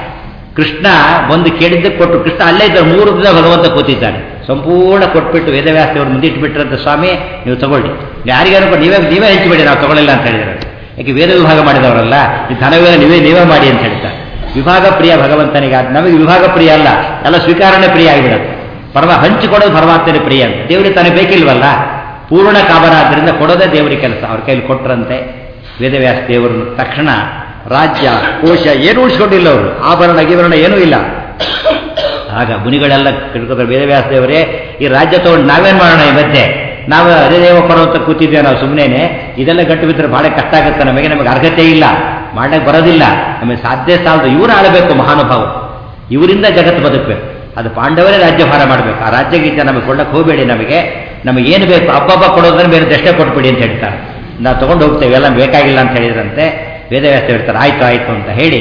ಕೃಷ್ಣ ಒಂದು ಕೇಳಿದ್ದಕ್ಕೆ ಕೊಟ್ಟು ಕೃಷ್ಣ ಅಲ್ಲೇ ಇದ್ದಾರೆ ಮೂರು ದಿನ ಭಗವಂತ ಕೂತಿದ್ದಾನೆ ಸಂಪೂರ್ಣ ಕೊಟ್ಬಿಟ್ಟು ವೇದವ್ಯಾಸದೇವರು ಮುಂದಿಟ್ಬಿಟ್ರಂತ ಸ್ವಾಮಿ ನೀವು ತಗೊಳ್ಳಿ ಯಾರಿಗಾರು ನೀವೇ ನೀವೇ ಹಂಚಿಬೇಡಿ ನಾವು ತಗೊಳ್ಳಿಲ್ಲ ಅಂತ ಹೇಳಿದ್ದಾರೆ ಯಾಕೆ ವೇದ ವಿಭಾಗ ಮಾಡಿದವರಲ್ಲ ಈ ಧನವೇದ ನೀವೇ ನೀವೇ ಮಾಡಿ ಅಂತ ಹೇಳ್ತಾರೆ ವಿಭಾಗ ಪ್ರಿಯ ಭಗವಂತನಿಗೆ ನಮಗೆ ವಿಭಾಗ ಪ್ರಿಯ ಅಲ್ಲ ಎಲ್ಲ ಸ್ವೀಕಾರಣೆ ಪ್ರಿಯ ಆಗಿಬಿಡುತ್ತೆ ಪರಮ ಹಂಚಿಕೊಡೋದು ಪರಮಾತ್ಮನ ಪ್ರಿಯ ಅಂತ ದೇವರಿಗೆ ತಾನೇ ಬೇಕಿಲ್ವಲ್ಲ ಪೂರ್ಣ ಕಾಮನ ಆದ್ದರಿಂದ ಕೊಡೋದೇ ದೇವರಿಗೆ ಕೆಲಸ ಅವ್ರ ಕೈಲಿ ಕೊಟ್ಟರಂತೆ ವೇದವ್ಯಾಸ ದೇವರು ತಕ್ಷಣ ರಾಜ್ಯ ಕೋಶ ಏನು ಉಳಿಸ್ಕೊಂಡಿಲ್ಲ ಅವರು ಆಭರಣ ಗಿಭರಣ ಏನೂ ಇಲ್ಲ ಆಗ ಮುನಿಗಳೆಲ್ಲ ಕೇಳ್ಕೊತಾರೆ ವೇದವ್ಯಾಸ ದೇವರೇ ಈ ರಾಜ್ಯ ತಗೊಂಡು ನಾವೇನು ಮಾಡೋಣ ಈ ಮಧ್ಯೆ ನಾವು ಅದೇ ದೇವ ಕೊಡೋ ಅಂತ ಕೂತಿದ್ದೇವೆ ನಾವು ಸುಮ್ಮನೆ ಇದೆಲ್ಲ ಗಂಟು ಬಿದ್ದರೆ ಭಾಳ ಕಷ್ಟ ಆಗುತ್ತೆ ನಮಗೆ ನಮಗೆ ಅರ್ಹತೆ ಇಲ್ಲ ಮಾಡಕ್ಕೆ ಬರೋದಿಲ್ಲ ನಮಗೆ ಸಾಧ್ಯ ಸಾಲದು ಇವರು ಆಳಬೇಕು ಮಹಾನುಭಾವ ಇವರಿಂದ ಜಗತ್ತು ಬದುಕಬೇಕು ಅದು ಪಾಂಡವರೇ ರಾಜ್ಯಭಾರ ಮಾಡಬೇಕು ಆ ರಾಜ್ಯಗೀತ ನಮಗೆ ಕೊಳ್ಳಕ್ಕೆ ಹೋಗಬೇಡಿ ನಮಗೆ ನಮಗೆ ಏನು ಬೇಕು ಹಬ್ಬ ಕೊಡೋದ್ರೆ ಬೇರೆ ದಷ್ಟೇ ಕೊಟ್ಬಿಡಿ ಅಂತ ಹೇಳ್ತಾರೆ ನಾವು ತೊಗೊಂಡು ಹೋಗ್ತೇವೆ ಎಲ್ಲ ಬೇಕಾಗಿಲ್ಲ ಅಂತ ಹೇಳಿದ್ರಂತೆ ವೇದವ್ಯಾಸ ಹೇಳ್ತಾರೆ ಆಯ್ತು ಆಯ್ತು ಅಂತ ಹೇಳಿ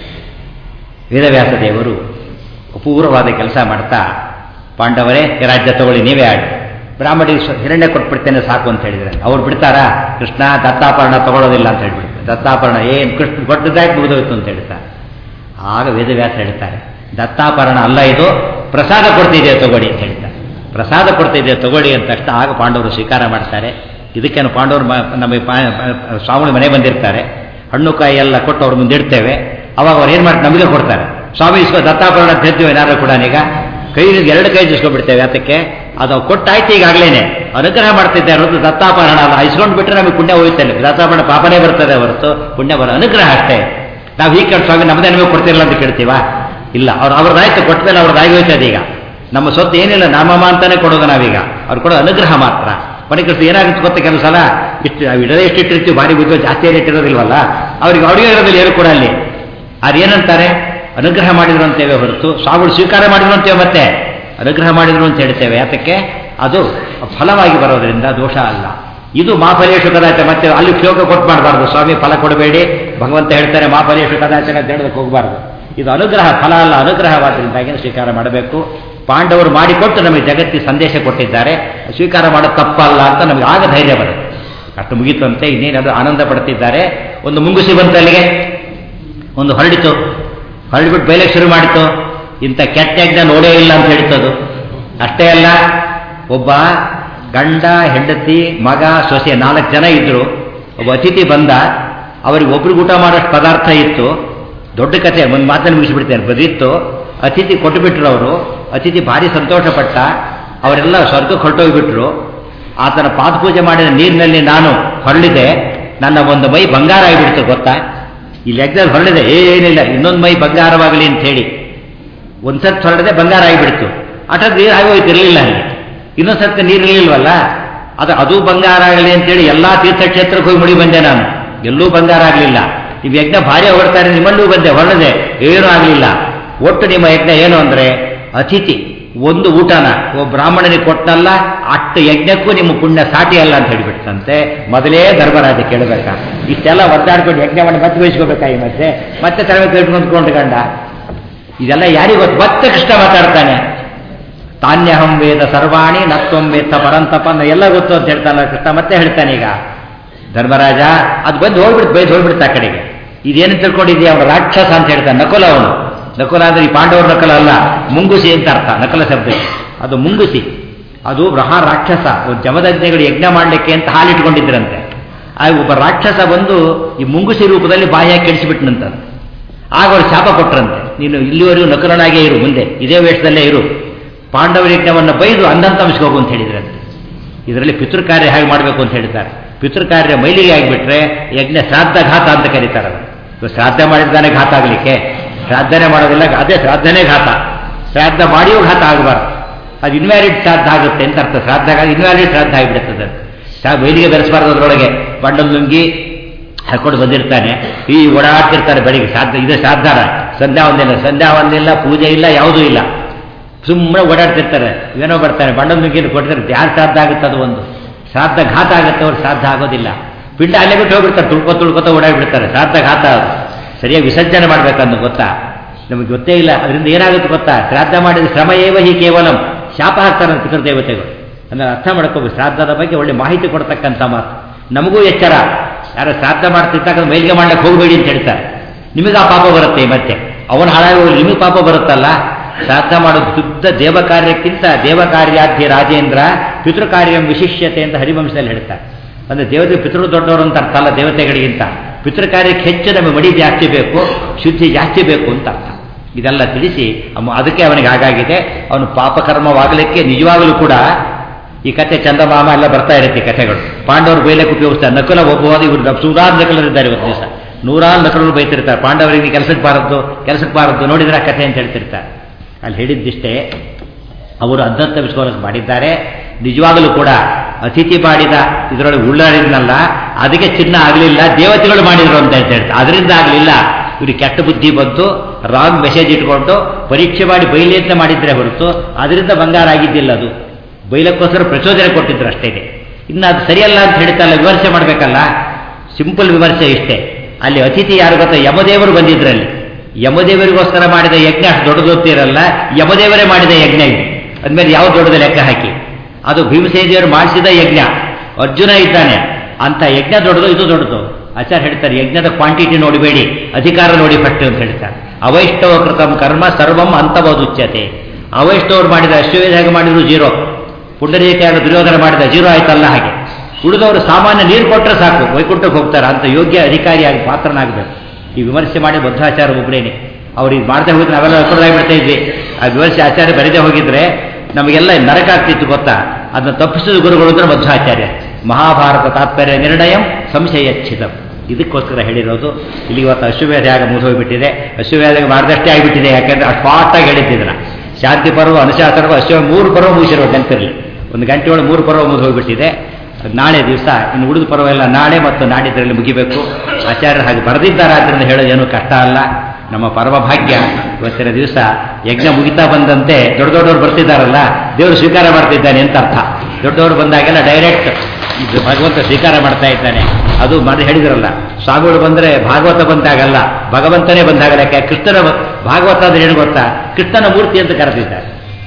ವೇದವ್ಯಾಸ ದೇವರು ಅಪೂರ್ವವಾದ ಕೆಲಸ ಮಾಡ್ತಾ ಪಾಂಡವರೇ ಈ ರಾಜ್ಯ ತಗೊಳ್ಳಿ ನೀವೇ ಆಡಿ ಬ್ರಾಹ್ಮಣಿಗೆ ಹಿರಣ್ಯ ಕೊಟ್ಬಿಡ್ತೇನೆ ಸಾಕು ಅಂತ ಹೇಳಿದ್ರೆ ಅವ್ರು ಬಿಡ್ತಾರಾ ಕೃಷ್ಣ ದತ್ತಾಪರ್ಣ ತಗೊಳ್ಳೋದಿಲ್ಲ ಅಂತ ಹೇಳ್ಬಿಡ್ತಾರೆ ದತ್ತಾಪರ್ಣ ಏನು ಕೃಷ್ಣ ಕೊಟ್ಟದಾಗಿ ಮುಗಿದೋಯ್ತು ಅಂತ ಹೇಳ್ತಾರೆ ಆಗ ವೇದವ್ಯಾಸ ಹೇಳ್ತಾರೆ ದತ್ತಾಪರ್ಣ ಅಲ್ಲ ಇದು ಪ್ರಸಾದ ಕೊಡ್ತಿದೆ ತಗೊಳ್ಳಿ ಅಂತ ಹೇಳ್ತಾರೆ ಪ್ರಸಾದ ಕೊಡ್ತಿದೆ ತಗೊಳ್ಳಿ ಅಂತ ತಕ್ಷಣ ಆಗ ಪಾಂಡವರು ಸ್ವೀಕಾರ ಮಾಡ್ತಾರೆ ಇದಕ್ಕೇನು ಪಾಂಡವರು ಮ- ನಮಗೆ ಪಾ ಸ್ವಾಮಿ ಮನೆ ಬಂದಿರ್ತಾರೆ ಹಣ್ಣು ಕಾಯಿ ಎಲ್ಲ ಕೊಟ್ಟು ಅವ್ರ ಮುಂದೆ ಇಡ್ತೇವೆ ಅವಾಗ ಅವ್ರು ಏನು ಮಾಡಿ ನಮಗೆ ಕೊಡ್ತಾರೆ ಸ್ವಾಮಿ ಇಸ್ಕೊ ದತ್ತಾಪರಣ ಅಂತ ಹೇಳ್ತೀವಿ ಏನಾದ್ರು ಕೂಡ ಈಗ ಕೈ ಎರಡು ಕೈ ಇಸ್ಕೊಂಡ್ಬಿಡ್ತೇವೆ ಅದಕ್ಕೆ ಅದು ಕೊಟ್ಟಾಯ್ತು ಈಗಾಗಲೇ ಅನುಗ್ರಹ ಮಾಡ್ತಿದ್ದೆ ಹೊರತು ದತ್ತಾಪರಣ ಅಲ್ಲ ಇಸ್ಕೊಂಡು ಬಿಟ್ಟರೆ ನಮಗೆ ಪುಣ್ಯ ಹೋಯ್ತಲ್ಲ ದತ್ತಾಪರಣ ಪಾಪನೇ ಬರ್ತದೆ ಹೊರತು ಪುಣ್ಯ ಬರೋ ಅನುಗ್ರಹ ಅಷ್ಟೇ ನಾವು ಹೀಗೆ ಕೇಳಿ ಸ್ವಾಮಿ ನಮ್ಮದೇ ನಮಗೆ ಕೊಡ್ತಿರಲ್ಲ ಅಂತ ಕೇಳ್ತೀವಾ ಇಲ್ಲ ಅವ್ರು ಅವ್ರದ್ದಾಯ್ತು ಕೊಟ್ಟ ಮೇಲೆ ಅವ್ರದ್ದಾಗಿ ಹೋಯ್ತದೆ ಈಗ ನಮ್ಮ ಸ್ವತ್ತು ಏನಿಲ್ಲ ನಾಮಮ ಅಂತಾನೆ ಕೊಡೋದು ನಾವೀಗ ಅವ್ರು ಕೊಡೋ ಅನುಗ್ರಹ ಮಾತ್ರ ಮನೆ ಕೆಲಸ ಏನಾಗುತ್ತೆ ಗೊತ್ತ ಕೆಲವು ಸಲ ಇಷ್ಟು ಇಡದೇ ಎಷ್ಟು ಇಟ್ಟಿರ್ತೀವಿ ಭಾರಿ ಬುದ್ಧಿ ಜಾಸ್ತಿ ಏನು ಇಟ್ಟಿರೋದಿಲ್ವಲ್ಲ ಅವ್ರಿಗೆ ಅವ್ರಿಗೆ ಇರೋದಿಲ್ಲ ಏನು ಕೂಡ ಅಲ್ಲಿ ಅದೇನಂತಾರೆ ಅನುಗ್ರಹ ಮಾಡಿದ್ರು ಅಂತೇವೆ ಹೊರತು ಸ್ವಾಮಿಗಳು ಸ್ವೀಕಾರ ಮಾಡಿದ್ರು ಅಂತೇವೆ ಮತ್ತೆ ಅನುಗ್ರಹ ಮಾಡಿದ್ರು ಅಂತ ಹೇಳ್ತೇವೆ ಯಾತಕ್ಕೆ ಅದು ಫಲವಾಗಿ ಬರೋದ್ರಿಂದ ದೋಷ ಅಲ್ಲ ಇದು ಮಾಫಲೇಶು ಕದಾಚ ಮತ್ತೆ ಅಲ್ಲಿ ಶ್ಲೋಕ ಕೊಟ್ಟು ಮಾಡಬಾರ್ದು ಸ್ವಾಮಿ ಫಲ ಕೊಡಬೇಡಿ ಭಗವಂತ ಹೇಳ್ತಾರೆ ಮಾಫಲೇಶು ಕದಾಚನ ಅಂತ ಹೇಳೋದಕ್ಕೆ ಹೋಗಬಾರ್ದು ಇದು ಅನುಗ್ರಹ ಫಲ ಅಲ್ಲ ಅನುಗ್ರಹವಾದ್ರಿಂದಾಗಿ ಸ್ವೀಕಾರ ಮಾಡಬೇಕು ಪಾಂಡವರು ಮಾಡಿಕೊಟ್ಟು ನಮಗೆ ಜಗತ್ತಿಗೆ ಸಂದೇಶ ಕೊಟ್ಟಿದ್ದಾರೆ ಸ್ವೀಕಾರ ಮಾಡೋದು ತಪ್ಪಲ್ಲ ಅಂತ ನಮಗೆ ಆಗ ಧೈರ್ಯ ಬರುತ್ತೆ ಅಷ್ಟು ಮುಗೀತಂತೆ ಇನ್ನೇನಾದರೂ ಆನಂದ ಪಡ್ತಿದ್ದಾರೆ ಒಂದು ಮುಂಗುಸಿ ಬಂತು ಅಲ್ಲಿಗೆ ಒಂದು ಹೊರಡಿತು ಹೊರಡಿಬಿಟ್ಟು ಬೈಲಕ್ಕೆ ಶುರು ಮಾಡಿತು ಇಂಥ ಕೆಟ್ಟ ಯಜ್ಞ ನೋಡೇ ಇಲ್ಲ ಅಂತ ಹೇಳ್ತದು ಅಷ್ಟೇ ಅಲ್ಲ ಒಬ್ಬ ಗಂಡ ಹೆಂಡತಿ ಮಗ ಸೊಸೆ ನಾಲ್ಕು ಜನ ಇದ್ರು ಒಬ್ಬ ಅತಿಥಿ ಬಂದ ಅವರಿಗೆ ಒಬ್ರಿಗೆ ಊಟ ಮಾಡೋಷ್ಟು ಪದಾರ್ಥ ಇತ್ತು ದೊಡ್ಡ ಕಥೆ ಒಂದು ಮಾತನ್ನು ಮುಗಿಸಿಬಿಡ್ತೇನೆ ಬದಿತ್ತು ಅತಿಥಿ ಕೊಟ್ಟುಬಿಟ್ರು ಅವರು ಅತಿಥಿ ಭಾರಿ ಸಂತೋಷಪಟ್ಟ ಅವರೆಲ್ಲ ಸ್ವರ್ಗಕ್ಕೆ ಹೊರಟೋಗ್ಬಿಟ್ರು ಆತನ ಪಾದಪೂಜೆ ಮಾಡಿದ ನೀರಿನಲ್ಲಿ ನಾನು ಹೊರಳಿದೆ ನನ್ನ ಒಂದು ಮೈ ಬಂಗಾರ ಆಗಿಬಿಡ್ತು ಗೊತ್ತಾ ಈ ಲೆಕ್ಕದಲ್ಲಿ ಹೊರಳಿದೆ ಏನಿಲ್ಲ ಇನ್ನೊಂದು ಮೈ ಬಂಗಾರವಾಗಲಿ ಅಂತ ಹೇಳಿ ಒಂದ್ಸತ್ ಹೊರಡದೆ ಬಂಗಾರ ಆಗಿಬಿಡ್ತು ಅಟದ್ ನೀರು ಆಗೋಯ್ತಿರ್ಲಿಲ್ಲ ಅಲ್ಲಿ ಇನ್ನೊಂದು ಸತ್ತ ನೀರು ಇರಲಿಲ್ವಲ್ಲ ಅದು ಅದು ಬಂಗಾರ ಆಗಲಿ ಅಂತೇಳಿ ಎಲ್ಲಾ ತೀರ್ಥಕ್ಷೇತ್ರಕ್ಕೆ ಹೋಗಿ ಮುಡಿ ಬಂದೆ ನಾನು ಎಲ್ಲೂ ಬಂಗಾರ ಆಗಲಿಲ್ಲ ನೀವು ಯಜ್ಞ ಭಾರಿ ಹೊರಡ್ತಾರೆ ನಿಮ್ಮಲ್ಲೂ ಬಂದೆ ಹೊರಡದೆ ಏನೂ ಆಗಲಿಲ್ಲ ಒಟ್ಟು ನಿಮ್ಮ ಯಜ್ಞ ಏನು ಅಂದ್ರೆ ಅತಿಥಿ ಒಂದು ಊಟನ ಒಬ್ಬ ಬ್ರಾಹ್ಮಣನಿಗೆ ಕೊಟ್ಟಲ್ಲ ಅಷ್ಟು ಯಜ್ಞಕ್ಕೂ ನಿಮ್ಮ ಪುಣ್ಯ ಸಾಟಿ ಅಲ್ಲ ಅಂತ ಹೇಳಿಬಿಡ್ತಂತೆ ಮೊದಲೇ ಧರ್ಮರಾಜ ಕೇಳಬೇಕಾ ಇಷ್ಟೆಲ್ಲ ಒದ್ದಾಡ್ಕೊಂಡು ಯಜ್ಞ ಮಾಡಿ ಮತ್ತೆ ವಹಿಸ್ಕೋಬೇಕಾ ಈ ಮತ್ತೆ ಮತ್ತೆ ತರಬೇತಿ ಇಟ್ಕೊಂಡ್ಕೊಂಡು ಗಂಡ ಇದೆಲ್ಲ ಯಾರಿಗೂ ಗೊತ್ತು ಮತ್ತೆ ಕೃಷ್ಣ ಮಾತಾಡ್ತಾನೆ ತಾನ್ಯಹಂ ವೇದ ಸರ್ವಾಣಿ ನತ್ವಂ ವೇದ ಪರಂತಪ ಅನ್ನೋ ಎಲ್ಲ ಗೊತ್ತು ಅಂತ ಹೇಳ್ತಾನಲ್ಲ ಕೃಷ್ಣ ಮತ್ತೆ ಹೇಳ್ತಾನೆ ಈಗ ಧರ್ಮರಾಜ ಅದು ಬಂದು ಹೋಗ್ಬಿಡ್ತು ಬೈದು ಹೋಗ್ಬಿಡ್ತು ಆ ಕಡೆಗೆ ಇದೇನು ತಿಳ್ಕೊಂಡಿದ್ಯಾ ಅವನು ರಾಕ್ಷಸ ಅಂತ ಹೇಳ್ತಾನೆ ನಕುಲ ಅವನು ನಕುಲ ಅಂದ್ರೆ ಈ ಪಾಂಡವರ ನಕಲ ಅಲ್ಲ ಮುಂಗುಸಿ ಅಂತ ಅರ್ಥ ನಕಲ ಶಬ್ದ ಅದು ಮುಂಗುಸಿ ಅದು ಮಹಾ ರಾಕ್ಷಸ ಒಂದು ಜಮದಜ್ಞೆಗಳು ಯಜ್ಞ ಮಾಡಲಿಕ್ಕೆ ಅಂತ ಹಾಲಿಟ್ಕೊಂಡಿದ್ರಂತೆ ಆ ಒಬ್ಬ ರಾಕ್ಷಸ ಬಂದು ಈ ಮುಂಗುಸಿ ರೂಪದಲ್ಲಿ ಬಾಯ ಕೆಡಿಸಿಬಿಟ್ನಂತ ಆಗ ಅವರು ಶಾಪ ಕೊಟ್ರಂತೆ ನೀನು ಇಲ್ಲಿವರೆಗೂ ನಕಲನಾಗೇ ಇರು ಮುಂದೆ ಇದೇ ವೇಷದಲ್ಲೇ ಇರು ಪಾಂಡವರ ಯಜ್ಞವನ್ನು ಬೈದು ಅಂದಂತಂಶಕ್ಕೆ ಹೋಗು ಅಂತ ಹೇಳಿದ್ರಂತೆ ಇದರಲ್ಲಿ ಪಿತೃಕಾರ್ಯ ಹೇಗೆ ಮಾಡಬೇಕು ಅಂತ ಹೇಳ್ತಾರೆ ಪಿತೃಕಾರ್ಯ ಮೈಲಿಗೆ ಆಗಿಬಿಟ್ರೆ ಯಜ್ಞ ಶ್ರಾದ್ದ ಘಾತ ಅಂತ ಕರೀತಾರೆ ಅದನ್ನು. ಇವಾಗ ಶ್ರಾದ್ದ ಮಾಡಿದ್ದಾನೆ ಘಾತ ಆಗಲಿಕ್ಕೆ ಶ್ರಾದ್ದನೆ ಮಾಡೋದಿಲ್ಲ ಅದೇ ಶ್ರಾದ್ದನೇ ಘಾತ ಶ್ರಾದ್ದ ಮಾಡಿಯೂ ಘಾತ ಆಗಬಾರ್ದು ಅದು ಇನ್ವ್ಯಾಲಿಡ್ ಶ್ರಾದ್ದ ಆಗುತ್ತೆ ಅಂತ ಅರ್ಥ ಶ್ರಾದ್ದ ಇನ್ವ್ಯಾಲಿಡ್ ಶ್ರಾದ್ದ ಆಗಿಬಿಡುತ್ತದೆ ಶಾ ಮೈಲಿಗೆ ಬೆರೆಸಬಾರ್ದು ಅದರೊಳಗೆ ಬಂಡಲ್ ಲುಂಗಿ ಹಾಕೊಂಡು ಬಂದಿರ್ತಾನೆ ಈ ಓಡಾಡ್ತಿರ್ತಾರೆ ಬೆಳಿಗ್ಗೆ ಶ್ರಾದ್ದ ಇದು ಶ್ರಾದ್ದಾರ ಸಂಧ್ಯಾ ಒಂದಿಲ್ಲ ಸಂಧ್ಯಾ ಒಂದಿಲ್ಲ ಪೂಜೆ ಇಲ್ಲ ಯಾವುದೂ ಇಲ್ಲ ಸುಮ್ಮನೆ ಓಡಾಡ್ತಿರ್ತಾರೆ ಏನೋ ಬರ್ತಾನೆ ಬಂಡಲ್ ನುಗ್ಗಿನ ಕೊಟ್ಟಿರ್ತಾರೆ ಯಾರು ಶ್ರಾದ್ದ ಆಗುತ್ತೆ ಅದು ಒಂದು ಶ್ರಾದ್ದ ಘಾತ ಆಗುತ್ತೆ ಅವ್ರು ಶ್ರಾದ್ದ ಆಗೋದಿಲ್ಲ ಪಿಂಡ ಅಲ್ಲೇ ಬಿಟ್ಟು ಹೋಗ್ಬಿಡ್ತಾರೆ ತುಳ್ಕೊ ತುಳ್ಕೊತ ಓಡಾಡ್ಬಿಡ್ತಾರೆ ಶ್ರಾದ್ದ ಘಾತ ಅದು ಸರಿಯಾಗಿ ವಿಸರ್ಜನೆ ಮಾಡ್ಬೇಕಂದು ಗೊತ್ತಾ ನಮಗೆ ಗೊತ್ತೇ ಇಲ್ಲ ಅದರಿಂದ ಏನಾಗುತ್ತೆ ಗೊತ್ತಾ ಶ್ರಾದ್ದ ಮಾಡಿದ ಶ್ರಮ ಏವ ಹಿ ಕೇವಲಂ ಶಾಪ ಹಾಕ್ತಾರೆ ಪಿತೃದೇವತೆಗಳು ಅಂದ್ರೆ ಅರ್ಥ ಮಾಡ್ಕೋಬೇಕು ಶ್ರಾದ್ದದ ಬಗ್ಗೆ ಒಳ್ಳೆ ಮಾಹಿತಿ ಕೊಡ್ತಕ್ಕಂಥ ಮಾತು ನಮಗೂ ಎಚ್ಚರ ಯಾರೋ ಶ್ರಾದ್ದ ಮಾಡ್ತಿದ್ದಾಗ ಮೈಲಿಗೆ ಮಾಡ್ಲಿಕ್ಕೆ ಹೋಗಬೇಡಿ ಅಂತ ಹೇಳ್ತಾರೆ ನಿಮಗೆ ಆ ಪಾಪ ಬರುತ್ತೆ ಮತ್ತೆ ಅವನ ಹಾಳಾಗಿ ಹೋಗಿ ನಿಮಗೆ ಪಾಪ ಬರುತ್ತಲ್ಲ ಶ್ರಾದ್ದ ಮಾಡೋದು ಶುದ್ಧ ದೇವ ಕಾರ್ಯಕ್ಕಿಂತ ದೇವ ಕಾರ್ಯಾಧ್ಯ ರಾಜೇಂದ್ರ ಪಿತೃ ಕಾರ್ಯಂ ವಿಶಿಷ್ಯತೆ ಅಂತ ಹರಿವಂಶದಲ್ಲಿ ಹೇಳ್ತಾರೆ ಅಂದ್ರೆ ದೇವತೆ ಪಿತೃ ದೊಡ್ಡವರು ಅಂತ ಅರ್ಥ ಅಲ್ಲ ದೇವತೆಗಳಿಗಿಂತ ಪಿತೃ ಕಾರ್ಯಕ್ಕೆ ಹೆಚ್ಚು ನಮಗೆ ಮಡಿ ಜಾಸ್ತಿ ಬೇಕು ಶುದ್ಧಿ ಜಾಸ್ತಿ ಬೇಕು ಅಂತ ಅರ್ಥ ಇದೆಲ್ಲ ತಿಳಿಸಿ ಅಮ್ಮ- ಅದಕ್ಕೆ ಅವನಿಗೆ ಹಾಗಾಗಿದೆ ಅವನು ಪಾಪಕರ್ಮವಾಗಲಿಕ್ಕೆ ನಿಜವಾಗಲೂ ಕೂಡ ಈ ಕತೆ ಚಂದಮಾಮ ಎಲ್ಲ ಬರ್ತಾ ಇರುತ್ತೆ ಈ ಕಥೆಗಳು ಪಾಂಡವರು ಬೈಲಕ್ಕೆ ಉಪಯೋಗಿಸ್ತಾರೆ ನಕಲ ಒಬ್ಬವಾದ ಇವರು ನೂರಾರು ನಕಲರಿದ್ದಾರೆ ಇವತ್ತು ದಿವಸ ನೂರಾರು ನಕಲರು ಬೈತಿರ್ತಾರೆ ಪಾಂಡವರಿಗೆ ನೀ ಕೆಲಸಕ್ಕೆ ಬಾರದ್ದು ಕೆಲಸಕ್ಕೆ ಬಾರದ್ದು ನೋಡಿದ್ರೆ ಆ ಕಥೆ ಅಂತ ಹೇಳ್ತಿರ್ತಾರೆ ಅಲ್ಲಿ ಹೇಳಿದ್ದಿಷ್ಟೇ ಅವರು ಅದ್ದಂತ ವಿಶ್ವಾಸ ಮಾಡಿದ್ದಾರೆ ನಿಜವಾಗಲೂ ಕೂಡ ಅತಿಥಿ ಮಾಡಿದ ಇದರೊಳಗೆ ಉಳ್ಳಾಡಿದ್ನಲ್ಲ ಅದಕ್ಕೆ ಚಿನ್ನ ಆಗಲಿಲ್ಲ ದೇವತೆಗಳು ಮಾಡಿದ್ರು ಅಂತ ಹೇಳ್ತಾರೆ ಅದರಿಂದ ಆಗಲಿಲ್ಲ ಇವ್ರಿಗೆ ಕೆಟ್ಟ ಬುದ್ಧಿ ಬಂತು ರಾಂಗ್ ಮೆಸೇಜ್ ಇಟ್ಕೊಂಡು ಪರೀಕ್ಷೆ ಮಾಡಿ ಬೈಲಿ ಅಂತ ಮಾಡಿದ್ರೆ ಹೊರತು ಅದರಿಂದ ಬಂಗಾರ ಆಗಿದ್ದಿಲ್ಲ ಅದು ಬೈಲಕ್ಕೋಸ್ಕರ ಪ್ರಚೋದನೆ ಕೊಟ್ಟಿದ್ರು ಅಷ್ಟೇ ಇನ್ನು ಅದು ಸರಿಯಲ್ಲ ಅಂತ ಹೇಳ್ತಲ್ಲ ವಿಮರ್ಶೆ ಮಾಡಬೇಕಲ್ಲ ಸಿಂಪಲ್ ವಿಮರ್ಶೆ ಇಷ್ಟೇ ಅಲ್ಲಿ ಅತಿಥಿ ಯಾರು ಗೊತ್ತಾ ಯಮದೇವರು ಬಂದಿದ್ರಲ್ಲಿ ಯಮದೇವರಿಗೋಸ್ಕರ ಮಾಡಿದ ಯಜ್ಞ ಅಷ್ಟು ದೊಡ್ಡದೊತ್ತಿರಲ್ಲ ಯಮದೇವರೇ ಮಾಡಿದ ಯಜ್ಞ ಇದು ಅದ್ಮೇಲೆ ಯಾವ ದೊಡ್ಡದ ಲೆಕ್ಕ ಹಾಕಿ ಅದು ಭೀಮಸೇನಿಯವರು ಮಾಡಿಸಿದ ಯಜ್ಞ ಅರ್ಜುನ ಇದ್ದಾನೆ ಅಂತ ಯಜ್ಞ ದೊಡ್ಡದು ಇದು ದೊಡ್ಡದು ಆಚಾರ್ಯ ಹೇಳ್ತಾರೆ ಯಜ್ಞದ ಕ್ವಾಂಟಿಟಿ ನೋಡಬೇಡಿ ಅಧಿಕಾರ ನೋಡಿ ಫಸ್ಟ್ ಅಂತ ಹೇಳ್ತಾರೆ ಅವೈಷ್ಣವ ಕೃತಂ ಕರ್ಮ ಸರ್ವಂ ಅಂತವದುಚ್ಯತೆ ಅವೈಷ್ಣವರು ಮಾಡಿದ ಅಶ್ವವೇಧ ಹೇಗೆ ಮಾಡಿದ್ರು ಜೀರೋ ಪುಂಡರೀಕ ದುರ್ಯೋಧನ ಮಾಡಿದ ಜೀರೋ ಆಯ್ತಲ್ಲ ಹಾಗೆ ಉಳಿದವರು ಸಾಮಾನ್ಯ ನೀರು ಕೊಟ್ಟರೆ ಸಾಕು ವೈಕುಂಠಕ್ಕೆ ಹೋಗ್ತಾರೆ ಅಂತ ಯೋಗ್ಯ ಅಧಿಕಾರಿಯಾಗಿ ಪಾತ್ರನಾಗಬೇಕು ಈ ವಿಮರ್ಶೆ ಮಾಡಿ ಬದ್ಧಾಚಾರ ಒಬ್ಬರೇನೆ ಅವ್ರು ಇದು ಮಾಡದೆ ಹೋಗಿದ್ರೆ ನಾವೆಲ್ಲ ಅಪರಾಧ ಬಿಡ್ತಾ ಇದ್ವಿ ಆ ವಿಮರ್ಶೆ ಆಚಾರ್ಯ ಬರೆದೇ ಹೋಗಿದ್ರೆ ನಮಗೆಲ್ಲ ನರಕ ಆಗ್ತಿತ್ತು ಗೊತ್ತಾ ಅದನ್ನ ತಪ್ಪಿಸಿದ ಗುರುಗಳು ಅಂದ್ರೆ ಮಧ್ವಾಚಾರ್ಯ ಮಹಾಭಾರತ ತಾತ್ಪರ್ಯ ನಿರ್ಣಯಂ ಸಂಶಯಚ್ಛಿತಂ ಇದಕ್ಕೋಸ್ಕರ ಹೇಳಿರೋದು ಇಲ್ಲಿ ಇವತ್ತು ಅಶ್ವಮೇಧ ಯಾಗ ಮುಗಿದೋಗ್ಬಿಟ್ಟಿದೆ ಅಶ್ವಮೇಧ ಯಾಗ ಮಾಡಿದಷ್ಟೇ ಆಗಿಬಿಟ್ಟಿದೆ ಯಾಕೆಂದ್ರೆ ಅಷ್ಟು ಫಾಸ್ಟಾಗಿ ಹೇಳಿದ್ದಿದ್ರ ಶಾಂತಿ ಪರ್ವ ಅನುಶಾಸನ ಅಶ್ವ ಮೂರು ಪರ್ವ ಮುಗಿಸಿರೋ ನೆನಪಿರಲಿ ಒಂದು ಗಂಟೆ ಒಳಗೆ ಮೂರು ಪರ್ವ ಮುಗಿದೋಗ್ಬಿಟ್ಟಿದೆ ನಾಳೆ ದಿವಸ ಇನ್ನು ಉಳಿದ ಪರ್ವ ಎಲ್ಲ ನಾಳೆ ಮತ್ತು ನಾಡಿದ್ದರಲ್ಲಿ ಮುಗಿಬೇಕು ಆಚಾರ್ಯರು ಹಾಗೆ ಬರೆದಿದ್ದಾರೆ ಆದ್ದರಿಂದ ಹೇಳೋದು ಏನೂ ಕಷ್ಟ ಅಲ್ಲ ನಮ್ಮ ಪರಮ ಭಾಗ್ಯ ಇವತ್ತಿನ ದಿವಸ ಯಜ್ಞ ಮುಗಿತಾ ಬಂದಂತೆ ದೊಡ್ಡ ದೊಡ್ಡವರು ಬರ್ತಿದ್ದಾರಲ್ಲ ದೇವರು ಸ್ವೀಕಾರ ಮಾಡ್ತಿದ್ದಾನೆ ಅಂತ ಅರ್ಥ ದೊಡ್ಡವರು ಬಂದಾಗೆಲ್ಲ ಡೈರೆಕ್ಟ್ ಇದು ಭಗವಂತ ಸ್ವೀಕಾರ ಮಾಡ್ತಾ ಇದ್ದಾನೆ ಅದು ಮಾಡಿ ಹೇಳಿದ್ರಲ್ಲ ಸ್ವಾಮಿಗಳು ಬಂದರೆ ಭಾಗವತ ಬಂದಾಗಲ್ಲ ಭಗವಂತನೇ ಬಂದಾಗಲ್ಲ ಯಾಕೆ ಕೃಷ್ಣನ ಭಾಗವತ ಅಂದ್ರೆ ಏನು ಗೊತ್ತಾ ಕೃಷ್ಣನ ಮೂರ್ತಿ ಅಂತ ಕರೆದಿದ್ದಾರೆ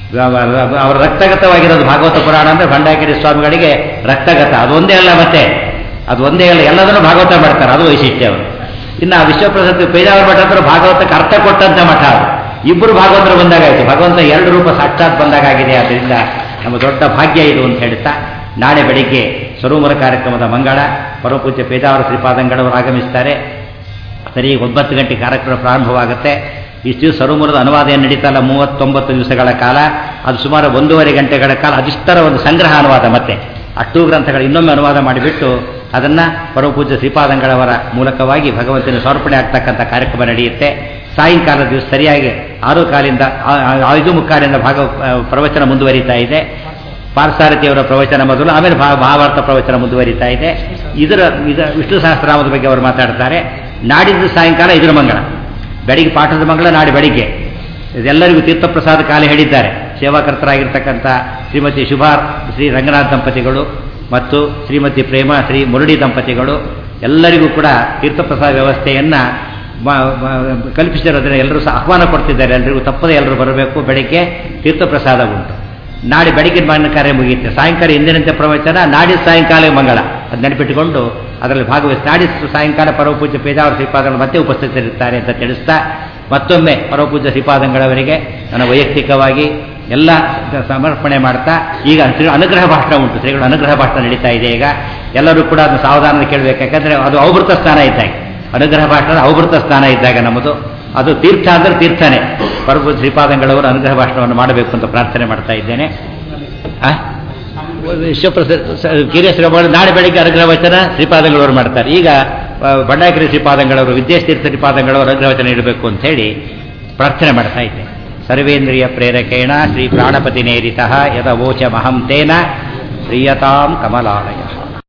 ಅವರ ರಕ್ತಗತವಾಗಿರೋದು ಭಾಗವತ ಪುರಾಣ ಅಂದ್ರೆ ಭಂಡಾಗಿರಿ ಸ್ವಾಮಿಗಳಿಗೆ ರಕ್ತಗತ ಅದು ಒಂದೇ ಅಲ್ಲ ಮತ್ತೆ ಅದು ಒಂದೇ ಅಲ್ಲ ಎಲ್ಲದನ್ನು ಭಾಗವತ ಮಾಡ್ತಾರೆ ಅದು ವೈಶಿಷ್ಟ್ಯ ಅವರು ಇನ್ನು ಆ ವಿಶ್ವಪ್ರಸಿದ್ಧ ಪೇಜಾವರ ಮಠ ಹತ್ರ ಭಾಗವತಕ್ಕೆ ಅರ್ಥ ಕೊಟ್ಟಂತ ಮಠ ಅದು ಇಬ್ಬರು ಭಾಗವತರು ಬಂದಾಗಾಯ್ತು ಭಗವಂತ ಎರಡು ರೂಪ ಸಾಕ್ಷಾತ್ ಬಂದಾಗಿದೆ ಆದ್ದರಿಂದ ನಮ್ಮ ದೊಡ್ಡ ಭಾಗ್ಯ ಇದು ಅಂತ ಹೇಳ್ತಾ ನಾಳೆ ಬೆಳಿಗ್ಗೆ ಸರೋವರ ಕಾರ್ಯಕ್ರಮದ ಮಂಗಳ ಪರಮಪೂಜ್ಯ ಪೇಜಾವರ ಶ್ರೀಪಾದಂಗಳವರು ಆಗಮಿಸ್ತಾರೆ ಸರಿ ಒಂಬತ್ತು ಗಂಟೆ ಕಾರ್ಯಕ್ರಮ ಪ್ರಾರಂಭವಾಗುತ್ತೆ ಇಷ್ಟು ದಿವಸ ಸರೋವರದ ಅನುವಾದ ಏನು ನಡೀತಲ್ಲ ಮೂವತ್ತೊಂಬತ್ತು ದಿವಸಗಳ ಕಾಲ ಅದು ಸುಮಾರು ಒಂದೂವರೆ ಗಂಟೆಗಳ ಕಾಲ ಅದಿಷ್ಟರ ಒಂದು ಸಂಗ್ರಹ ಅನುವಾದ ಮತ್ತೆ ಅಷ್ಟು ಗ್ರಂಥಗಳು ಇನ್ನೊಮ್ಮೆ ಅನುವಾದ ಮಾಡಿಬಿಟ್ಟು ಅದನ್ನ ಪರಮಪೂಜ್ಯ ಶ್ರೀಪಾದಂಗಳವರ ಮೂಲಕವಾಗಿ ಭಗವಂತನ ಸಮರ್ಪಣೆ ಆಗ್ತಕ್ಕಂಥ ಕಾರ್ಯಕ್ರಮ ನಡೆಯುತ್ತೆ ಸಾಯಂಕಾಲ ದಿವಸ ಸರಿಯಾಗಿ ಆರು ಕಾಲಿಂದ ಐದು ಮುಕ್ಕಾಲಿಂದ ಭಾಗ ಪ್ರವಚನ ಮುಂದುವರಿತಾ ಇದೆ ಪಾರ್ಸಾರಥಿಯವರ ಪ್ರವಚನ ಮೊದಲು ಆಮೇಲೆ ಮಹಾಭಾರತ ಪ್ರವಚನ ಮುಂದುವರಿತಾ ಇದೆ ಇದರ ಇದರ ವಿಷ್ಣು ಸಹಸ್ರನಾಮದ ಬಗ್ಗೆ ಅವರು ಮಾತಾಡ್ತಾರೆ ನಾಡಿದ್ದು ಸಾಯಂಕಾಲ ಇದರ ಮಂಗಳ ಬೆಳಿಗ್ಗೆ ಪಾಠದ ಮಂಗಳ ನಾಳೆ ಬೆಳಿಗ್ಗೆ ಇದೆಲ್ಲರಿಗೂ ತೀರ್ಥಪ್ರಸಾದ ಕಾಲ ಹೇಳಿದ್ದಾರೆ ಸೇವಾಕರ್ತರಾಗಿರ್ತಕ್ಕಂಥ ಶ್ರೀಮತಿ ಶುಭಾ ಶ್ರೀ ರಂಗನಾಥ್ ದಂಪತಿಗಳು ಮತ್ತು ಶ್ರೀಮತಿ ಪ್ರೇಮ ಶ್ರೀ ಮುರಳಿ ದಂಪತಿಗಳು ಎಲ್ಲರಿಗೂ ಕೂಡ ತೀರ್ಥಪ್ರಸಾದ ವ್ಯವಸ್ಥೆಯನ್ನು ಕಲ್ಪಿಸಿರೋದನ್ನು ಎಲ್ಲರೂ ಸಹ ಆಹ್ವಾನ ಕೊಡ್ತಿದ್ದಾರೆ ಎಲ್ಲರಿಗೂ ತಪ್ಪದೆ ಎಲ್ಲರೂ ಬರಬೇಕು ಬೆಳಿಗ್ಗೆ ತೀರ್ಥಪ್ರಸಾದ ಉಂಟು ನಾಳೆ ಬೆಳಿಗ್ಗೆ ಮಗನ ಕಾರ್ಯ ಮುಗಿಯುತ್ತೆ ಸಾಯಂಕಾಲ ಎಂದಿನಂತೆ ಪ್ರವಚನ ನಾಡಿದ ಸಾಯಂಕಾಲ ಮಂಗಳ ಅದು ನೆನಪಿಟ್ಟುಕೊಂಡು ಅದರಲ್ಲಿ ಭಾಗವಹಿಸಿ ನಾಡಿದ್ದು ಸಾಯಂಕಾಲ ಪರಮಪೂಜ್ಯ ಪೇಜಾವರ ಶ್ರೀಪಾದಗಳು ಮತ್ತೆ ಉಪಸ್ಥಿತರಿರ್ತಾರೆ ಅಂತ ತಿಳಿಸ್ತಾ ಮತ್ತೊಮ್ಮೆ ಪರಮಪೂಜ್ಯ ಶ್ರೀಪಾದಂಗಳವರಿಗೆ ನನ್ನ ವೈಯಕ್ತಿಕವಾಗಿ ಎಲ್ಲ ಸಮರ್ಪಣೆ ಮಾಡ್ತಾ ಈಗ ಶ್ರೀ ಅನುಗ್ರಹ ಭಾಷಣ ಉಂಟು ಶ್ರೀಗಳು ಅನುಗ್ರಹ ಭಾಷಣ ನಡೀತಾ ಇದೆ ಈಗ ಎಲ್ಲರೂ ಕೂಡ ಅದನ್ನು ಸಾವಧಾನ ಕೇಳಬೇಕು ಯಾಕಂದರೆ ಅದು ಅವಭೃತ ಸ್ಥಾನ ಇದ್ದಾಗ ಅನುಗ್ರಹ ಭಾಷಣದ ಅವಭೃತ ಸ್ಥಾನ ಇದ್ದಾಗ ನಮ್ಮದು ಅದು ತೀರ್ಥ ಅಂದರೆ ತೀರ್ಥನೇ ಪರಭು ಶ್ರೀಪಾದಂಗಳವರು ಅನುಗ್ರಹ ಭಾಷಣವನ್ನು ಮಾಡಬೇಕು ಅಂತ ಪ್ರಾರ್ಥನೆ ಮಾಡ್ತಾ ಇದ್ದೇನೆ ವಿಶ್ವಪ್ರಸಿದ್ಧ ಕಿರಿಯ ಶ್ರೀಪಾದ ನಾಳೆ ಬೆಳಿಗ್ಗೆ ಅನುಗ್ರಹ ವಚನ ಶ್ರೀಪಾದಂಗಳವರು ಮಾಡ್ತಾರೆ ಈಗ ಬಂಡಾಗಿರಿ ಶ್ರೀಪಾದಂಗಳವರು ವಿದ್ಯಾತೀರ್ಥ ಶ್ರೀಪಾದಂಗಳವರು ಅನುಗ್ರಹ ವಚನ ಇಡಬೇಕು ಅಂತ ಹೇಳಿ ಪ್ರಾರ್ಥನೆ ಮಾಡ್ತಾ ಇದ್ದೇನೆ ಸರ್ವೇಂದ್ರಿಯ ಪ್ರೇರಕೇಣ ಶ್ರೀ ಪ್ರಾಣಪತಿ ನೇರಿತ ಯದ ವೋಚ ಮಹಂ ತೇನ ಪ್ರಿಯತಾಂ ಕಮಲಾಲಯ